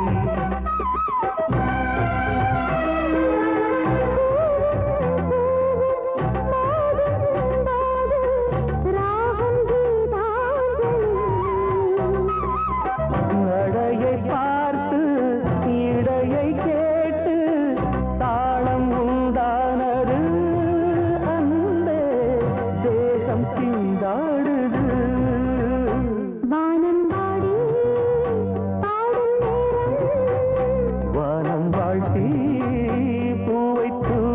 அடையை பார்த்து இடையை கேட்டு தாளம் உண்டானது அந்த தேசம் திண்டாடுது வானம் வாழ்த்தி பூவை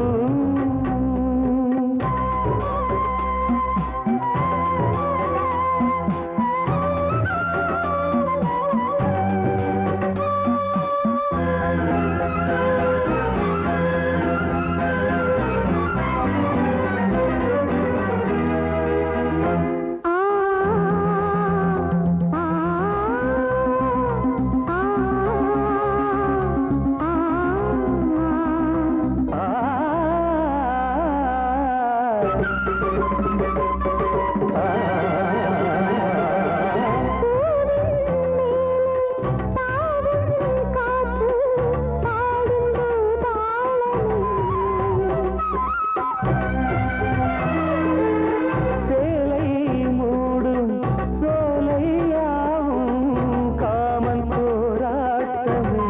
சேலை மூடும் சோலையாவும் காமன் போராட்டமே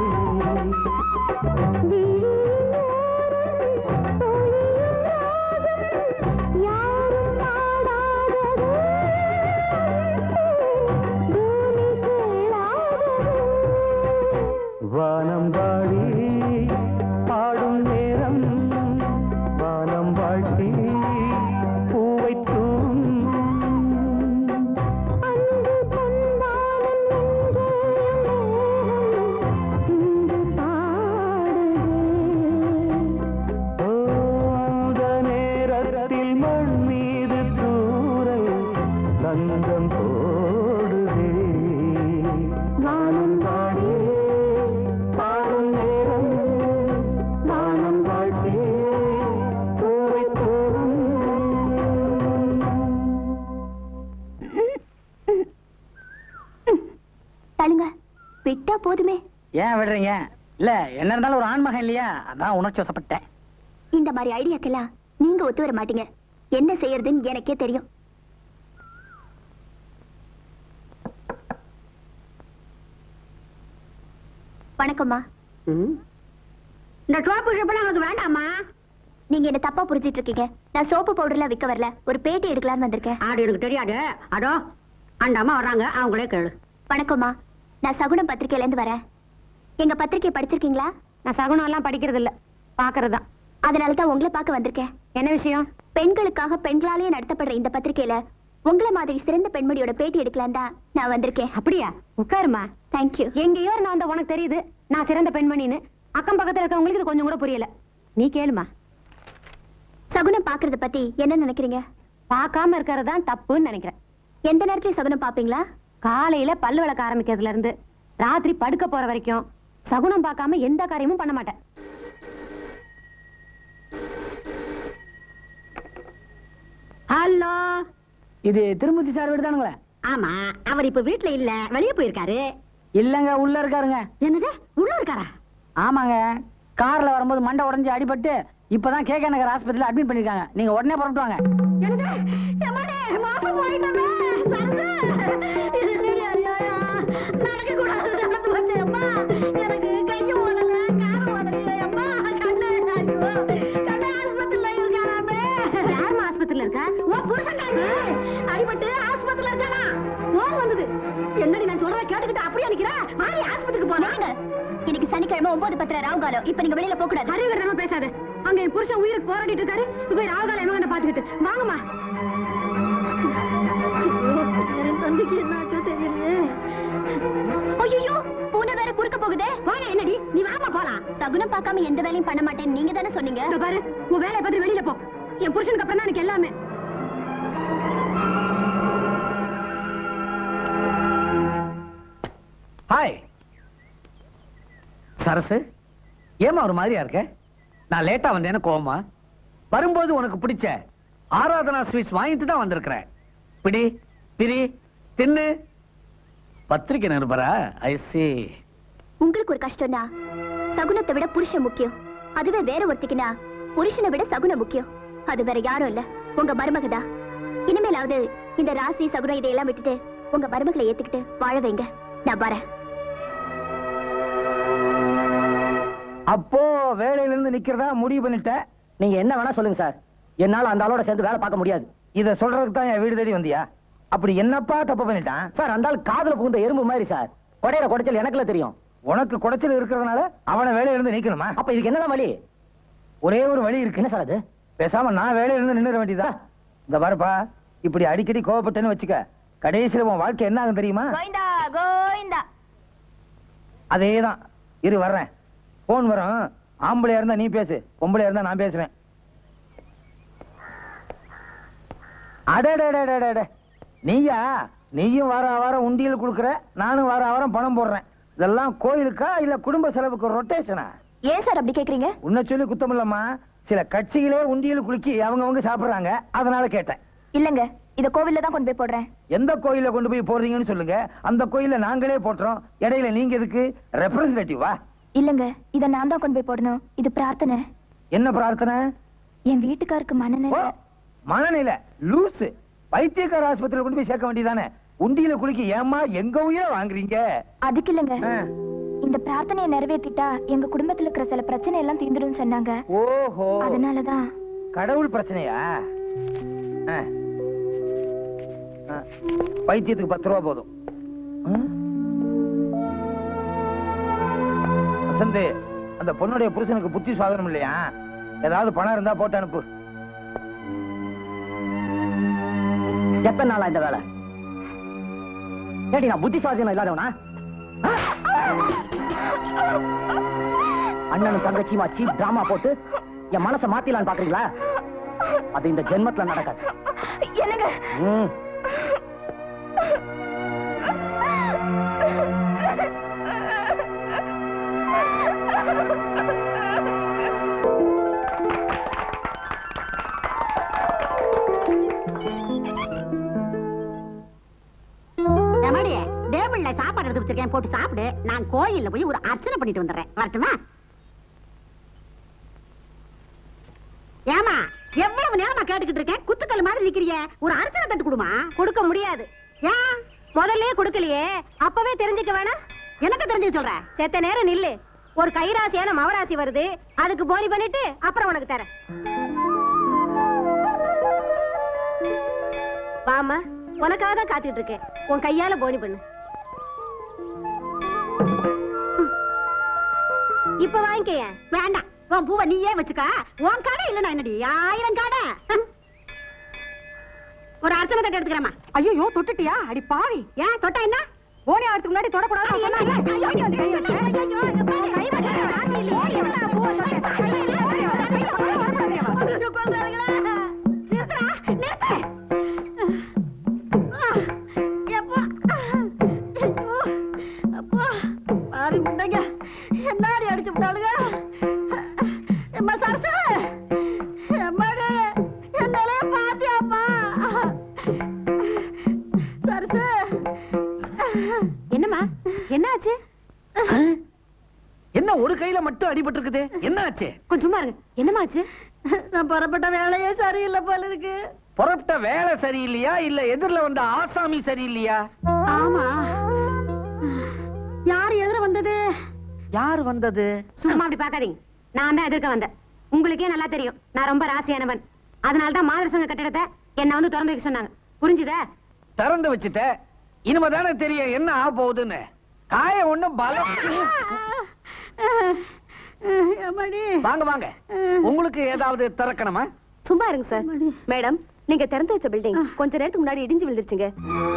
வானம் வாடி பாடும் நேரம் வானம் வாழ்த்தி பூவை தூம் ஓ, அந்த நேரத்தில் மண் மீது தூரல் தந்தம் போடுதே வானம் வாடி பாடும் நேரம் வானம் வாழ்த்தி பூவை தூம் தள்ளுங்க விட்டா போதுமே ஏன் விடுறீங்க இல்ல என்ன இருந்தாலும் ஒரு ஆண்மகன் இல்லையா அதான் உணர்ச்சி வசப்பட்டேன் இந்த மாதிரி ஐடியாக்கெல்லாம் நீங்க ஒத்து வர மாட்டீங்க என்ன செய்யறதுன்னு எனக்கே தெரியும் வணக்கம்மா இந்த சோப்பு ஷிப்பெல்லாம் நமக்கு வேண்டாமா நீங்க என்ன தப்பா புரிஞ்சிட்டு இருக்கீங்க நான் சோப்பு பவுடர்லாம் விற்க வரல ஒரு பேட்டி எடுக்கலாம்னு வந்திருக்கேன் ஆடு எனக்கு தெரியாது அதோ அந்த அம்மா வர்றாங்க அவங்களே கேளு வணக்கம்மா நான் சகுனம் பத்திரிக்கையில இருந்து வரேன் எங்க பத்திரிக்கை படிச்சிருக்கீங்களா நான் சகுனம் எல்லாம் படிக்கிறது இல்ல பாக்குறதா அதனால தான் உங்களை பார்க்க வந்திருக்கேன் என்ன விஷயம் பெண்களுக்காக பெண்களாலேயே நடத்தப்படுற இந்த பத்திரிக்கையில உங்களை மாதிரி சிறந்த பெண்மணியோட பேட்டி எடுக்கலாம் தான் நான் வந்திருக்கேன் அப்படியா உட்காருமா தேங்க்யூ எங்கேயோ நான் வந்த உனக்கு தெரியுது நான் சிறந்த பெண்மணின்னு அக்கம் பக்கத்துல இருக்கவங்களுக்கு இது கொஞ்சம் கூட புரியல நீ கேளுமா சகுனம் பாக்குறத பத்தி என்ன நினைக்கிறீங்க பார்க்காம இருக்கிறது தான் தப்புன்னு நினைக்கிறேன் எந்த நேரத்துல சகுனம் பாப்பீங்களா காலையில பல்லு விளக்க ஆரம்பிக்கிறதுல இருந்து ராத்திரி படுக்க போற வரைக்கும் சகுனம் பார்க்காம எந்த காரியமும் பண்ண மாட்டேன் ஹலோ இது திருமூர்த்தி சார் வீடு தானுங்களே ஆமா அவர் இப்ப வீட்ல இல்ல வெளிய போயிருக்காரு இல்லங்க உள்ள இருக்காருங்க என்னது உள்ள இருக்காரா ஆமாங்க கார்ல வரும்போது மண்டை உடைஞ்சு அடிபட்டு இப்பதான் கேகே நகர் ஆஸ்பத்திரியில அட்மிட் பண்ணிருக்காங்க நீங்க உடனே புறப்பட்டு வாங்க என்னது எம்மாடி மாசம் போயிட்டமே சரசு இது இல்லடி அநியாயம் நடக்க கூடாது நடந்து போச்சு அம்மா எனக்கு கையும் ஓடல காலும் ஓடல அம்மா கண்ணு ஐயோ கண்ணு ஆஸ்பத்திரியில இருக்காராமே யார் ஆஸ்பத்திரியில இருக்கா உன் புருஷன் கண்ணு அடிபட்டு ஆஸ்பத்திரியில இருக்கானா போன் வந்தது என்னடி நான் சொல்றத கேட்டுக்கிட்டு அப்படியே நிக்கிற மாறி ஆஸ்பத்திரிக்கு போனாங்க இன்னைக்கு சனிக்கிழமை ஒன்பது பத்திர ராவுகாலம் இப்ப நீங்க வெளியில போக கூடாது அறிவு கட்டமா பேசாத அங்க என் புருஷன் உயிருக்கு போராடிட்டு இருக்காரு இப்ப போய் ராவகால எமகண்ட பாத்துக்கிட்டு வாங்கம்மா என் தம்பிக்கு என்ன ஆச்சோ தெரியலையே ஐயோ பூனை வேற குறுக்க போகுதே போங்க என்னடி நீ வாமா போலாம் சகுனம் பார்க்காம எந்த வேலையும் பண்ண மாட்டேன் நீங்க தானே சொன்னீங்க இங்க பாரு உன் வேலையை பார்த்து வெளியில போ என் புருஷனுக்கு அப்புறம் தான் எனக்கு எல்லாமே ஹாய் சரசு ஏமா ஒரு மாதிரியா இருக்க நான் லேட்டா வந்தேன்னு கோவமா வரும்போது உனக்கு பிடிச்ச ஆராதனா ஸ்வீட்ஸ் வாங்கிட்டு தான் வந்திருக்கிறேன் பிடி பிரி தின்னு பத்திரிக்கை நிருபரா ஐ see உங்களுக்கு ஒரு கஷ்டம்னா சகுனத்தை விட புருஷன் முக்கியம் அதுவே வேற ஒருத்திக்குனா புருஷனை விட சகுனம் முக்கியம் அது வேற யாரும் இல்ல உங்க மருமகதா இனிமேலாவது இந்த ராசி சகுனம் இதையெல்லாம் விட்டுட்டு உங்க மருமகளை ஏத்துக்கிட்டு வாழ வைங்க நான் வரேன் அப்போ வேலையில இருந்து நிக்கிறதா முடிவு பண்ணிட்டேன் நீங்க என்ன வேணா சொல்லுங்க சார் என்னால அந்த ஆளோட சேர்ந்து வேலை பார்க்க முடியாது இத சொல்றதுக்கு தான் என் வீடு தேடி வந்தியா அப்படி என்னப்பா தப்பு பண்ணிட்டான் சார் அந்த ஆள் காதுல புகுந்த எறும்பு மாதிரி சார் கொடையில குடைச்சல் எனக்குல தெரியும் உனக்கு குடைச்சல் இருக்கிறதுனால அவனை வேலையில இருந்து நீக்கணுமா அப்ப இதுக்கு என்னதான் வழி ஒரே ஒரு வழி இருக்கு என்ன சார் அது பேசாம நான் வேலையில இருந்து நின்னுற வேண்டியதா இந்த பாருப்பா இப்படி அடிக்கடி கோவப்பட்டேன்னு வச்சுக்க கடைசியில உன் வாழ்க்கை என்ன ஆகும் தெரியுமா கோவிந்தா கோவிந்தா அதேதான் இரு வர்றேன் போன் வரும் ஆம்பளையா இருந்தா நீ பேசு பொம்பளையா இருந்தா நான் பேசுவேன் அடடடடடட நீயா நீயும் வார வாரம் உண்டியல் கொடுக்குற நானும் வார வாரம் பணம் போடுறேன் இதெல்லாம் கோயிலுக்கா இல்ல குடும்ப செலவுக்கு ரொட்டேஷனா ஏன் சார் அப்படி கேக்குறீங்க உன்னை சொல்லி குத்தம் இல்லம்மா சில கட்சிகளே உண்டியல் குலுக்கி அவங்கவங்க சாப்பிடுறாங்க அதனால கேட்டேன் இல்லங்க இத கோவில்ல தான் கொண்டு போய் போடுறேன் எந்த கோயில கொண்டு போய் போடுறீங்கன்னு சொல்லுங்க அந்த கோயில நாங்களே போட்டுறோம் இடையில நீங்க எதுக்கு ரெப்ரசன்டேட்டிவா இல்லங்க இத நான் தான் கொண்டு போய் போடணும் இது பிரார்த்தனை என்ன பிரார்த்தனை என் வீட்டுக்காருக்கு ஓ, மனநிலை மனநிலை லூசு பைத்தியக்கார ஆஸ்பத்திரியில கொண்டு போய் சேர்க்க வேண்டியதானே உண்டியில குலுக்கி ஏமா எங்க உயிரை வாங்குறீங்க அதுக்கு இல்லங்க ஆ. இந்த பிரார்த்தனையை நிறைவேத்திட்டா எங்க குடும்பத்துல இருக்கிற சில பிரச்சனை எல்லாம் தீந்துடும் சொன்னாங்க ஓஹோ அதனாலதான் கடவுள் பிரச்சனையா ஆ. ஆ. பைத்தியத்துக்கு பத்து ரூபா போதும் ஆ? வசந்த் அந்த பொண்ணுடைய புருஷனுக்கு புத்தி சுவாதனம் இல்லையா ஏதாவது பணம் இருந்தா போட்டு அனுப்பு எத்தனை நாளா இந்த வேலை ஏடி நான் புத்திசாலியம் இல்லாதவனா ஆ? அண்ணனும் தங்கச்சியுமா சீப் டிராமா போட்டு என் மனசை மாத்திடலான்னு பாக்குறீங்களா அது இந்த ஜென்மத்துல நடக்காது என்னங்க ம். எம்மாடி டேபிள்ல சாப்பாடு எடுத்து வச்சிருக்கேன் போட்டு சாப்பிடு நான் கோயில்ல போய் ஒரு அர்ச்சனை பண்ணிட்டு வந்துடுறேன் வரட்டுமா ஏமா எவ்வளவு நேரமா கேட்டுக்கிட்டு இருக்கேன் குத்துக்கல் மாதிரி நிக்கிறிய ஒரு அர்ச்சனை தட்டு கொடுமா கொடுக்க முடியாது ஏன் முதல்லயே கொடுக்கலையே அப்பவே தெரிஞ்சுக்க வேணாம் எனக்கு தெரிஞ்சு சொல்ற செத்த நேரம் நில்லு ஒரு கைராசியான மவராசி வருது அதுக்கு போலி பண்ணிட்டு அப்புறம் உனக்கு தரேன் வாமா உனக்காக தான் காத்துட்டு இருக்கேன் உன் கையால போனி பண்ணு ம். இப்ப வாங்கிக்க வேண்டாம் உன் பூவை நீயே வச்சுக்க உன் கடை இல்லைன்னா என்னடி ஆயிரம் கடை ம். ஒரு அர்ச்சனை தட்டு எடுத்துக்கிறேம்மா ஐயோ தொட்டுட்டியா அடி பாவி ஏன் தொட்டா என்ன ஓடி ஆடுறதுக்கு முன்னாடி தொடக்கூடாது என்னாடி அடிச்சு விட்டாளுங்க எம்மா சரசு எம்மாடி என்னாலே பாத்தியாப்பா மட்டும் அடிபட்டு இருக்குது என்ன ஆச்சு கொஞ்சம் சும்மா இருங்க என்னமாச்சு நான் புறப்பட்ட வேலையே சரியில்லை போல இருக்கு புறப்பட்ட வேலை சரியில்லையா இல்ல எதிரில வந்த ஆசாமி சரியில்லையா ஆமா யார் எதிர வந்தது யார் வந்தது சும்மா அப்படி பார்க்காதீங்க நான் தான் எதிர்க்க வந்தேன் உங்களுக்கே நல்லா தெரியும் நான் ரொம்ப ராசியானவன் அதனால தான் மாதிரி சங்க கட்டிடத்தை என்ன வந்து திறந்து வைக்க சொன்னாங்க புரிஞ்சுதா திறந்து வச்சுட்ட இனிமேதானே தெரியும் என்ன ஆக போகுதுன்னு காய ஒண்ணும் பலம் வாங்க வாங்க உங்களுக்கு ஏதாவது திறக்கணுமா சும்மா இருங்க சார் மேடம் நீங்க திறந்து வச்ச பில்டிங் கொஞ்ச நேரத்துக்கு முன்னாடி இடிஞ்சு விழுந்துருச்சுங்க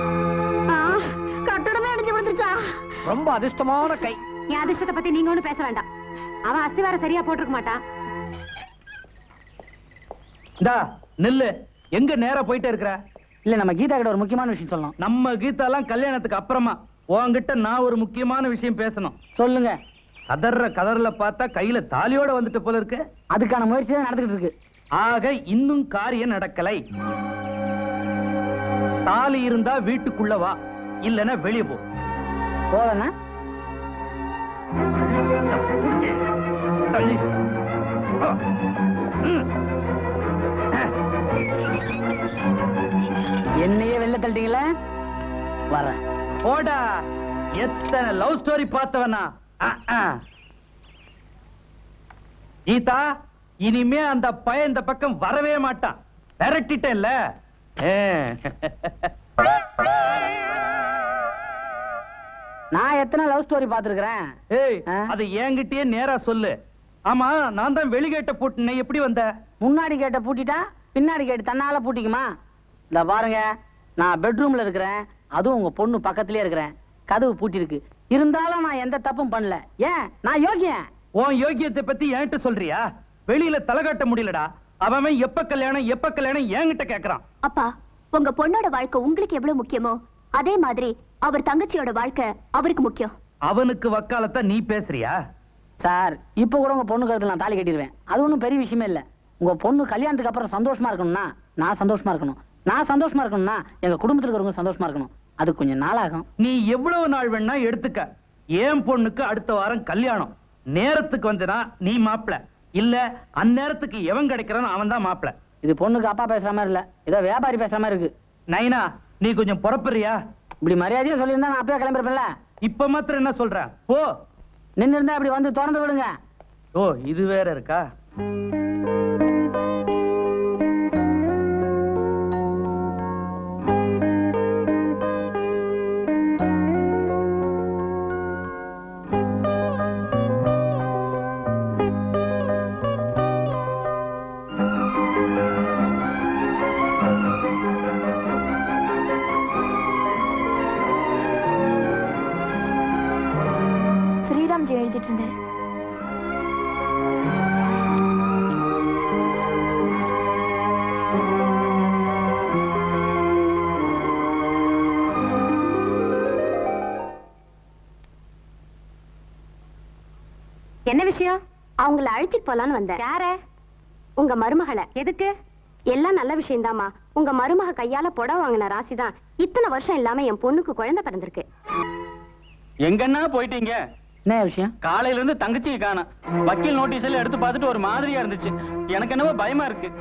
கட்டடமே அடிச்சு விழுந்துருச்சா ரொம்ப அதிர்ஷ்டமான கை என் அதிர்ஷ்டத்தை பத்தி நீங்க ஒண்ணும் பேச வேண்டாம் அவன் அஸ்திவாரம் சரியா போட்டிருக்க மாட்டான் இந்தா நில்லு எங்க நேரா போயிட்டே இருக்கிற இல்ல நம்ம கீதா கிட்ட ஒரு முக்கியமான விஷயம் சொல்லணும் நம்ம கீதாலாம் கல்யாணத்துக்கு அப்புறமா உன்கிட்ட நான் ஒரு முக்கியமான விஷயம் பேசணும் சொல்லுங்க கதற கதறல பார்த்தா கையில தாலியோட வந்துட்டு போல இருக்கு அதுக்கான முயற்சி தான் நடந்துகிட்டு இருக்கு ஆக இன்னும் காரியம் நடக்கலை தாலி இருந்தா வீட்டுக்குள்ள வா இல்லனா வெளிய போ போலன்னா தள்ளி. ஆ. ம். என்னையே வெளில தள்ளிட்டீங்களே வரேன் போடா எத்தனை லவ் ஸ்டோரி பார்த்தவனா ஆ, ஆ. கீதா இனிமே அந்த பையன் இந்த பக்கம் வரவே மாட்டான் விரட்டிட்டேன்ல ஏ. நான் எத்தனை லவ் ஸ்டோரி பார்த்திருக்கிறேன் ஏய் ஆ? அது என்கிட்டயே நேரா சொல்லு ஆமா நான் தான் வெளிகேட்ட போட்டுனே எப்படி வந்த முன்னாடி கேட்ட பூட்டிட்டா பின்னாடி கேட்டு தன்னால பூட்டிக்குமா இந்த பாருங்க நான் பெட்ரூம்ல இருக்கிறேன் அதுவும் உங்க பொண்ணு பக்கத்திலே இருக்கிறேன் கதவு பூட்டி இருக்கு இருந்தாலும் நான் எந்த தப்பும் பண்ணல ஏன் நான் யோகியன் உன் யோகியத்தை பத்தி என்கிட்ட சொல்றியா வெளியில தலை காட்ட முடியலடா அவன் அவன் எப்ப கல்யாணம் எப்ப கல்யாணம் என்கிட்ட கேக்குறான் அப்பா உங்க பொண்ணோட வாழ்க்கை உங்களுக்கு எவ்வளவு முக்கியமோ அதே மாதிரி அவர் தங்கச்சியோட வாழ்க்கை அவருக்கு முக்கியம் அவனுக்கு வக்காலத்தை நீ பேசுறியா சார் இப்போ கூட உங்க பொண்ணு கழுத்துல நான் தாலி கட்டிடுவேன் அது ஒன்றும் பெரிய விஷயமே இல்ல உங்க பொண்ணு கல்யாணத்துக்கு அப்புறம் சந்தோஷமா இருக்கணும்னா நான் சந்தோஷமா இருக்கணும் நான் சந்தோஷமா இருக்கணும்னா எங்க குடும்பத்துல இருக்கிறவங்க சந்தோஷமா இருக்கணும் அது கொஞ்சம் நாளாகும் நீ எவ்வளவு நாள் வேணா எடுத்துக்க என் பொண்ணுக்கு அடுத்த வாரம் கல்யாணம் நேரத்துக்கு வந்தனா நீ மாப்பிள இல்ல அந்நேரத்துக்கு எவன் கிடைக்கிறானோ அவன் தான் மாப்பிள இது பொண்ணுக்கு அப்பா பேசுற மாதிரி இல்ல ஏதோ வியாபாரி பேசுற மாதிரி இருக்கு நைனா நீ கொஞ்சம் புறப்படுறியா இப்படி மரியாதையா சொல்லியிருந்தா நான் அப்பவே கிளம்பிருப்பேன்ல இப்ப மாத்திரம் என்ன சொல்ற போ நின்று இருந்தா இப்படி வந்து திறந்து விடுங்க ஓ இது வேற இருக்கா ஸ்ரீராம்ஜி எழுதிட்டு இருந்தேன் என்ன விஷயம் அவங்கள அழைச்சிட்டு போலான்னு வந்தேன் யார உங்க மருமகளை எதுக்கு எல்லாம் நல்ல விஷயம்தாம்மா உங்க மருமக கையால புடவை வாங்கின ராசிதான் இத்தனை வருஷம் இல்லாம என் பொண்ணுக்கு குழந்தை பிறந்திருக்கு எங்கன்னா போயிட்டீங்க என்ன விஷயம் காலையில இருந்து தங்கச்சியை காணோம் வக்கீல் நோட்டீஸ் எல்லாம் எடுத்து பார்த்துட்டு ஒரு மாதிரியா இருந்துச்சு எனக்கு என்னவோ பயமா இருக்கு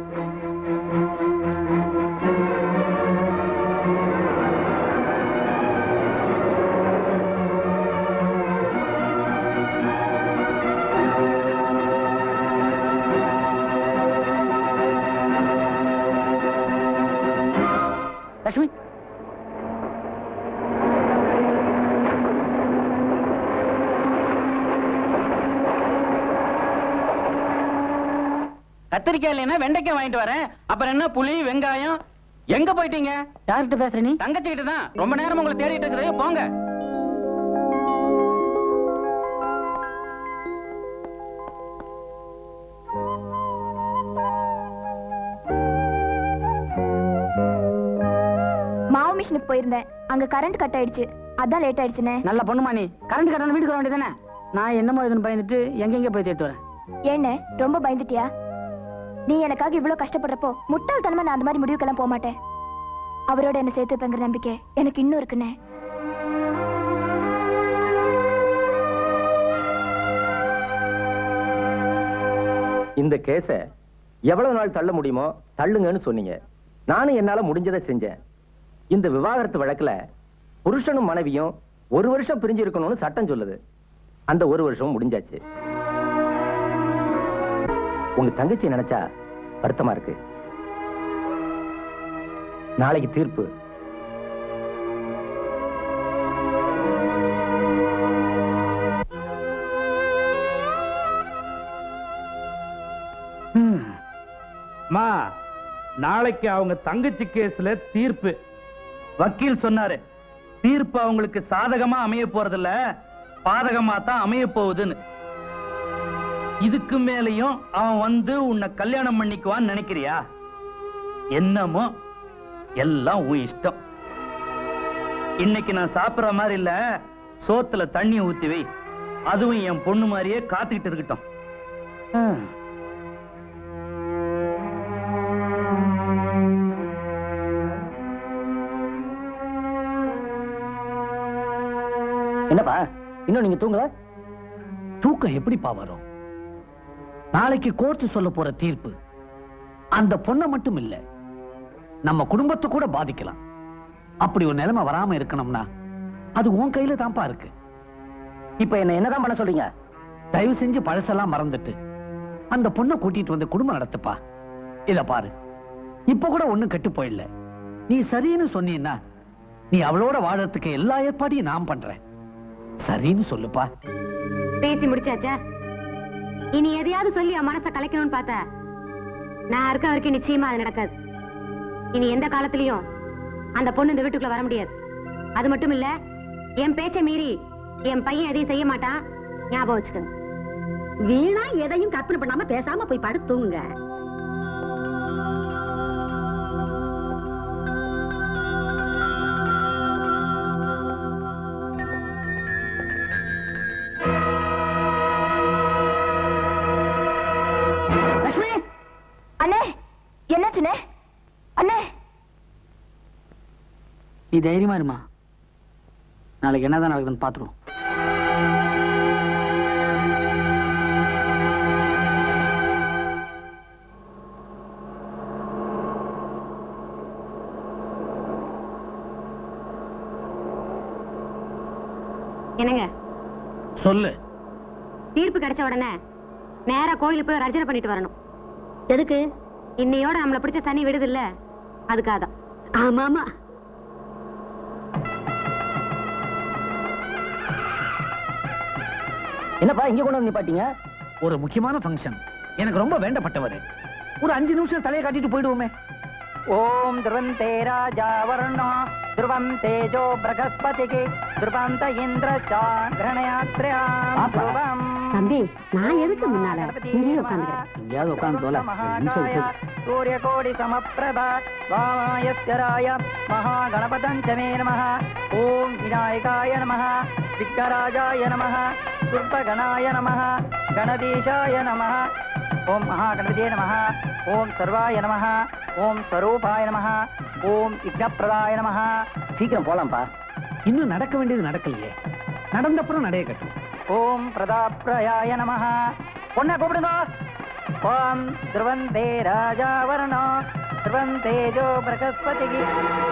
லட்சுமி கத்திரிக்காய் இல்லைன்னா வெண்டைக்காய் வாங்கிட்டு வரேன் அப்புறம் என்ன புளி வெங்காயம் எங்க போயிட்டீங்க யார்கிட்ட பேசுற நீ தங்கச்சி கிட்ட தான் ரொம்ப நேரம் உங்களை தேடிட்டு இருக்குது போங்க மாவு மிஷினுக்கு போயிருந்தேன் அங்க கரண்ட் கட் ஆயிடுச்சு அதான் லேட் ஆயிடுச்சுனே நல்ல பொண்ணுமா நீ கரண்ட் கட்டணம் வீட்டுக்கு வர வேண்டியதானே நான் என்னமோ இதுன்னு பயந்துட்டு எங்கெங்க போய் தேட்டு வரேன் ஏண்ணே ரொம்ப பயந்துட்டியா நீ எனக்காக இவ்வளவு கஷ்டப்படுறப்போ முட்டாள்தனமா நான் அந்த மாதிரி முடிவுக்கெல்லாம் போக மாட்டேன் அவரோட என்ன சேர்த்து வைப்பேங்கிற நம்பிக்கை எனக்கு இன்னும் இருக்குண்ணே இந்த கேஸ எவ்வளவு நாள் தள்ள முடியுமோ தள்ளுங்கன்னு சொன்னீங்க நானும் என்னால முடிஞ்சதை செஞ்சேன் இந்த விவாகரத்து வழக்குல புருஷனும் மனைவியும் ஒரு வருஷம் பிரிஞ்சு இருக்கணும்னு சட்டம் சொல்லுது அந்த ஒரு வருஷம் முடிஞ்சாச்சு உங்க தங்கச்சி நினைச்சா வருத்தமா இருக்கு நாளைக்கு தீர்ப்பு மா நாளைக்கு அவங்க தங்கச்சி கேஸ்ல தீர்ப்பு வக்கீல் சொன்னாரு தீர்ப்பு அவங்களுக்கு சாதகமா அமைய போறதில்ல பாதகமா தான் அமைய போகுதுன்னு இதுக்கு மேலையும் அவன் வந்து உன்னை கல்யாணம் பண்ணிக்குவான்னு நினைக்கிறியா என்னமோ எல்லாம் உன் இஷ்டம் இன்னைக்கு நான் சாப்பிடுற மாதிரி இல்ல சோத்துல தண்ணி ஊத்தி வை அதுவும் என் பொண்ணு மாதிரியே காத்துக்கிட்டு இருக்கட்டும் ஆ. என்னப்பா இன்னும் நீங்க தூங்கல தூக்கம் எப்படிப்பா வரும் நாளைக்கு கோர்ட்டு சொல்ல போற தீர்ப்பு அந்த பொண்ணை மட்டும் இல்ல நம்ம குடும்பத்தை கூட பாதிக்கலாம் அப்படி ஒரு நிலைமை வராம இருக்கணும்னா அது உன் கையில தான்ப்பா இருக்கு இப்ப என்ன என்னதான் பண்ண சொல்றீங்க தயவு செஞ்சு பழசெல்லாம் மறந்துட்டு அந்த பொண்ணை கூட்டிட்டு வந்து குடும்பம் நடத்துப்பா இத பாரு இப்ப கூட ஒண்ணும் கெட்டு போயிடல நீ சரின்னு சொன்னீன்னா நீ அவளோட வாழறதுக்கு எல்லா ஏற்பாடையும் நான் பண்றேன் சரின்னு சொல்லுப்பா பேசி முடிச்சாச்சா இனி எதையாவது சொல்லி அவன் மனசை கலைக்கணும்னு பார்த்தா நான் இருக்க வரைக்கும் நிச்சயமா அது நடக்காது இனி எந்த காலத்திலயும் அந்த பொண்ணு இந்த வீட்டுக்குள்ள வர முடியாது அது மட்டும் இல்ல என் பேச்சை மீறி என் பையன் எதையும் செய்ய மாட்டான் ஞாபகம் வச்சுக்கோங்க வீணா எதையும் கற்பனை பண்ணாம பேசாம போய் படுத்து தூங்குங்க லட்சுமி அண்ணே என்னாச்சுண்ணே அண்ணே நீ தைரியமா இருமா நாளைக்கு என்னதான் நடக்குதுன்னு பாத்துருவோம் என்னங்க சொல்லு தீர்ப்பு கிடைச்ச உடனே நேரா கோயிலுக்கு போய் ஒரு அர்ச்சனை பண்ணிட்டு வரணும் எதுக்கு இன்னையோட நம்மள பிடிச்ச சனி விடுது இல்ல அதுக்காக தான் ஆமா ஆமா என்னப்பா இங்க கொண்டு வந்து நிப்பாட்டீங்க ஒரு முக்கியமான ஃபங்க்ஷன் எனக்கு ரொம்ப வேண்டப்பட்டவர் ஒரு அஞ்சு நிமிஷம் தலையை காட்டிட்டு போயிடுவோமே ஓம் ध्रुवन्ते राजा वर्णो ध्रुवं तेजो बृहस्पतिः ध्रुवन्त इन्द्रश्चान् ग्रहणयात्र्याम् ध्रुवम् தம்பி நான் எதுக்கு முன்னால இங்கேயே உட்காந்துக்கிறேன் எங்கேயாவது உட்காந்து தோல நிமிஷம் விட்டு सूर्यकोटि समप्रभ वामायस्कराय महागणपतञ्चमे नमः ॐ विनायकाय नमः विघ्नराजाय नमः कुर्पगणाय नमः गणदेशाय नमः ॐ महागणपते नमः ॐ सर्वाय नमः ॐ स्वरूपाय नमः ॐ विघ्नप्रदाय नमः சீக்கிரம் போலாம்ப்பா இன்னும் நடக்க வேண்டியது நடக்கலையே நடந்தப்புறம் நடைய கட்டும் ஓம் பிரதாப்ரயாய நமः பொண்ணை கூப்பிடுங்க ஓம் த்ருவந்தே ராஜா வர்ணோ த்ருவந்தேஜோ பிரகஸ்பதிகி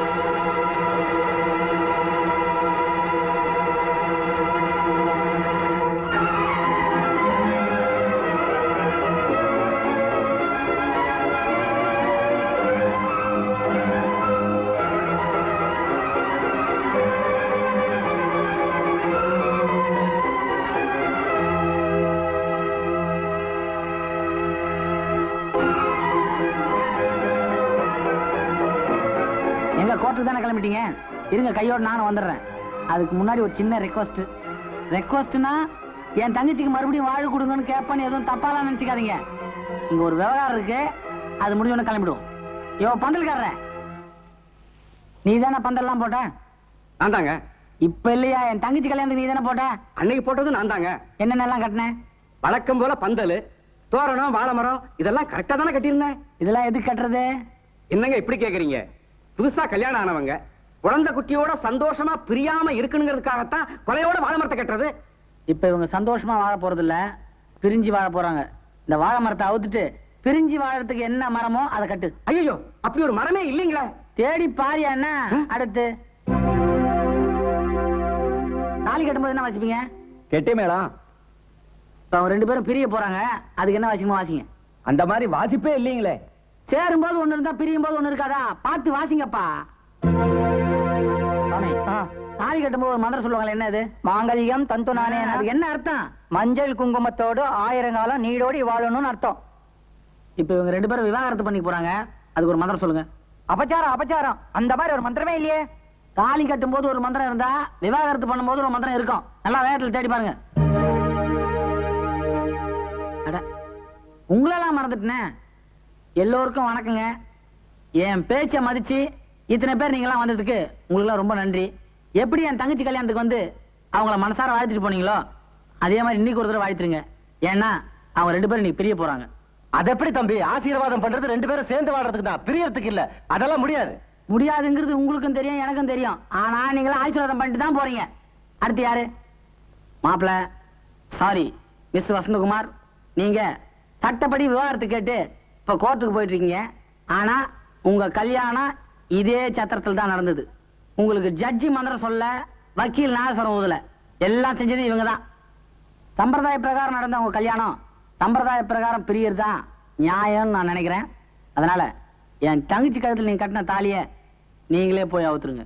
எங்க கோர்ட்டுக்கு தானே கிளம்பிட்டீங்க இருங்க கையோட நானும் வந்துடுறேன் அதுக்கு முன்னாடி ஒரு சின்ன ரெக்வஸ்ட் ரெக்வஸ்ட்னா என் தங்கச்சிக்கு மறுபடியும் வாழ கொடுங்கன்னு கேட்பேன்னு எதுவும் தப்பாலாம் நினைச்சுக்காதீங்க இங்க ஒரு விவகாரம் இருக்கு அது முடிஞ்சோன்னு கிளம்பிடுவோம் யோ பந்தல்காரர நீ தானே பந்தல்லாம் போட்ட நான் தாங்க இப்ப இல்லையா என் தங்கச்சி கல்யாணத்துக்கு நீ தானே போட்ட அன்னைக்கு போட்டது நான் தாங்க என்னென்னலாம் கட்டினேன் வழக்கம் போல பந்தல் தோரணம் வாழை மரம் இதெல்லாம் கரெக்டா தானே கட்டியிருந்தேன் இதெல்லாம் எதுக்கு கட்டுறது என்னங்க இப்படி கேக்குறீங்க புதுசா கல்யாணம் ஆனவங்க குழந்தை குட்டியோட சந்தோஷமா பிரியாம இருக்கணுங்கிறதுக்காகத்தான் கொலையோட வாழை மரத்தை கட்டுறது இப்ப இவங்க சந்தோஷமா வாழ போறது இல்ல பிரிஞ்சு வாழ போறாங்க இந்த வாழை மரத்தை அவுத்துட்டு பிரிஞ்சு வாழறதுக்கு என்ன மரமோ அதை கட்டு ஐயோ அப்படி ஒரு மரமே இல்லைங்களே தேடி பாரியா என்ன அடுத்து தாலி கட்டும்போது என்ன வச்சுப்பீங்க கெட்டி மேளம் இப்ப அவங்க ரெண்டு பேரும் பிரிய போறாங்க அதுக்கு என்ன வாசிக்கணுமோ வாசிங்க அந்த மாதிரி வாசிப்பே இல்லைங்களே சேரும்போது ஒண்ணு இருந்தா பிரியும் போது ஒண்ணு இருக்காதா பார்த்து வாசிங்கப்பா சாமி தாலி கட்டும்போது ஒரு மந்திரம் சொல்லுவாங்களே என்ன அது மாங்கல்யம் தந்து நானே அதுக்கு என்ன அர்த்தம் மஞ்சள் குங்குமத்தோடு ஆயிரங்காலம் நீடோடி வாழணும்னு அர்த்தம் இப்ப இவங்க ரெண்டு பேரும் விவாகரத்து பண்ணி போறாங்க அதுக்கு ஒரு மந்திரம் சொல்லுங்க அபச்சாரம் அபச்சாரம் அந்த மாதிரி ஒரு மந்திரமே இல்லையே தாலி கட்டும்போது ஒரு மந்திரம் இருந்தா விவாகரத்து பண்ணும்போது ஒரு மந்திரம் இருக்கும் நல்லா வேகத்துல தேடி பாருங்க அட உங்களெல்லாம் மறந்துட்டேனே எல்லோருக்கும் வணக்கங்க என் பேச்சை மதிச்சு இத்தனை பேர் நீங்களாம் வந்ததுக்கு உங்களுக்குலாம் ரொம்ப நன்றி எப்படி என் தங்கச்சி கல்யாணத்துக்கு வந்து அவங்கள மனசார வாழ்த்துட்டு போனீங்களோ அதே மாதிரி இன்னைக்கு ஒரு தடவை வாழ்த்துருங்க ஏன்னா அவங்க ரெண்டு பேரும் இன்னைக்கு பிரிய போறாங்க அது எப்படி தம்பி ஆசீர்வாதம் பண்றது ரெண்டு பேரும் சேர்ந்து வாடுறதுக்கு தான் பிரியறதுக்கு இல்ல அதெல்லாம் முடியாது முடியாதுங்கிறது உங்களுக்கும் தெரியும் எனக்கும் தெரியும் ஆனா நீங்களாம் ஆசீர்வாதம் பண்ணிட்டு தான் போறீங்க அடுத்து யாரு மாப்பிள சாரி மிஸ் வசந்தகுமார் நீங்க சட்டப்படி விவாகரத்து கேட்டு இப்ப கோர்ட்டுக்கு போயிட்டு இருக்கீங்க ஆனா உங்க கல்யாணம் இதே சத்திரத்தில் தான் நடந்தது உங்களுக்கு ஜட்ஜி மந்திரம் சொல்ல வக்கீல் நாகஸ்வரம் ஊதல எல்லாம் செஞ்சது இவங்க தான் சம்பிரதாய பிரகாரம் நடந்த உங்க கல்யாணம் சம்பிரதாய பிரகாரம் பிரியறது தான் நியாயம்னு நான் நினைக்கிறேன் அதனால என் தங்கச்சி கழுத்துல நீங்க கட்டின தாலிய நீங்களே போய் அவுத்துருங்க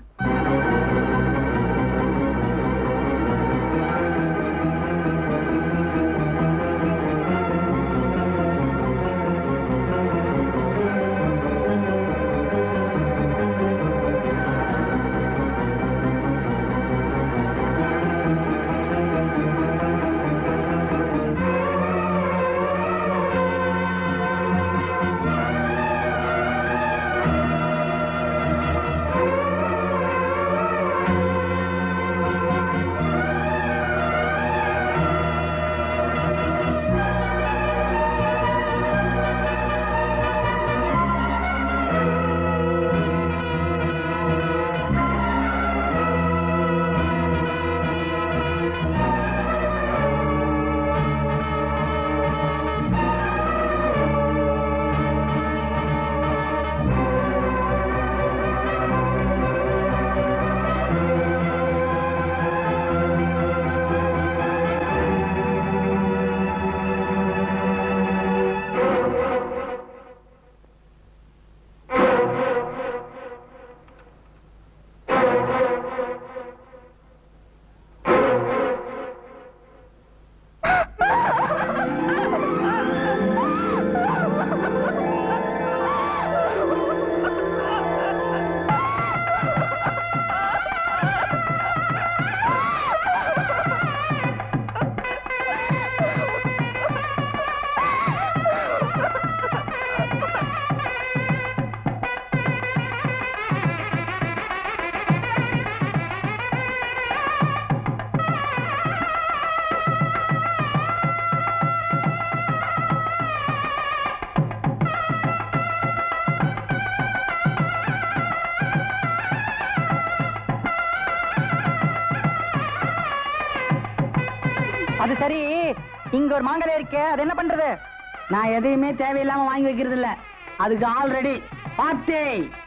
அது சரி இங்க ஒரு மாங்கலை இருக்கே அது என்ன பண்றது நான் எதையுமே தேவையில்லாம வாங்கி வைக்கிறது இல்ல அதுக்கு ஆல்ரெடி பார்த்தே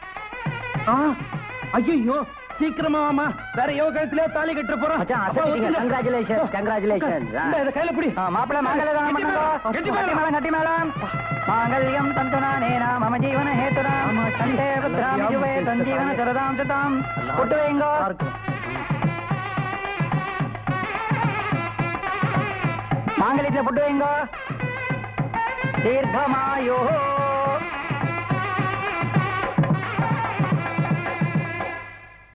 ஐயோ சீக்கிரமா வாமா வேற யோ கழுத்துல தாலி கட்ட போறோம் மச்சான், அசத்திட்டீங்க. Congratulations, congratulations. ஆ. இந்த கையில பிடி மாப்பிள்ள மாங்கலை தானம் பண்ணுங்க கெட்டி கட்டி மேளம். மேளம் கட்டி மேளம் மாங்கல்யம் தந்துனா நேனா மம ஜீவன ஹேதுராம் சண்டே புத்ராம் யுவே தஞ்சீவன சரதாம் சதாம் புட்டு வைங்கோ மாங்கல்யத்துல புட்டு வைங்கோ தீர்க்கமாயோ